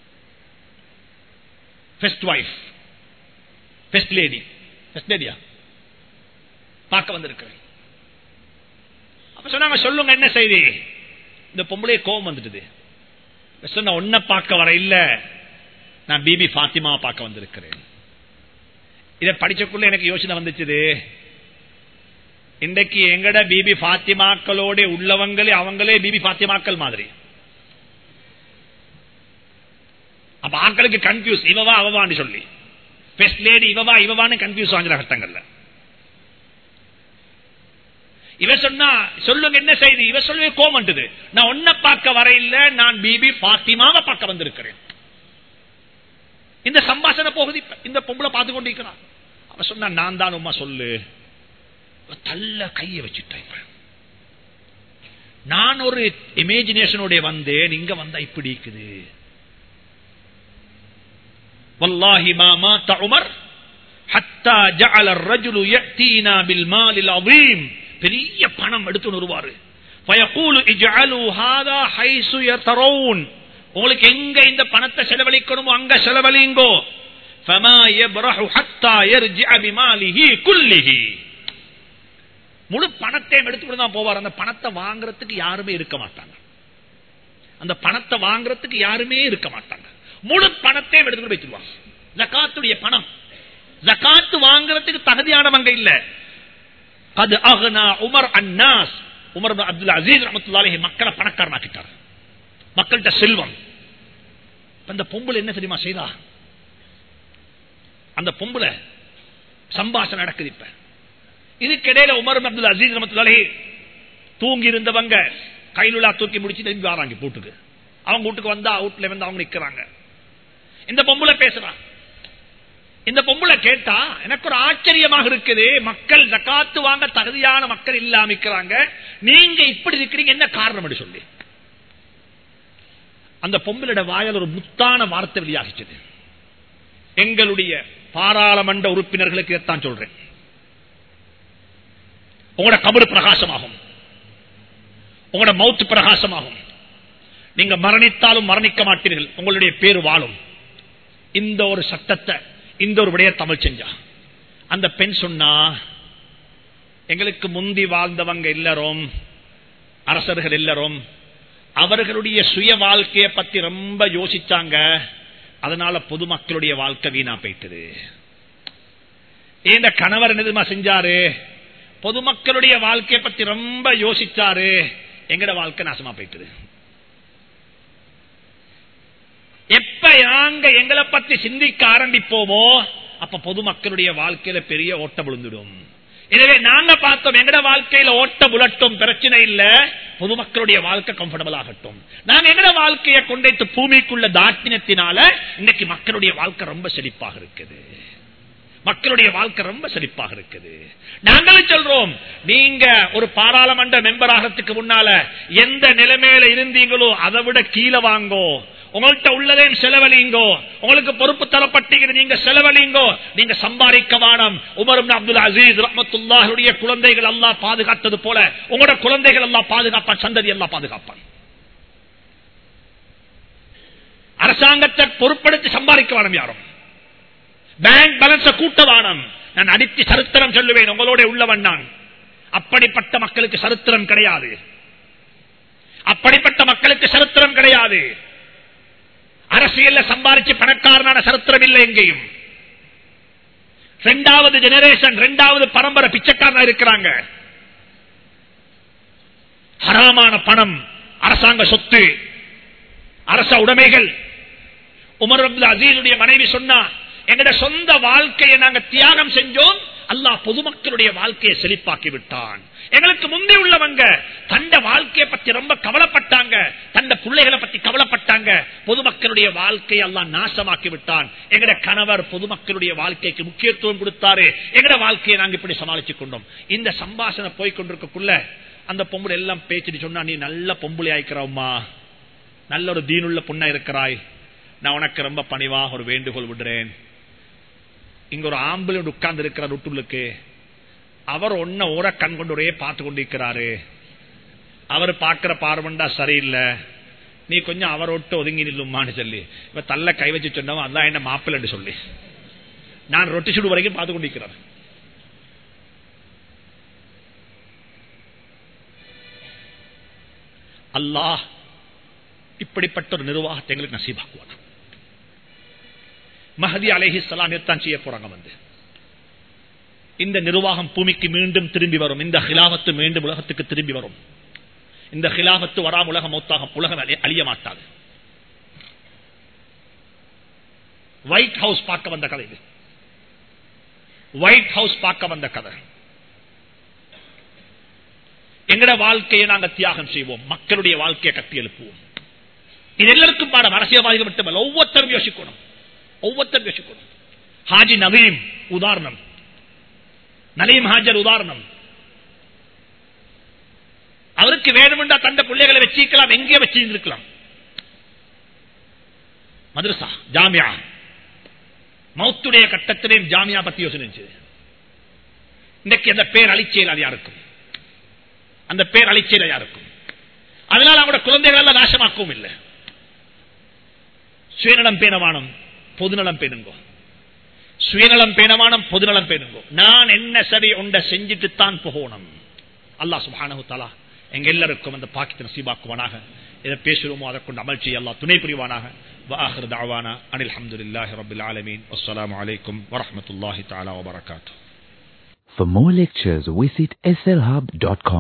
first wife first lady first லேடியா பார்க்க வந்திருக்கிறேன் அப்ப சொன்னாங்க சொல்லுங்க என்ன செய்தி இந்த பொம்பளைய கோபம் வந்துட்டுது சொன்ன ஒன்ன பார்க்க வர இல்ல நான் பிபி பாத்திமாவை பார்க்க வந்திருக்கிறேன் இதை படிச்சக்குள்ள எனக்கு யோசனை வந்துச்சு இன்றைக்கு எங்கட பிபி பாத்திமாக்களோட உள்ளவங்களே அவங்களே பிபி பாத்திமாக்கள் மாதிரி அப்ப ஆக்களுக்கு கன்ஃபியூஸ் இவவா அவவான்னு சொல்லி பெஸ்ட் லேடி இவவா இவவான்னு கன்ஃபியூஸ் ஆகிற கட்டங்கள்ல இவ சொன்னா சொல்லுங்க என்ன செய்தி இவ சொல்லவே கோமண்டுது நான் ஒன்ன பார்க்க வர இல்ல நான் பிபி பாத்திமாவை பார்க்க வந்திருக்கிறேன் இந்த சம்பாஷணை போகுது இப்ப இந்த பொம்பளை பார்த்து கொண்டிருக்கிறான் அவ சொன்னா நான் தான் உமா சொல்லு தள்ள கைய வச்சுட்டேன் இப்ப நான் ஒரு இமேஜினேஷனோட வந்தேன் இங்க வந்தா இப்படி இருக்குது வல்லாஹி மாமா உமர் ஹத்தா ஜஅல الرجل ياتينا بالمال العظيم பெரிய பணம் எடுத்து வருவாரு فيقول اجعلوا هذا حيث يترون உங்களுக்கு எங்க இந்த பணத்தை செலவழிக்கணுமோ அங்க செலவழிங்கோ فما يبرح حتى يرجع بماله كله முழு பணத்தையும் எடுத்துக்கிட்டு தான் போவார் அந்த பணத்தை வாங்குறதுக்கு யாருமே இருக்க மாட்டாங்க அந்த பணத்தை வாங்குறதுக்கு யாருமே இருக்க மாட்டாங்க முழு பணத்தையும் எடுத்துக்கிட்டு வச்சிருவாங்க ஜக்காத்துடைய பணம் ஜக்காத்து வாங்குறதுக்கு தகுதியானவங்க இல்ல அது அகனா உமர் அன்னாஸ் உமர் அப்துல் அசீஸ் ரமத்துல்லாலே மக்களை பணக்காரனாக்கிட்டார் மக்கள்கிட்ட செல்வம் அந்த பொம்புல என்ன தெரியுமா செய்தா அந்த பொம்புல சம்பாஷணம் நடக்குது இப்ப இதுக்கிடையில உமர் அப்துல் அசீஸ் ரமத்துல்லாலே தூங்கி இருந்தவங்க கையிலுள்ளா தூக்கி முடிச்சு திரும்பி வராங்க வீட்டுக்கு அவங்க வீட்டுக்கு வந்தா வீட்டுல வந்து அவங்க நிக்கிறாங்க இந்த பொம்புல பேசுறான் இந்த பொம்புல கேட்டா எனக்கு ஒரு ஆச்சரியமாக இருக்குது மக்கள் ஜக்காத்து வாங்க தகுதியான மக்கள் இல்லாமிக்கிறாங்க நீங்க இப்படி இருக்கிறீங்க என்ன காரணம் சொல்லி அந்த பொம்பளோட வாயால் ஒரு முத்தான வார்த்தை வெளியாகிச்சது எங்களுடைய பாராளுமன்ற உறுப்பினர்களுக்கு இதைத்தான் சொல்றேன் உங்களோட கபரு பிரகாசமாகும் உங்களோட மவுத்து பிரகாசமாகும் நீங்க மரணித்தாலும் மரணிக்க மாட்டீர்கள் உங்களுடைய பேர் வாழும் இந்த ஒரு சட்டத்தை இந்த ஒரு விடைய தமிழ் செஞ்சா அந்த பெண் சொன்னா எங்களுக்கு முந்தி வாழ்ந்தவங்க எல்லாரும் அரசர்கள் எல்லாரும் அவர்களுடைய சுய வாழ்க்கையை பத்தி ரொம்ப யோசிச்சாங்க அதனால பொதுமக்களுடைய வாழ்க்கை வீணா போயிட்டது இந்த கணவர் என்னதுமா செஞ்சாரு பொதுமக்களுடைய வாழ்க்கையை பத்தி ரொம்ப யோசிச்சாரு எங்கட வாழ்க்கை நாசமா போயிட்டது எப்ப நாங்க எங்களை பத்தி சிந்திக்க ஆரம்பிப்போமோ அப்ப பொதுமக்களுடைய வாழ்க்கையில பெரிய ஓட்ட விழுந்துடும் எனவே நாங்க பார்த்தோம் எங்கட வாழ்க்கையில ஓட்ட புலட்டும் பிரச்சனை இல்ல பொதுமக்களுடைய வாழ்க்கை கம்ஃபர்டபுள் ஆகட்டும் நாங்க எங்கட வாழ்க்கையை கொண்டைத்து பூமிக்குள்ள தாட்டினத்தினால இன்னைக்கு மக்களுடைய வாழ்க்கை ரொம்ப செழிப்பாக இருக்குது மக்களுடைய வாழ்க்கை ரொம்ப செழிப்பாக இருக்குது நாங்களும் சொல்றோம் நீங்க ஒரு பாராளுமன்ற மெம்பர் ஆகிறதுக்கு முன்னால எந்த நிலைமையில இருந்தீங்களோ அதை விட கீழே வாங்கோ உங்கள்கிட்ட உள்ளதையும் செலவழிங்கோ உங்களுக்கு பொறுப்பு தரப்பட்டீங்க நீங்க செலவழிங்கோ நீங்க சம்பாதிக்க வானம் உமரும் அப்துல் அசீஸ் ரஹமத்துல்லாஹுடைய குழந்தைகள் எல்லாம் பாதுகாத்தது போல உங்களோட குழந்தைகள் எல்லாம் பாதுகாப்பான் சந்ததி எல்லாம் பாதுகாப்பான் அரசாங்கத்தை பொறுப்படுத்தி சம்பாதிக்க வானம் யாரும் பேங்க் பேலன்ஸ கூட்ட வானம் நான் அடித்து சரித்திரம் சொல்லுவேன் உங்களோட உள்ளவன் நான் அப்படிப்பட்ட மக்களுக்கு சரித்திரம் கிடையாது அப்படிப்பட்ட மக்களுக்கு சரித்திரம் கிடையாது அரசியல்ல சம்பாதிச்சு பணக்காரனான சரித்திரம் இல்லை எங்கேயும் ரெண்டாவது ஜெனரேஷன் ரெண்டாவது பரம்பரை பிச்சைக்காரனா இருக்கிறாங்க ஹராமான பணம் அரசாங்க சொத்து அரச உடைமைகள் உமர் அப்துல் அசீலுடைய மனைவி சொன்னா எங்கட சொந்த வாழ்க்கையை நாங்க தியாகம் செஞ்சோம் அல்லாஹ் பொதுமக்களுடைய வாழ்க்கையை செழிப்பாக்கி விட்டான் எங்களுக்கு முந்தி உள்ளவங்க தண்ட வாழ்க்கையை பத்தி ரொம்ப கவலைப்பட்டாங்க தண்ட பிள்ளைகளை பத்தி கவலைப்பட்டாங்க பொதுமக்களுடைய வாழ்க்கையை எல்லாம் நாசமாக்கி விட்டான் எங்கட கணவர் பொதுமக்களுடைய வாழ்க்கைக்கு முக்கியத்துவம் கொடுத்தாரு எங்கட வாழ்க்கையை நாங்க இப்படி சமாளிச்சுக் கொண்டோம் இந்த சம்பாஷணை போய் கொண்டிருக்கக்குள்ள அந்த பொம்பளை எல்லாம் பேச்சுட்டு சொன்னா நீ நல்ல பொம்பளை ஆயிக்கிறோம்மா நல்ல ஒரு தீனுள்ள பொண்ணா இருக்கிறாய் நான் உனக்கு ரொம்ப பணிவாக ஒரு வேண்டுகோள் விடுறேன் இங்க ஒரு ஆம்பளை உட்கார்ந்து இருக்கிற நுட்டுள்ளுக்கு அவர் ஒன்ன ஓர கண் கொண்டு ஒரே பார்த்து கொண்டிருக்கிறாரு அவர் பார்க்கிற பார்வண்டா சரியில்லை நீ கொஞ்சம் அவரோட்டு ஒதுங்கி நில்லுமான்னு சொல்லி இப்ப தள்ள கை வச்சு சொன்னவன் அதான் என்ன மாப்பிள்ளன்னு சொல்லி நான் ரொட்டி சுடு வரைக்கும் பார்த்து கொண்டிருக்கிறார் அல்லாஹ் இப்படிப்பட்ட ஒரு நிர்வாகத்தை எங்களுக்கு நசீபாக்குவான் மஹதி அலேஹி சலாமியத்தான் செய்ய போறாங்க வந்து இந்த நிர்வாகம் பூமிக்கு மீண்டும் திரும்பி வரும் இந்த ஹிலாபத்து மீண்டும் உலகத்துக்கு திரும்பி வரும் இந்த ஹிலாபத்து வராம உலகம் மௌத்தாகம் உலகம் அழிய மாட்டாது ஒயிட் ஹவுஸ் பார்க்க வந்த கதை இது ஒயிட் ஹவுஸ் பார்க்க வந்த கதை எங்கட வாழ்க்கையை நாங்க தியாகம் செய்வோம் மக்களுடைய வாழ்க்கையை கட்டி எழுப்புவோம் இது எல்லாருக்கும் பாடம் அரசியல்வாதிகள் மட்டுமல்ல ஒவ்வொருத்தரும் யோசிக்கணும் ஒவ்வொருத்தரும் யோசிக்கணும் ஹாஜி நவீம் உதாரணம் நலீம் ஹாஜர் உதாரணம் அவருக்கு வேணுமென்றா தந்த பிள்ளைகளை வச்சிருக்கலாம் எங்கே வச்சிருந்திருக்கலாம் மதுரசா ஜாமியா மௌத்துடைய கட்டத்திலேயும் ஜாமியா பத்தி யோசனை இன்றைக்கு அந்த பேர் அழிச்சேல் அது யாருக்கும் அந்த பேர் அழிச்சேல யாருக்கும் அதனால அவங்களோட குழந்தைகள் நாசமாக்கவும் இல்லை சுயநலம் பேணவானம் பொதுநலம் பேணுங்கோ சுயநலம் பேணவானம் பொதுநலம் பேணுங்கோ நான் என்ன சரி உண்ட செஞ்சுட்டு தான் போகணும் அல்லா சுபானு தலா எங்க எல்லாருக்கும் அந்த பாக்கித்த நசீபாக்குவானாக எதை பேசுகிறோமோ அதை கொண்டு அமல் செய்ய அல்லா துணை புரிவானாக وآخر دعوانا أن الحمد لله رب العالمين والسلام عليكم ورحمة الله تعالى وبركاته
For more lectures, visit slhub.com.